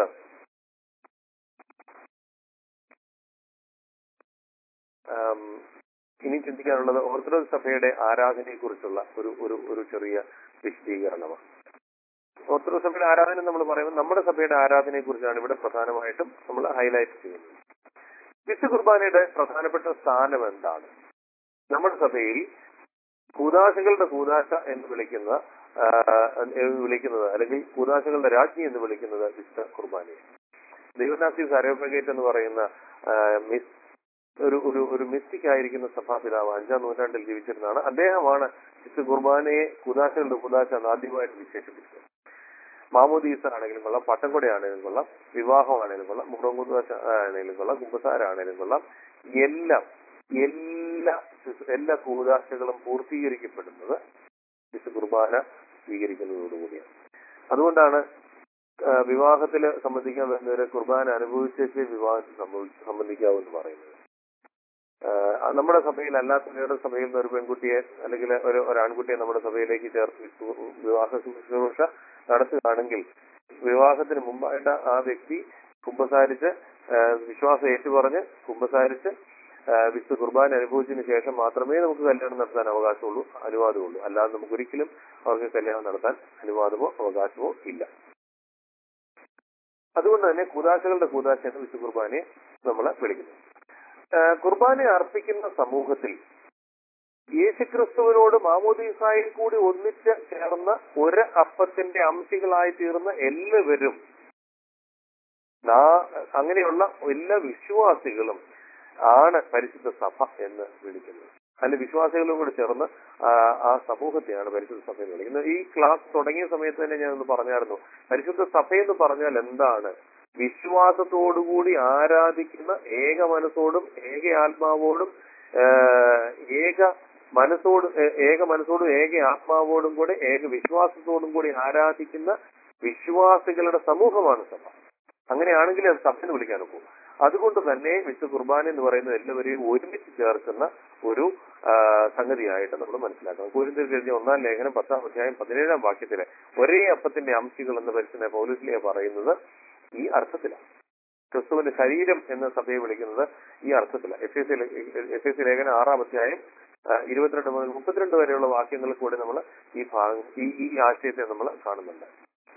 ആം, ഇനി ചിന്തിക്കാനുള്ളത് ഓർത്തഡോക്സ് സഭയുടെ ആരാധനയെ കുറിച്ചുള്ള ഒരു ഒരു ഒരു ചെറിയ വിശദീകരണമാണ് ഓർത്തഡോക്സ് സഭയുടെ ആരാധന നമ്മൾ പറയുമ്പോൾ നമ്മുടെ സഭയുടെ ആരാധനയെ കുറിച്ചാണ് ഇവിടെ പ്രധാനമായിട്ടും നമ്മൾ ഹൈലൈറ്റ് ചെയ്യുന്നത് വിശു കുർബാനയുടെ പ്രധാനപ്പെട്ട സ്ഥാനം എന്താണ് നമ്മുടെ സഭയിൽ കൂതാശകളുടെ കൂതാശ എന്ന് വിളിക്കുന്ന ആ, എന്ന് വിളിക്കുന്നത് അല്ലെങ്കിൽ കൂതാശകളുടെ രാജ്ഞി എന്ന് വിളിക്കുന്നത് വിശുദ്ധ കുർബാനയാണ് ദൈവനാസീസ് അരോപഗേറ്റ് എന്ന് പറയുന്ന ആ, മിസ് ഒരു ഒരു ഒരു മിസ്റ്റിക് ആയിരിക്കുന്ന സഭാപിതാവ് അഞ്ചാം നൂറ്റാണ്ടിൽ ജീവിച്ചിരുന്നതാണ് അദ്ദേഹമാണ് വിശുദ്ധ കുർബാനയെ കുദാശകളുടെ കുദാശ എന്ന് ആദ്യമായിട്ട് വിശേഷിപ്പിച്ചത് മാമോദീസ ആണെങ്കിലും കൊള്ളാം പട്ടംകൊട ആണെങ്കിലും കൊള്ളാം വിവാഹമാണെങ്കിലും കൊള്ളാം മുറങ്കുദാശ ആണെങ്കിലും കൊള്ളാം കുമ്പസാര ആണെങ്കിലും കൊള്ളാം എല്ലാം എല്ലാ എല്ലാ കൂതാശകളും പൂർത്തീകരിക്കപ്പെടുന്നത് വിശുദ്ധ കുർബാന സ്വീകരിക്കുന്നതോടുകൂടിയാണ് അതുകൊണ്ടാണ് ആ, വിവാഹത്തില് സംബന്ധിക്കാൻ വരുന്നവരെ കുർബാന അനുഭവിച്ചേ വിവാഹത്തിൽ സംഭവി- സംബന്ധിക്കാവൂ എന്ന് പറയുന്നത് ആ, നമ്മുടെ സഭയിൽ അല്ലാത്ത വേറെ സഭയിൽ നിന്ന് ഒരു പെൺകുട്ടിയെ അല്ലെങ്കിൽ ഒരു ഒരു ആൺകുട്ടിയെ നമ്മുടെ സഭയിലേക്ക് ചേർത്ത് വിശു- വിവാഹ ശുശ്രൂഷ നടത്തുകയാണെങ്കിൽ വിവാഹത്തിന് മുമ്പായിട്ട് ആ വ്യക്തി കുമ്പസാരിച്ച് ആ, വിശ്വാസം ഏറ്റുപറഞ്ഞ് കുമ്പസാരിച്ച് ആ, വിശുദ്ധ കുർബാന അനുഭവിച്ചതിന് ശേഷം മാത്രമേ നമുക്ക് കല്യാണം നടത്താൻ അവകാശമുള്ളൂ അനുവാദമുള്ളൂ അല്ലാതെ നമുക്ക് ഒരിക്കലും അവർക്ക് കല്യാണം നടത്താൻ അനുവാദമോ അവകാശമോ ഇല്ല അതുകൊണ്ട് തന്നെ കൂതാശകളുടെ കൂതാശ എന്ന് വിശുദ്ധ കുർബാനയെ നമ്മൾ വിളിക്കുന്നു ആ, കുർബാന അർപ്പിക്കുന്ന സമൂഹത്തിൽ യേശുക്രിസ്തുവിനോട് മാമോദീസായിൽ കൂടി ഒന്നിച്ച് ചേർന്ന ഒരു അപ്പത്തിന്റെ അംശികളായി തീർന്ന എല്ലാവരും നാ- അങ്ങനെയുള്ള എല്ലാ വിശ്വാസികളും ആണ് പരിശുദ്ധ സഭ എന്ന് വിളിക്കുന്നത് അല്ല വിശ്വാസികളും കൂടി ചേർന്ന് ആ, ആ സമൂഹത്തെയാണ് പരിശുദ്ധ സഭ എന്ന് വിളിക്കുന്നത് ഈ ക്ലാസ് തുടങ്ങിയ സമയത്ത് തന്നെ ഞാൻ ഒന്ന് പറഞ്ഞായിരുന്നു പരിശുദ്ധ സഭ എന്ന് പറഞ്ഞാൽ എന്താണ് വിശ്വാസത്തോടുകൂടി ആരാധിക്കുന്ന ഏക മനസ്സോടും ഏക ആത്മാവോടും ആ, ഏക മനസ്സോട് ഏ- ഏക മനസ്സോടും ഏക ആത്മാവോടും കൂടെ ഏക വിശ്വാസത്തോടും കൂടി ആരാധിക്കുന്ന വിശ്വാസികളുടെ സമൂഹമാണ് സഭ അങ്ങനെയാണെങ്കിൽ അത് സഭ എന്ന് വിളിക്കാൻ ഒക്കും അതുകൊണ്ട് തന്നെ വിശുദ്ധ കുർബാന എന്ന് പറയുന്നത് എല്ലാവരെയും ഒരുമിച്ച് ചേർക്കുന്ന ഒരു ആ, സംഗതിയായിട്ട് നമ്മൾ മനസ്സിലാക്കണം കുരിന്തിൽ കഴിഞ്ഞ ഒന്നാം ലേഖനം പത്താം അധ്യായം പതിനേഴാം വാക്യത്തിലെ ഒരേ അപ്പത്തിന്റെ അംശികൾ എന്ന് പരിശുദ്ധ പൗലുസ്ലിയ പറയുന്നത് ഈ അർത്ഥത്തിലാണ് ക്രിസ്തുവിന്റെ ശരീരം എന്ന സഭയെ വിളിക്കുന്നത് ഈ അർത്ഥത്തിലാണ് എഫ് എസ് എഫ് എസ് ലേഖനം ആറാം അധ്യായം ആ, ഇരുപത്തിരണ്ട് മുതൽ മുപ്പത്തിരണ്ട് വരെയുള്ള വാക്യങ്ങളിൽ കൂടി നമ്മൾ ഈ ഭാഗം ഈ ഈ ആശയത്തെ നമ്മൾ കാണുന്നുണ്ട്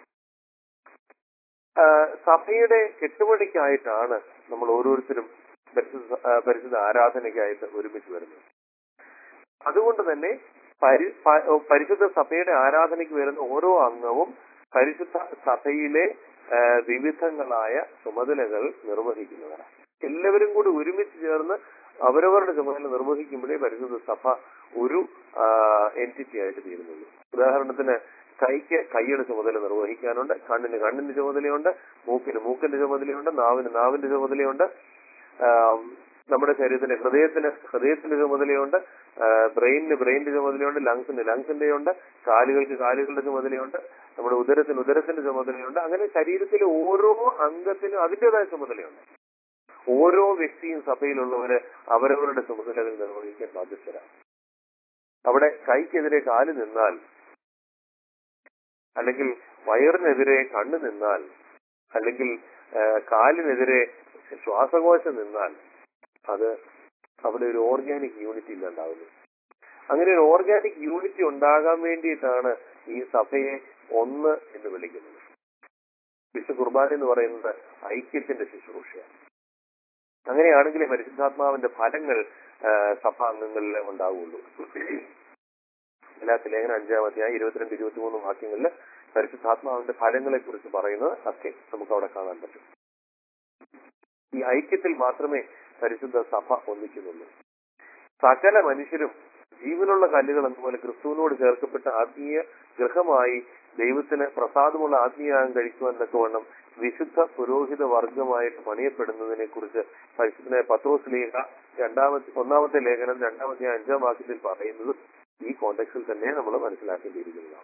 ആ, സഭയുടെ കെട്ടുപണിക്കായിട്ടാണ് നമ്മൾ ഓരോരുത്തരും പരിശുദ്ധ ആ, പരിശുദ്ധ ആരാധനയ്ക്കായിട്ട് ഒരുമിച്ച് വരുന്നത് അതുകൊണ്ട് തന്നെ പരി- പ- പരിശുദ്ധ സഭയുടെ ആരാധനയ്ക്ക് വരുന്ന ഓരോ അംഗവും പരിശുദ്ധ സഭയിലെ ആ, വിവിധങ്ങളായ ചുമതലകൾ നിർവഹിക്കുന്നവരാണ് എല്ലാവരും കൂടി ഒരുമിച്ച് ചേർന്ന് അവരവരുടെ ചുമതല നിർവഹിക്കുമ്പോഴേ പരിശുദ്ധ സഭ ഒരു എൻറ്റിറ്റി ആയിട്ട് തീരുന്നുള്ളൂ ഉദാഹരണത്തിന് കൈക്ക് കൈയുടെ ചുമതല നിർവഹിക്കാനുണ്ട് കണ്ണിന് കണ്ണിന്റെ ചുമതലയുണ്ട് മൂക്കിന് മൂക്കിന്റെ ചുമതലയുണ്ട് നാവിന് നാവിന്റെ ചുമതലയുണ്ട് ആം, നമ്മുടെ ശരീരത്തിന് ഹൃദയത്തിന് ഹൃദയത്തിന്റെ ചുമതലയുണ്ട് ബ്രെയിനിന് ബ്രെയിനിന്റെ ചുമതലയുണ്ട് ലങ്സിന് ലങ്സിന്റെ ഉണ്ട് കാലുകൾക്ക് കാലുകളുടെ ചുമതലയുണ്ട് നമ്മുടെ ഉദരത്തിന് ഉദരത്തിന്റെ ചുമതലയുണ്ട് അങ്ങനെ ശരീരത്തിലെ ഓരോ അംഗത്തിനും അതിൻ്റെതായ ചുമതലയുണ്ട് ഓരോ വ്യക്തിയും സഭയിലുള്ളവര് അവരവരുടെ ചുമതലകൾ നിർവഹിക്കാൻ ബാധ്യസ്ഥരാണ് അവിടെ കൈക്കെതിരെ കാല് നിന്നാൽ അല്ലെങ്കിൽ വയറിനെതിരെ കണ്ണ് നിന്നാൽ അല്ലെങ്കിൽ ആ, കാലിനെതിരെ ശ്വാസകോശം നിന്നാൽ അത് അവിടെ ഒരു ഓർഗാനിക് യൂണിറ്റി ഇല്ലാണ്ടാവുന്നു അങ്ങനെ ഒരു ഓർഗാനിക് യൂണിറ്റി ഉണ്ടാകാൻ വേണ്ടിയിട്ടാണ് ഈ സഭയെ ഒന്ന് എന്ന് വിളിക്കുന്നത് വിശു കുർബാന എന്ന് പറയുന്നത് ഐക്യത്തിന്റെ ശുശ്രൂഷയാണ് അങ്ങനെയാണെങ്കിലേ പരിശുദ്ധാത്മാവിന്റെ ഫലങ്ങൾ ആ, സഭാംഗങ്ങളിൽ ഉണ്ടാവുള്ളൂ എല്ലാത്തിലും ലേഖനം അഞ്ചാം അധ്യായം ഇരുപത്തിരണ്ട് ഇരുപത്തിമൂന്ന് വാക്യങ്ങളിൽ പരിശുദ്ധാത്മാവിന്റെ ഫലങ്ങളെ കുറിച്ച് പറയുന്നത് ഒക്കെ നമുക്ക് അവിടെ കാണാൻ പറ്റും ഈ ഐക്യത്തിൽ മാത്രമേ പരിശുദ്ധ സഭ ഒന്നിക്കുന്നുള്ളൂ സകല മനുഷ്യരും ജീവനുള്ള കല്ലുകൾ എന്നപോലെ ക്രിസ്തുവിനോട് ചേർക്കപ്പെട്ട ആത്മീയ ഗൃഹമായി ദൈവത്തിന് പ്രസാദമുള്ള ആത്മീയാഗം കഴിക്കുവാൻ തക്കവണ്ണം വിശുദ്ധ പുരോഹിത വർഗമായിട്ട് പണിയപ്പെടുന്നതിനെ കുറിച്ച് പരിശുദ്ധനായ പത്രോസ് ലേഖ രണ്ടാമത്തെ ഒന്നാമത്തെ ലേഖനം രണ്ടാമത്തെ അഞ്ചാം വാക്യത്തിൽ പറയുന്നത് ഈ കോണ്ടെക്സിൽ തന്നെ നമ്മൾ മനസ്സിലാക്കേണ്ടിയിരിക്കുന്നതാണ്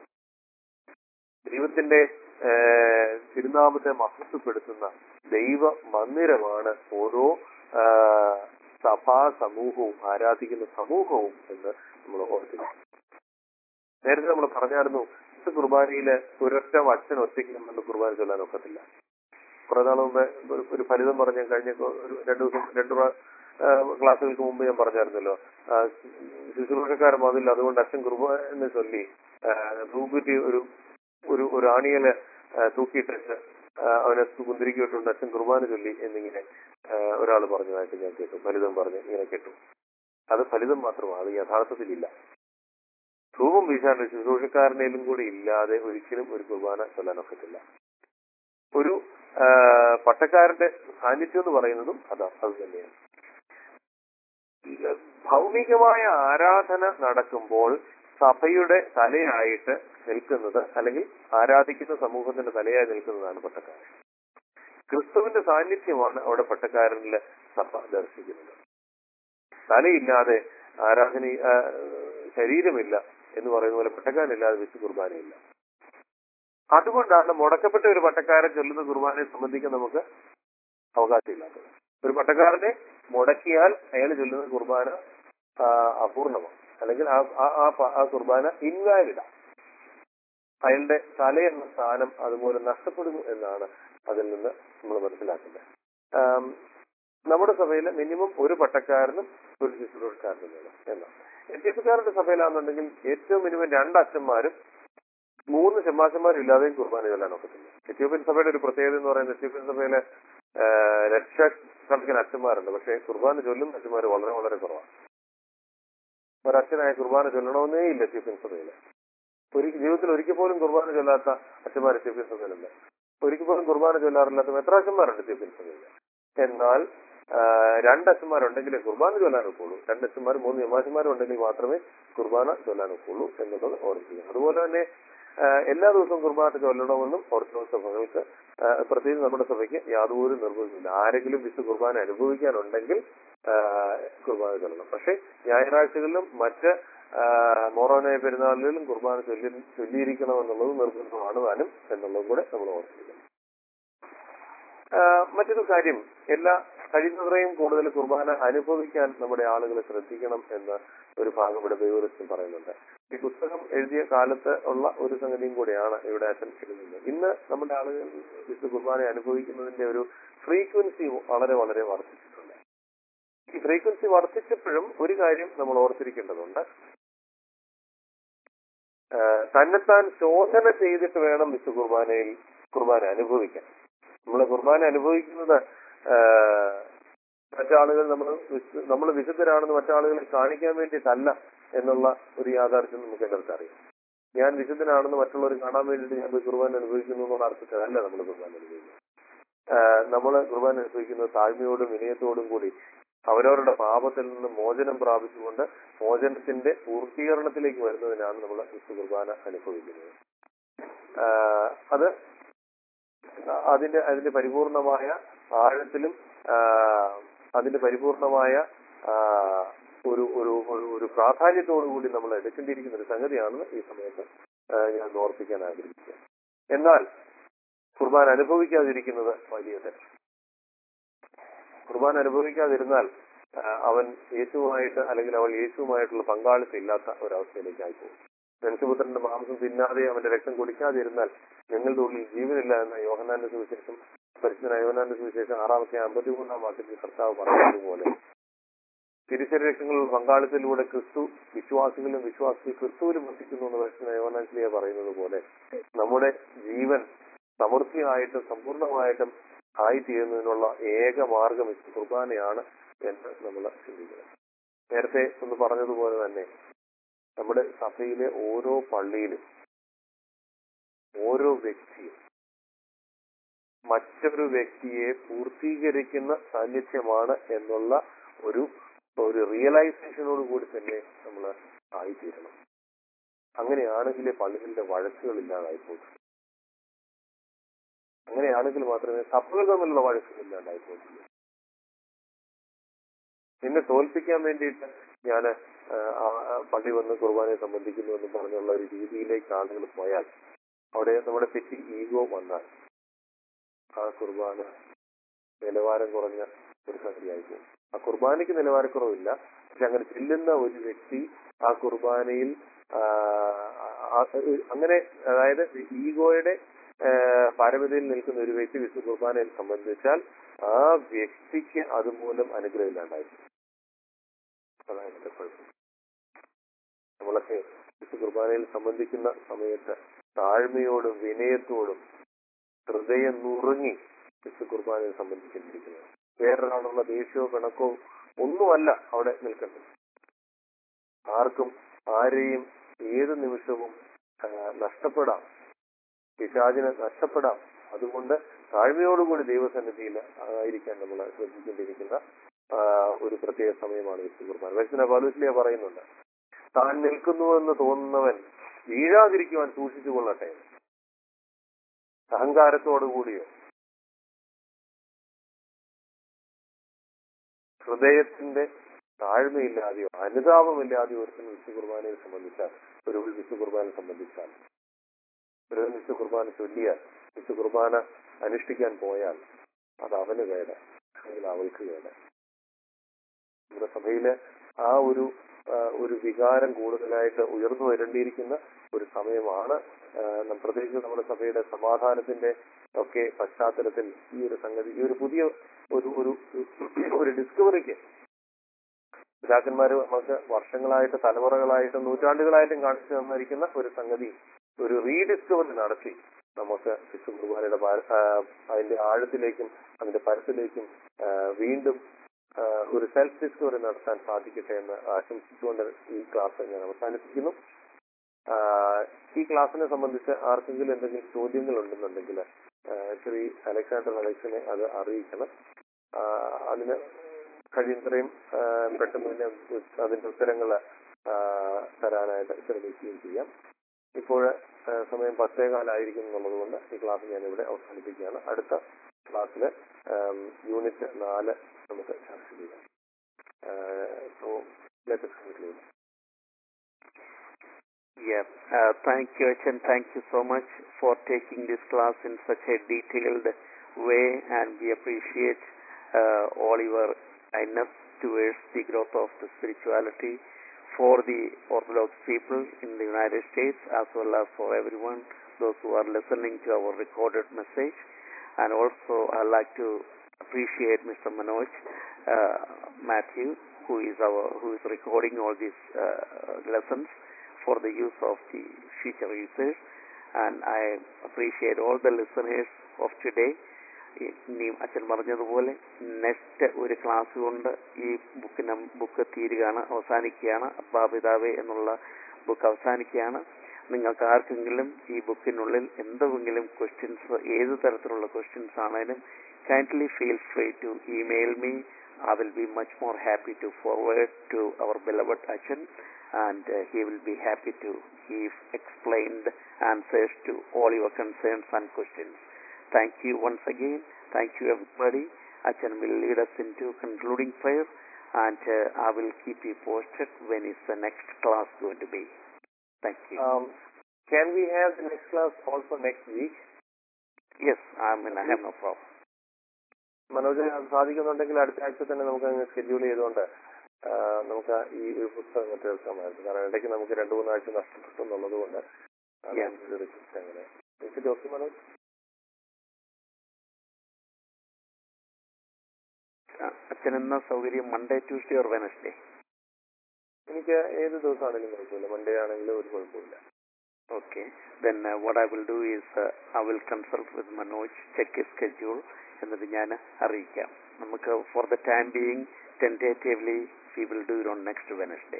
ദൈവത്തിന്റെ ഏഹ്, തിരുനാമത്തെ മഹത്വപ്പെടുത്തുന്ന ദൈവ മന്ദിരമാണ് ഓരോ ആഹ്, സഭാ സമൂഹവും ആരാധിക്കുന്ന സമൂഹവും എന്ന് നമ്മൾ ഓർക്കുന്നു നേരത്തെ നമ്മൾ പറഞ്ഞായിരുന്നു വിശുദ്ധ കുർബാനയില് ഒരൊറ്റ അച്ഛൻ ഒറ്റയ്ക്ക് നമ്മൾ കുർബാന ചൊല്ലാൻ ഒക്കത്തില്ല കുറെ നാൾ മുമ്പ് ഒരു- ഒരു ഫലിതം പറഞ്ഞ കഴിഞ്ഞ കൊ- ഒരു രണ്ടു ദിവസം രണ്ടു പ്രാ- ആ, ക്ലാസ്സുകൾക്ക് മുമ്പ് ഞാൻ പറഞ്ഞായിരുന്നല്ലോ ആ, ശുശ്രൂഷക്കാരൻ വന്നില്ല അതുകൊണ്ട് അച്ഛൻ കുർബാന എന്ന് ചൊല്ലി ആ, തൂക്കുറ്റി ഒരു ഒരു ഒരു ആണിയല് ആ, തൂക്കിയിട്ടിട്ട് ആ, അവനെ കുന്തിരിക്ക് വിട്ടുകൊണ്ട് അച്ഛൻ കുർബാന ചൊല്ലി എന്നിങ്ങനെ ഒരാൾ പറഞ്ഞതായിട്ട് ഞാൻ കേട്ടു ഫലിതം പറഞ്ഞ് ഇങ്ങനെ കേട്ടു അത് ഫലിതം മാത്രമാണ് അത് യഥാർത്ഥത്തിലില്ല ധൂപം വീശാൻ ഒരു ശുശ്രൂഷക്കാരനേലും കൂടി ഇല്ലാതെ ഒരിക്കലും ഒരു കുർബാന ചൊല്ലാൻ ഒക്കത്തില്ല ഒരു ആ, പട്ടക്കാരന്റെ സാന്നിധ്യം എന്ന് പറയുന്നതും അതാ അത് തന്നെയാണ് ഭൗമികമായ ആരാധന നടക്കുമ്പോൾ സഭയുടെ തലയായിട്ട് നിൽക്കുന്നത് അല്ലെങ്കിൽ ആരാധിക്കുന്ന സമൂഹത്തിന്റെ തലയായി നിൽക്കുന്നതാണ് പട്ടക്കാരൻ ക്രിസ്തുവിന്റെ സാന്നിധ്യമാണ് അവിടെ പട്ടക്കാരനിലെ സഭ ദർശിക്കുന്നത് തലയില്ലാതെ ആരാധന ആ, ശരീരമില്ല എന്ന് പറയുന്ന പോലെ പട്ടക്കാരനില്ലാതെ വിശു കുർബാനയില്ല അതുകൊണ്ടാണ് മുടക്കപ്പെട്ട ഒരു പട്ടക്കാരൻ ചൊല്ലുന്ന കുർബാനയെ സംബന്ധിക്കാൻ നമുക്ക് അവകാശമില്ലാത്തത് ഒരു പട്ടക്കാരനെ മുടക്കിയാൽ അയാൾ ചൊല്ലുന്ന കുർബാന ആ, അപൂർണമാണ് അല്ലെങ്കിൽ ആ ആ- ആ പ- ആ കുർബാന ഇൻവാലിഡാണ് അയാളുടെ തല എന്ന സ്ഥാനം അതുപോലെ നഷ്ടപ്പെടുന്നു എന്നാണ് അതിൽ നിന്ന് നമ്മൾ മനസ്സിലാക്കുന്നത് ആം, നമ്മുടെ സഭയിൽ മിനിമം ഒരു പട്ടക്കാരനും ഒരു ശുശ്രൂഷക്കാരനും വേണം എന്നാണ് എത്തിയപ്പക്കാരുടെ സഭയിലാണെന്നുണ്ടെങ്കിൽ ഏറ്റവും മിനിമം രണ്ട് അച്ഛന്മാരും മൂന്ന് ചെമ്മാച്ചന്മാരും ഇല്ലാതെയും കുർബാന ചൊല്ലാൻ ഒക്കത്തില്ല എത്യോപ്യൻ സഭയുടെ ഒരു പ്രത്യേകത എന്ന് പറയുന്നത് എത്യോപ്യൻ സഭയിലെ ആ, ലക്ഷക്കണക്കിന് അച്ഛന്മാരുണ്ട് പക്ഷേ കുർബാന ചൊല്ലുന്ന അച്ഛന്മാർ വളരെ വളരെ കുറവാണ് ഒരച്ഛനായ കുർബാന ചൊല്ലണമെന്നേ ഇല്ല എത്യോപ്യൻ സഭയിൽ ഒരു ജീവിതത്തിൽ ഒരിക്കൽ പോലും കുർബാന ചൊല്ലാത്ത അച്ഛന്മാർ എത്യോപ്യൻ സഭയിലുണ്ട് ഒരിക്കൽ പോലും കുർബാന ചൊല്ലാറില്ലാത്ത എത്ര അച്ഛന്മാരുണ്ട് എത്യോപ്യൻ സഭയിൽ എന്നാൽ ആ, രണ്ട് അച്ഛന്മാരുണ്ടെങ്കിലേ കുർബാന ചൊല്ലാൻ ഒക്കുള്ളൂ രണ്ട് അച്ഛന്മാരും മൂന്ന് യമാശന്മാരും ഉണ്ടെങ്കിൽ മാത്രമേ കുർബാന ചൊല്ലാൻ ഒക്കുള്ളൂ എന്നുള്ളത് ഓർമ്മിക്കുക അതുപോലെ തന്നെ ആ, എല്ലാ ദിവസവും കുർബാന ചൊല്ലണമെന്നും ഓർത്തഡോക്സ് സഭകൾക്ക് ആ, പ്രത്യേകിച്ച് നമ്മുടെ സഭയ്ക്ക് യാതൊരു നിർബന്ധമില്ല ആരെങ്കിലും വിശു കുർബാന അനുഭവിക്കാനുണ്ടെങ്കിൽ ആ, കുർബാന ചൊല്ലണം പക്ഷേ ഞായറാഴ്ചകളിലും മറ്റ് ആ, മൊറോനെ പെരുന്നാളിലും കുർബാന ചൊല്ലി ചൊല്ലിയിരിക്കണം എന്നുള്ളത് നിർബന്ധമാണ് താനും എന്നുള്ളതും കൂടെ നമ്മൾ ഓർമ്മിക്കണം ആ, മറ്റൊരു കാര്യം എല്ലാ കഴിയുന്നത്രയും കൂടുതൽ കുർബാന അനുഭവിക്കാൻ നമ്മുടെ ആളുകൾ ശ്രദ്ധിക്കണം എന്ന ഒരു ഭാഗം ഇവിടെ ദൈവരത്തിൽ പറയുന്നുണ്ട് ഈ പുസ്തകം എഴുതിയ കാലത്ത് ഉള്ള ഒരു സംഗതിയും കൂടെയാണ് ഇവിടെ അച്ഛൻ എഴുതുന്നത് ഇന്ന് നമ്മുടെ ആളുകൾ വിശുദ്ധ കുർബാന അനുഭവിക്കുന്നതിന്റെ ഒരു ഫ്രീക്വൻസി വളരെ വളരെ വർദ്ധിച്ചിട്ടുണ്ട് ഈ ഫ്രീക്വൻസി വർദ്ധിച്ചപ്പോഴും ഒരു കാര്യം നമ്മൾ ഓർത്തിരിക്കേണ്ടതുണ്ട് ആ, തന്നെത്താൻ ശോധന ചെയ്തിട്ട് വേണം വിശു കുർബാനയിൽ കുർബാന അനുഭവിക്കാൻ നമ്മൾ കുർബാന അനുഭവിക്കുന്നത് ആ, മറ്റാളുകൾ നമ്മൾ നമ്മൾ വിശുദ്ധരാണെന്ന് മറ്റാളുകളെ കാണിക്കാൻ വേണ്ടിയിട്ടല്ല എന്നുള്ള ഒരു യാഥാർത്ഥ്യം നമുക്ക് എല്ലാവർക്കും അറിയാം ഞാൻ വിശുദ്ധനാണെന്ന് മറ്റുള്ളവർ കാണാൻ വേണ്ടിയിട്ട് ഞാൻ പോയി കുർബാന അനുഭവിക്കുന്നു എന്നുള്ള അർത്ഥത്തിലല്ല നമ്മൾ കുർബാന അനുഭവിക്കുന്നത് നമ്മൾ കുർബാന അനുഭവിക്കുന്നത് താഴ്മയോടും വിനയത്തോടും കൂടി അവരവരുടെ പാപത്തിൽ നിന്ന് മോചനം പ്രാപിച്ചുകൊണ്ട് മോചനത്തിന്റെ പൂർത്തീകരണത്തിലേക്ക് വരുന്നതിനാണ് നമ്മൾ വിശുദ്ധ കുർബാന അനുഭവിക്കുന്നത് ആ, അത് അതിന്റെ അതിന്റെ പരിപൂർണമായ ആഴത്തിലും ആ, അതിന്റെ പരിപൂർണമായ ആ, ഒരു ഒരു ഒരു ഒരു പ്രാധാന്യത്തോടു കൂടി നമ്മൾ എടുക്കേണ്ടിയിരിക്കുന്ന ഒരു സംഗതിയാണെന്ന് ഈ സമയത്ത് ആ, ഞാൻ ഓർപ്പിക്കാൻ ആഗ്രഹിക്കുക എന്നാൽ കുർബാന അനുഭവിക്കാതിരിക്കുന്നത് വലിയ തെറ്റ് കുർബാന അനുഭവിക്കാതിരുന്നാൽ ആ, അവൻ യേശുവുമായിട്ട് അല്ലെങ്കിൽ അവൾ യേശുവുമായിട്ടുള്ള പങ്കാളിത്തം ഇല്ലാത്ത ഒരവസ്ഥയിലേക്കായി പോകും മനുഷ്യപുത്രന്റെ മാംസം തിന്നാതെ അവന്റെ രക്തം കുടിക്കാതിരുന്നാൽ നിങ്ങളുടെ ഉള്ളിൽ ജീവനില്ല എന്ന യോഹനാന്റെ സുവിശേഷം പരിശുദ്ധ യോഹനാന്റെ സുവിശേഷം ആറാമത്തെ അമ്പത്തിമൂന്നാം വാക്യത്തിൽ കർത്താവ് പറഞ്ഞതുപോലെ തിരുശരീരങ്ങളിൽ പങ്കാളിത്തത്തിലൂടെ ക്രിസ്തു വിശ്വാസികളും വിശ്വാസികൾ ക്രിസ്തുവിലും വസിക്കുന്നു എന്ന് പരിശുദ്ധ യോഹനാൻസ്ലിയ പറയുന്നത് പോലെ നമ്മുടെ ജീവൻ സമൃദ്ധിയായിട്ടും സമ്പൂർണമായിട്ടും ആയിത്തീരുന്നതിനുള്ള ഏക മാർഗം ഈ കുർബാനയാണ് എന്ന് നമ്മൾ ചിന്തിക്കണം നേരത്തെ ഒന്ന് പറഞ്ഞതുപോലെ തന്നെ നമ്മുടെ സഭയിലെ ഓരോ പള്ളിയിലും ഓരോ വ്യക്തിയും മറ്റൊരു വ്യക്തിയെ പൂർത്തീകരിക്കുന്ന സാന്നിധ്യമാണ് എന്നുള്ള ഒരു ഒരു റിയലൈസേഷനോട് കൂടി തന്നെ നമ്മൾ ആയിത്തീരണം അങ്ങനെയാണെങ്കിൽ പള്ളികളുടെ വഴക്കുകൾ ഇല്ലാതായി പോകും അങ്ങനെയാണെങ്കിൽ മാത്രമേ സഭകൾ തമ്മിലുള്ള വഴക്കുകൾ ഇല്ലാണ്ടായി പോകുള്ളൂ നിന്നെ തോൽപ്പിക്കാൻ വേണ്ടിയിട്ട് ഞാൻ പള്ളി വന്ന് കുർബാനയെ സംബന്ധിക്കുന്നു എന്ന് പറഞ്ഞുള്ള ഒരു രീതിയിലേക്ക് ആളുകൾ പോയാൽ അവിടെ നമ്മുടെ തെറ്റി ഈഗോ വന്നാൽ ആ കുർബാന നിലവാരം കുറഞ്ഞ ഒരു സംഗതിയായി പോകും ആ കുർബാനയ്ക്ക് നിലവാരക്കുറവില്ല പക്ഷെ അങ്ങനെ ചെല്ലുന്ന ഒരു വ്യക്തി ആ കുർബാനയിൽ ആ, ആ, അങ്ങനെ അതായത് ഈഗോയുടെ ആ, പാരമ്പര്യത്തിൽ നിൽക്കുന്ന ഒരു വ്യക്തി വിശുദ്ധ കുർബാനയിൽ സംബന്ധിച്ചാൽ ആ വ്യക്തിക്ക് അതുമൂലം അനുഗ്രഹമില്ലാണ്ടായി അതാണ് ഇതിന്റെ കുഴപ്പം നമ്മളൊക്കെ വിശുദ്ധ കുർബാനയിൽ സംബന്ധിക്കുന്ന സമയത്ത് താഴ്മയോടും വിനയത്തോടും ഹൃദയം നുറുങ്ങി വിശുദ്ധ കുർബാനയിൽ സംബന്ധിച്ചിരിക്കുന്നത് വേറൊരാളുള്ള ദേഷ്യമോ പിണക്കോ ഒന്നുമല്ല അവിടെ നിൽക്കുന്നത് ആർക്കും ആരെയും ഏത് നിമിഷവും ആ, നഷ്ടപ്പെടാം പിശാചിനെ നഷ്ടപ്പെടാം അതുകൊണ്ട് താഴ്മയോടുകൂടി ദൈവസന്നിധിയിൽ ആയിരിക്കാൻ നമ്മൾ ശ്രദ്ധിക്കേണ്ടിയിരിക്കുന്ന ആ, ഒരു പ്രത്യേക സമയമാണ് വിശുദ്ധ കുർബാന വൈഷ്ണവ പൗലോസ്ലിയ പറയുന്നുണ്ട് താൻ നിൽക്കുന്നുവെന്ന് തോന്നുന്നവൻ വീഴാതിരിക്കുവാൻ സൂക്ഷിച്ചു കൊള്ളട്ടെ അഹങ്കാരത്തോടുകൂടിയോ ഹൃദയത്തിന്റെ താഴ്മയില്ലാതെയോ അനുതാപമില്ലാതെയോ ഒരുത്തിന് വിശു കുർബാനയെ സംബന്ധിച്ചാൽ ഒരു വിശു കുർബാനയെ സംബന്ധിച്ചാൽ ഒരു വിശു കുർബാന ചൊല്ലിയാൽ വിശു കുർബാന അനുഷ്ഠിക്കാൻ പോയാൽ അത് അവന് കേട് അല്ലെങ്കിൽ അവൾക്ക് കേട് നമ്മുടെ സഭയിലെ ആ ഒരു ആ, ഒരു വികാരം കൂടുതലായിട്ട് ഉയർന്നു വരേണ്ടിയിരിക്കുന്ന ഒരു സമയമാണ് ആ, നം- പ്രത്യേകിച്ച് നമ്മുടെ സഭയുടെ സമാധാനത്തിന്റെ ഒക്കെ പശ്ചാത്തലത്തിൽ ഈ ഒരു സംഗതി ഈ ഒരു പുതിയ ഒരു ഒരു ഒരു ഡിസ്കവറിക്ക് പിതാക്കന്മാര് നമുക്ക് വർഷങ്ങളായിട്ട് തലമുറകളായിട്ട് നൂറ്റാണ്ടുകളായിട്ടും കാണിച്ചു തന്നിരിക്കുന്ന ഒരു സംഗതി ഒരു റീഡിസ്കവറി നടത്തി നമുക്ക് വിശു കുർബാനയുടെ പാര- ആ, അതിന്റെ ആഴത്തിലേക്കും അതിന്റെ പരത്തിലേക്കും ആ, വീണ്ടും ആ, ഒരു സെൽഫ് ഡിസ്കവറി നടത്താൻ സാധിക്കട്ടെ എന്ന് ആശംസിച്ചുകൊണ്ട് ഈ ക്ലാസ് ഞാൻ അവസാനിപ്പിക്കുന്നു ആ, ഈ ക്ലാസ്സിനെ സംബന്ധിച്ച് ആർക്കെങ്കിലും എന്തെങ്കിലും ചോദ്യങ്ങൾ ഉണ്ടെന്നുണ്ടെങ്കിൽ ആ, ശ്രീ അലക്സാണ്ടർ അലക്സിനെ അത് അറിയിക്കണം ആ, അതിന് കഴിയുന്നത്രയും ആ, പെട്ടെന്ന് തന്നെ അതിന്റെ ഉത്തരങ്ങൾ തരാനായിട്ട് ശ്രമിക്കുകയും ചെയ്യാം ഇപ്പോൾ സമയം പത്തേകാലായിരിക്കും എന്നുള്ളത് കൊണ്ട് ഈ ക്ലാസ് ഞാൻ ഇവിടെ അവസാനിപ്പിക്കുകയാണ് അടുത്ത ക്ലാസ്സിൽ യൂണിറ്റ് നാല് നമുക്ക് ചർച്ച ചെയ്യാം so let's conclude Yeah. Uh, thank you, Achan. Thank you so much for taking this class in such a detailed way, and we appreciate uh, all your kindness towards the growth of the spirituality for the Orthodox people in the United States as well as for everyone, those who are listening to our recorded message. And also, I'd like to appreciate Mr. Manoj uh, Matthew, who is our who is recording all these uh, lessons for the use of the future users. And I appreciate all the listeners of today. ഇനിയും അച്ഛൻ പറഞ്ഞതുപോലെ നെക്സ്റ്റ് ഒരു ക്ലാസ് കൊണ്ട് ഈ ബുക്ക് ബുക്ക് തീരുകയാണ് അവസാനിക്കുകയാണ് അപ്പാപിതാവേ എന്നുള്ള ബുക്ക് അവസാനിക്കുകയാണ് നിങ്ങൾക്ക് ആർക്കെങ്കിലും ഈ ബുക്കിനുള്ളിൽ എന്തെങ്കിലും ക്വസ്റ്റ്യൻസ് ഏത് തരത്തിലുള്ള ക്വസ്റ്റ്യൻസ് ആണേലും kindly feel free to email me. I will be much more happy to forward to our beloved Achan and uh, he will be happy to give explained answers to all your concerns and questions. Thank you once again. Thank you everybody. Achan will lead us into concluding prayer and uh, I will keep you posted when is the next class going to be. Thank you. Um, can we have the next class also next week? yes, I mean I have no problem. Manoj അത് സാധിക്കുന്നുണ്ടെങ്കിൽ അടുത്ത ആഴ്ച തന്നെ നമുക്ക് അങ്ങ് ഷെഡ്യൂൾ ചെയ്തുകൊണ്ട് ആ, നമുക്ക് ഈ ഒരു പുസ്തകം അങ്ങ് തീർക്കാമായിരുന്നു കാരണം ഇടയ്ക്ക് നമുക്ക് രണ്ടു മൂന്നാഴ്ച നഷ്ടപ്പെട്ടു എന്നുള്ളത് കൊണ്ട് Yeah. അങ്ങനെ എനിക്ക് ഓക്കെ മനോജ് Uh, അച്ഛൻ എന്ന സൗകര്യം മൺഡേ ട്യൂസ്ഡേ ഓർ വെനസ്ഡേ എനിക്ക് ഏത് ദിവസമാണെങ്കിലും കുഴപ്പമില്ല മൺഡേ ആണെങ്കിലും ഒരു കുഴപ്പമില്ല Okay. Then uh, what I will do is uh, I will consult with Manoj, check his schedule, എന്നിട്ട് ഞാൻ അറിയിക്കാം നമുക്ക് for the time being tentatively we will do it on next Wednesday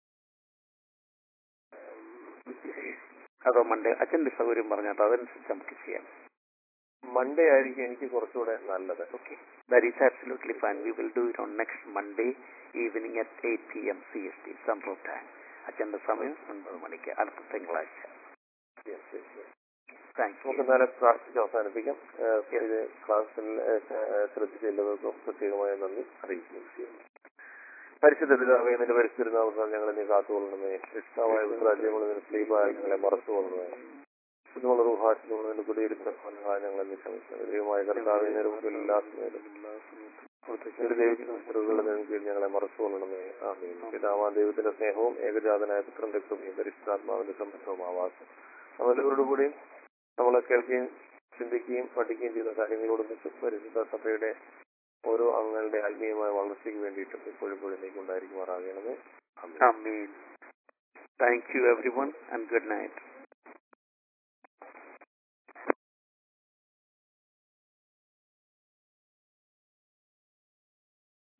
അതോ മൺഡേ അച്ഛൻ്റെ സൗകര്യം പറഞ്ഞാൽ അതനുസരിച്ച് നമുക്ക് ചെയ്യാം മൺഡേ ആയിരിക്കും എനിക്ക് കുറച്ചുകൂടെ നല്ലത് okay that is absolutely fine we will do it on next Monday evening at eight P M C S T central time അച്ഛൻ്റെ സമയം ഒൻപത് മണിക്ക് അടുത്ത തിങ്കളാഴ്ച Yes, yes, yes. Thank you നമുക്ക് എന്നാലും പ്രാർത്ഥിച്ച് അവസാനിപ്പിക്കാം ഏഹ് ഇത് ക്ലാസ്സിൽ ഏഹ് ശ്രദ്ധിച്ച എല്ലാവർക്കും പ്രത്യേകമായ നന്ദി അറിയിക്കുകയും ചെയ്യുന്നു പരിശുദ്ധ പിതാവേ നിന്റെ പരിസ്ഥിതിനാമത്താൽ ഞങ്ങളെ നീ കാത്തുകൊള്ളണമേ രക്ഷിതാവായ രാജ്യങ്ങളിൽ നിന്ന് സ്ലീപായ ഞങ്ങളെ മറച്ചുകൊള്ളണമേ ഇതുമുള്ള റുഹാസിലുള്ള നിന്റെ കുടിയിരുത്ത ഞങ്ങളെ നീ ക്ഷമിക്കണം ദൈവമായ കർത്താവെ നിരവധി എല്ലാ സമയത്തും ഒരു ദൈവങ്ങളുടെ കീഴിൽ ഞങ്ങളെ മറച്ചുകൊള്ളണമേ ആമീൻ പിതാവാ ദൈവത്തിന്റെ സ്നേഹവും ഏകജാതനായ പുത്രന്റെ കൃപയും പരിശുദ്ധാത്മാവിന്റെ സംബന്ധവും ആവാസം നമ്മളെല്ലാവരോടും കൂടിയും നമ്മളെ കേൾക്കുകയും ചിന്തിക്കുകയും പഠിക്കുകയും ചെയ്യുന്ന കാര്യങ്ങളോടൊന്നിച്ച് പരിശുദ്ധ സഭയുടെ ഓരോ അംഗങ്ങളുടെ ആത്മീയമായ വളർച്ചയ്ക്ക് വേണ്ടിയിട്ടും ഇപ്പോഴും ഇപ്പോഴും ഉണ്ടായിരിക്കുമാറാകണമേ ആമീൻ Amen. Thank you everyone and good night.